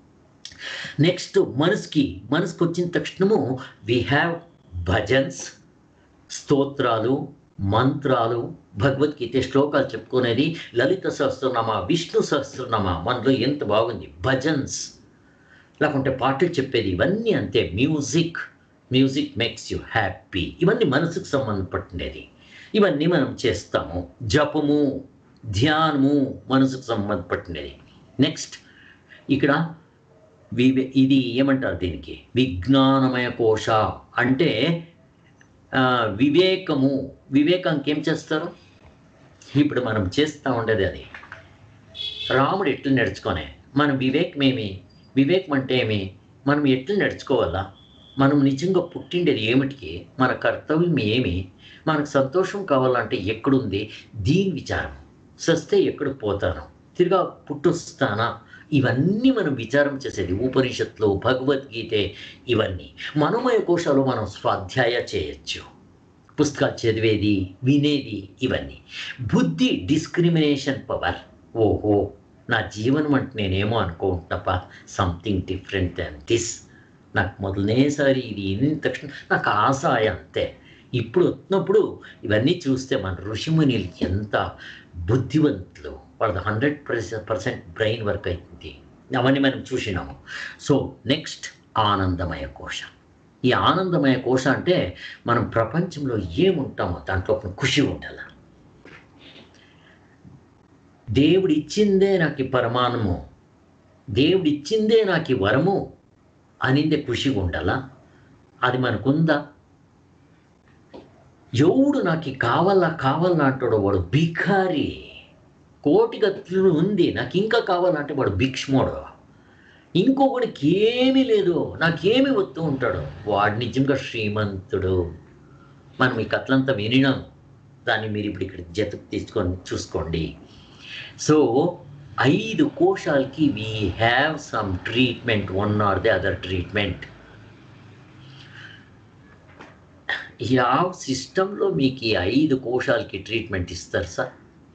next మనసుకి మనసుకు వచ్చిన తక్షణము వి హ్యావ్ భజన్స్ స్తోత్రాలు మంత్రాలు భగవద్గీత శ్లోకాలు చెప్పుకునేది లలిత సహస్రనామ విష్ణు సహస్రనామ మనలో ఎంత బాగుంది భజన్స్ లేకుంటే పాటలు చెప్పేది ఇవన్నీ అంతే music music makes you happy ఇవన్నీ మనసుకు సంబంధపడినది ఇవన్నీ మనం చేస్తాము జపము ధ్యానము మనసుకు సంబంధపడినది నెక్స్ట్ ఇక్కడ వివే ఇది ఏమంటారు దీనికి విజ్ఞానమయ కోశ అంటే ఆ, వివేకము వివేకానికి ఏం చేస్తారు ఇప్పుడు మనం చేస్తూ ఉండేది అది రాముడు ఎట్లు నడుచుకొనే మన వివేకం ఏమి వివేకం అంటే ఏమి మనం ఎట్లు నడుచుకోవాలా మనం నిజంగా పుట్టిండేది ఏమిటికి మన కర్తవ్యం ఏమి మనకు సంతోషం కావాలంటే ఎక్కడుంది దీని విచారం సస్తే ఎక్కడికి పోతాను తిరిగా పుట్టొస్తానా ఇవన్నీ మనం విచారం చేసేది ఉపనిషత్తులు భగవద్గీతే ఇవన్నీ మనోమయ కోశాలు మనం స్వాధ్యాయ చేయొచ్చు పుస్తకాలు చదివేది వినేది ఇవన్నీ బుద్ధి డిస్క్రిమినేషన్ పవర్ ఓహో నా జీవనం అంటే నేనేమో అనుకుంటున్నప్ప సంథింగ్ డిఫరెంట్ దాన్ దిస్ నాకు మొదలనేసారి ఇది వినిన తక్షణ నాకు ఆశ అంతే ఇప్పుడు వచ్చినప్పుడు ఇవన్నీ చూస్తే మన ఋషిమునిలు ఎంత బుద్ధివంతులు వాళ్ళది హండ్రెడ్ పర్సెంట్ బ్రెయిన్ వర్క్ అవుతుంది అవన్నీ మనం చూసినాము సో నెక్స్ట్ ఆనందమయ కోశ ఈ ఆనందమయ కోశ అంటే మనం ప్రపంచంలో ఏముంటామో దాంట్లో ఒక ఖుషి ఉండాలి దేవుడు ఇచ్చిందే నాకు ఈ పరమాణము దేవుడు ఇచ్చిందే నాకు ఈ వరము అనిందే ఖుషిగా ఉండాలా అది మనకుందా ఎవడు నాకు ఈ కావాలా కావాలా అంటాడు వాడు భిఖారి కోటి గతులు ఉంది నాకు ఇంకా కావాలంటే వాడు భిక్షమోడు ఇంకొకడికి ఏమీ లేదు నాకేమి వస్తూ ఉంటాడు వాడు నిజంగా శ్రీమంతుడు మనం ఈ కథలంతా వినినాం దాన్ని మీరు ఇప్పుడు ఇక్కడ జతకు తీసుకొని చూసుకోండి సో ఐదు కోశాలకి we have some treatment one or the other treatment ಯಾವ సిస్టంలో మీకు ఈ ఐదు కోశాలకి ట్రీట్మెంట్ ఇస్తారు సార్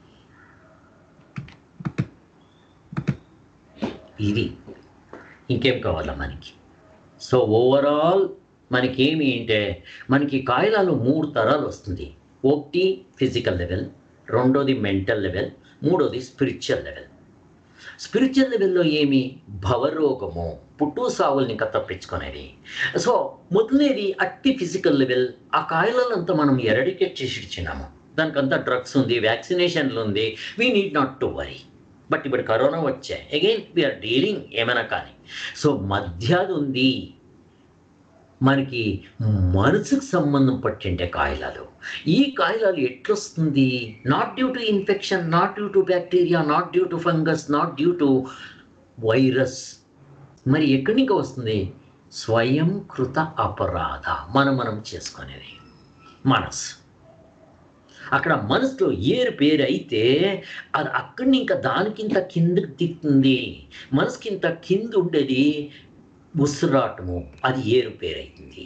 ఇది ఇంకేం కావాలా మనకి సో ఓవరాల్ మనకి ఏమి అంటే మనకి కాయలాలు మూడు తరాలు వస్తుంది ఒకటి ఫిజికల్ లెవెల్ రెండోది మెంటల్ లెవెల్ మూడోది స్పిరిచువల్ లెవెల్ స్పిరిచువల్ లెవెల్లో ఏమి భవరోగము పుట్టు సావుల్ని ఇంకా తప్పించుకునేది సో మొదలనేది అట్టి ఫిజికల్ లెవెల్ ఆ కాయలంతా మనం ఎరడికేట్ చేసి ఇచ్చినాము దానికంతా డ్రగ్స్ ఉంది వ్యాక్సినేషన్లు ఉంది we need not to worry but ఇప్పుడు కరోనా వచ్చాయి అగైన్ వీఆర్ డీలింగ్ ఏమైనా కానీ సో మధ్యాది ఉంది మనకి మనసుకు సంబంధం పట్టిండే కాయలాలు ఈ కాయలాలు ఎట్లొస్తుంది not due to infection not due to bacteria not due to fungus not due to virus మరి ఎక్కడి నుంచి వస్తుంది స్వయం కృత అపరాధ మనం మనం చేసుకునేది మనసు అక్కడ మనసులో ఏరు పేరు అయితే అది అక్కడి ఇంకా దానికింత కిందకి దిక్కుతుంది మనసుకింత కింద ఉండేది ఉసురాటము అది ఏరు పేరు అవుతుంది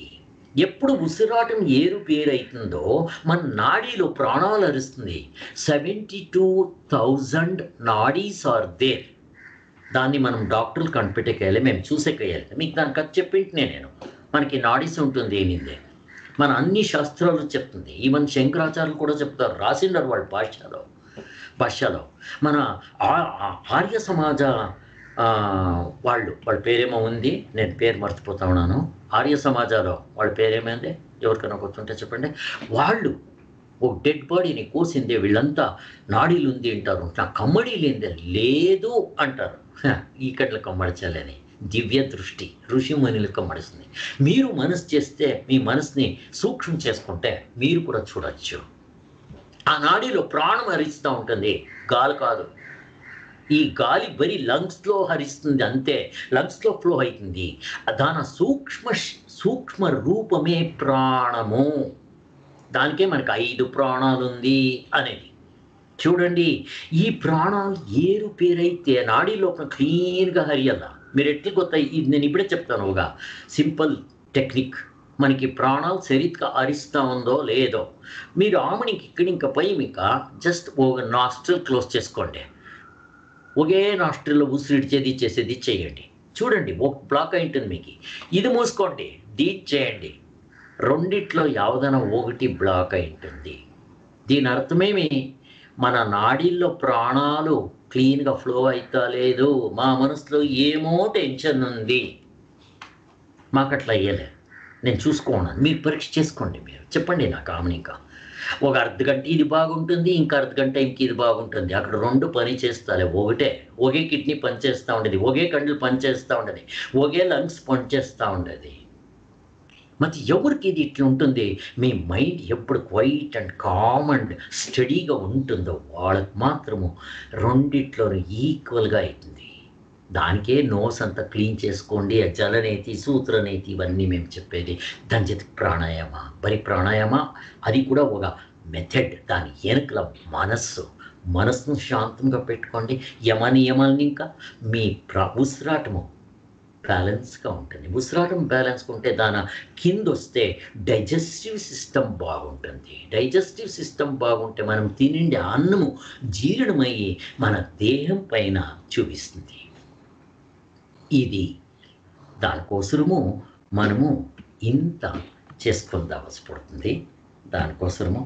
ఎప్పుడు ఉసిరాటం ఏరు పేరైతుందో మన నాడీలో ప్రాణాలు అరుస్తుంది seventy two thousand nadis are there దాన్ని మనం డాక్టర్లు కనిపెట్టకేయాలి మేము చూసేకేయాలి మీకు దానికి అది చెప్పింటనే నేను మనకి నాడీస్ ఉంటుంది ఏనిందే మన అన్ని శాస్త్రాలు చెప్తుంది ఈవెన్ శంకరాచార్యులు కూడా చెప్తారు రాసిండారు వాళ్ళ భాషలో భాషలో మన ఆ- ఆ- ఆర్య సమాజ ఆ, వాళ్ళు వాళ్ళ పేరేమో ఉంది నేను పేరు మర్చిపోతా ఉన్నాను ఆర్య సమాజాలో వాళ్ళ పేరేమైంది ఎవరికైనా గుర్తుంటే చెప్పండి వాళ్ళు ఒక డెడ్ బాడీని కోసిందే వీళ్ళంతా నాడీలు ఉంది అంటారు నా కమ్మడి లేదే లేదు అంటారు హ, ఈకట్ల కమ్మడిచాలని దివ్య దృష్టి ఋషిమునులకు కమ్మడిస్తుంది మీరు మనసు చేస్తే మీ మనసుని సూక్ష్మం చేసుకుంటే మీరు కూడా చూడొచ్చు ఆ నాడీలో ప్రాణం హరిస్తూ ఉంటుంది గాలి కాదు ఈ గాలి బరి లంగ్స్లో హరిస్తుంది అంతే లంగ్స్లో ఫ్లో అవుతుంది దాని సూక్ష్మ సూక్ష్మ రూపమే ప్రాణము దానికే మనకి ఐదు ప్రాణాలు ఉంది అనేది చూడండి ఈ ప్రాణాలు ఏరు పేరైతే నాడీ లోపల క్లీన్గా హరియల్ల మీరు ఎట్లా కొత్త ఇది నేను ఇప్పుడే చెప్తాను ఒక సింపుల్ టెక్నిక్ మనకి ప్రాణాలు సరిగ్గా అరిస్తా ఉందో లేదో మీరు ఆమెనికి ఇక్కడ ఇంకా పై ఇంకా జస్ట్ ఒక నాస్ట్రల్ క్లోజ్ చేసుకోండి ఒకే నాస్ట్రిల్లో ఉసిరిడిచేది చేసేది చేయండి చూడండి ఒక బ్లాక్ అయి ఉంటుంది మీకు ఇది మూసుకోండి డీట్ చేయండి రెండిట్లో యావదైనా ఒకటి బ్లాక్ అయి ఉంటుంది దీని అర్థమేమి మన నాడీల్లో ప్రాణాలు క్లీన్గా ఫ్లో అవుతా లేదు మా మనసులో ఏమో టెన్షన్ ఉంది మాకు అట్లా అయ్యలే నేను చూసుకోను మీరు పరీక్ష చేసుకోండి మీరు చెప్పండి నాకు ఆమె ఇంకా ఒక అర్ధ గంట ఇది బాగుంటుంది ఇంకా అర్ధ గంట ఇంక ఇది బాగుంటుంది అక్కడ రెండు పని చేస్తాలే ఒకటే ఒకే కిడ్నీ పనిచేస్తూ ఉండేది ఒకే కండ్లు పనిచేస్తూ ఉండేది ఒకే లంగ్స్ పనిచేస్తూ ఉండేది మరి ఎవరికి ఇది ఇట్లా ఉంటుంది మీ మైండ్ ఎప్పుడు క్వైట్ అండ్ కామ్ అండ్ స్టడీగా ఉంటుందో వాళ్ళకి మాత్రము రెండిట్లో ఈక్వల్గా అవుతుంది దానికే నోస్ అంతా క్లీన్ చేసుకోండి ఆ జలనేతి సూత్రనేతి ఇవన్నీ మేము చెప్పేది దాని చేతి ప్రాణాయామ మరి ప్రాణాయామ అది కూడా ఒక మెథడ్ దాని వెనుకల మనస్సు మనస్సును శాంతంగా పెట్టుకోండి యమ నియమాలని ఇంకా మీ ప్ర ఉసిరాటము బ్యాలెన్స్గా ఉంటుంది ఉసిరాటం బ్యాలెన్స్గా ఉంటే దాని కింద వస్తే డైజెస్టివ్ సిస్టమ్ బాగుంటుంది డైజెస్టివ్ సిస్టమ్ బాగుంటే మనం తినండి అన్నము జీర్ణమయ్యి మన దేహం పైన చూపిస్తుంది ఇది దానికోసము మనము ఇంత చేసుకొని అవసరపడుతుంది దానికోసము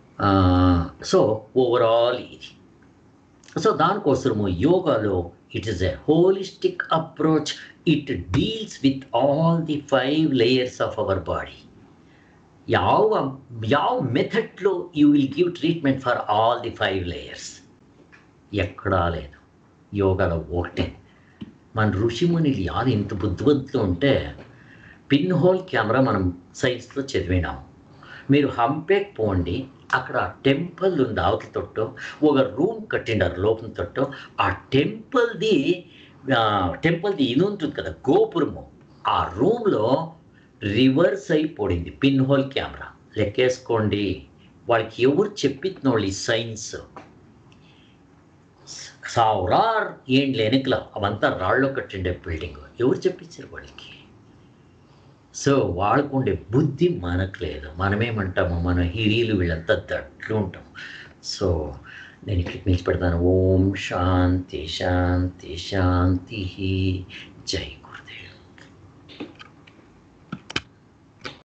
సో ఓవరాల్ ఇది సో దానికోసము యోగాలో it is a holistic approach it deals with all the five layers of our body ಯಾವ ಯಾವ ಮೆಥಡ್లో you will give treatment for all the five layers ఎక్కడా లేదు యోగాలో ఒకటే మన ఋషిమునిలు యాది ఇంత బుద్ధివంతులు ఉంటే పిన్ హోల్ కెమెరా మనం సైన్స్లో చదివినాం మీరు హంపేక్ పోండి అక్కడ టెంపుల్ ఉంది అవతల తొట్టు ఒక రూమ్ కట్టిండారు లోపల తొట్టు ఆ టెంపుల్ది టెంపుల్ది ఇది ఉంటుంది కదా గోపురము ఆ రూమ్లో రివర్స్ అయిపోయింది పిన్ హోల్ కెమెరా లెక్కేసుకోండి వాళ్ళకి ఎవరు చెప్పినోళ్ళు ఈ సైన్స్ ಸಾವಿರಾರು ఏండ్ల వెనుకల అవంతా రాళ్ళలో కట్టిండే బిల్డింగ్ ఎవరు చెప్పించారు వాళ్ళకి సో వాళ్ళకుండే బుద్ధి మనకు లేదు మనమేమంటాము మన హిరీలు వీళ్ళంతా దట్లు ఉంటాం సో నేను ఇక్కడ మించి పెడతాను ఓం శాంతి శాంతి శాంతి జై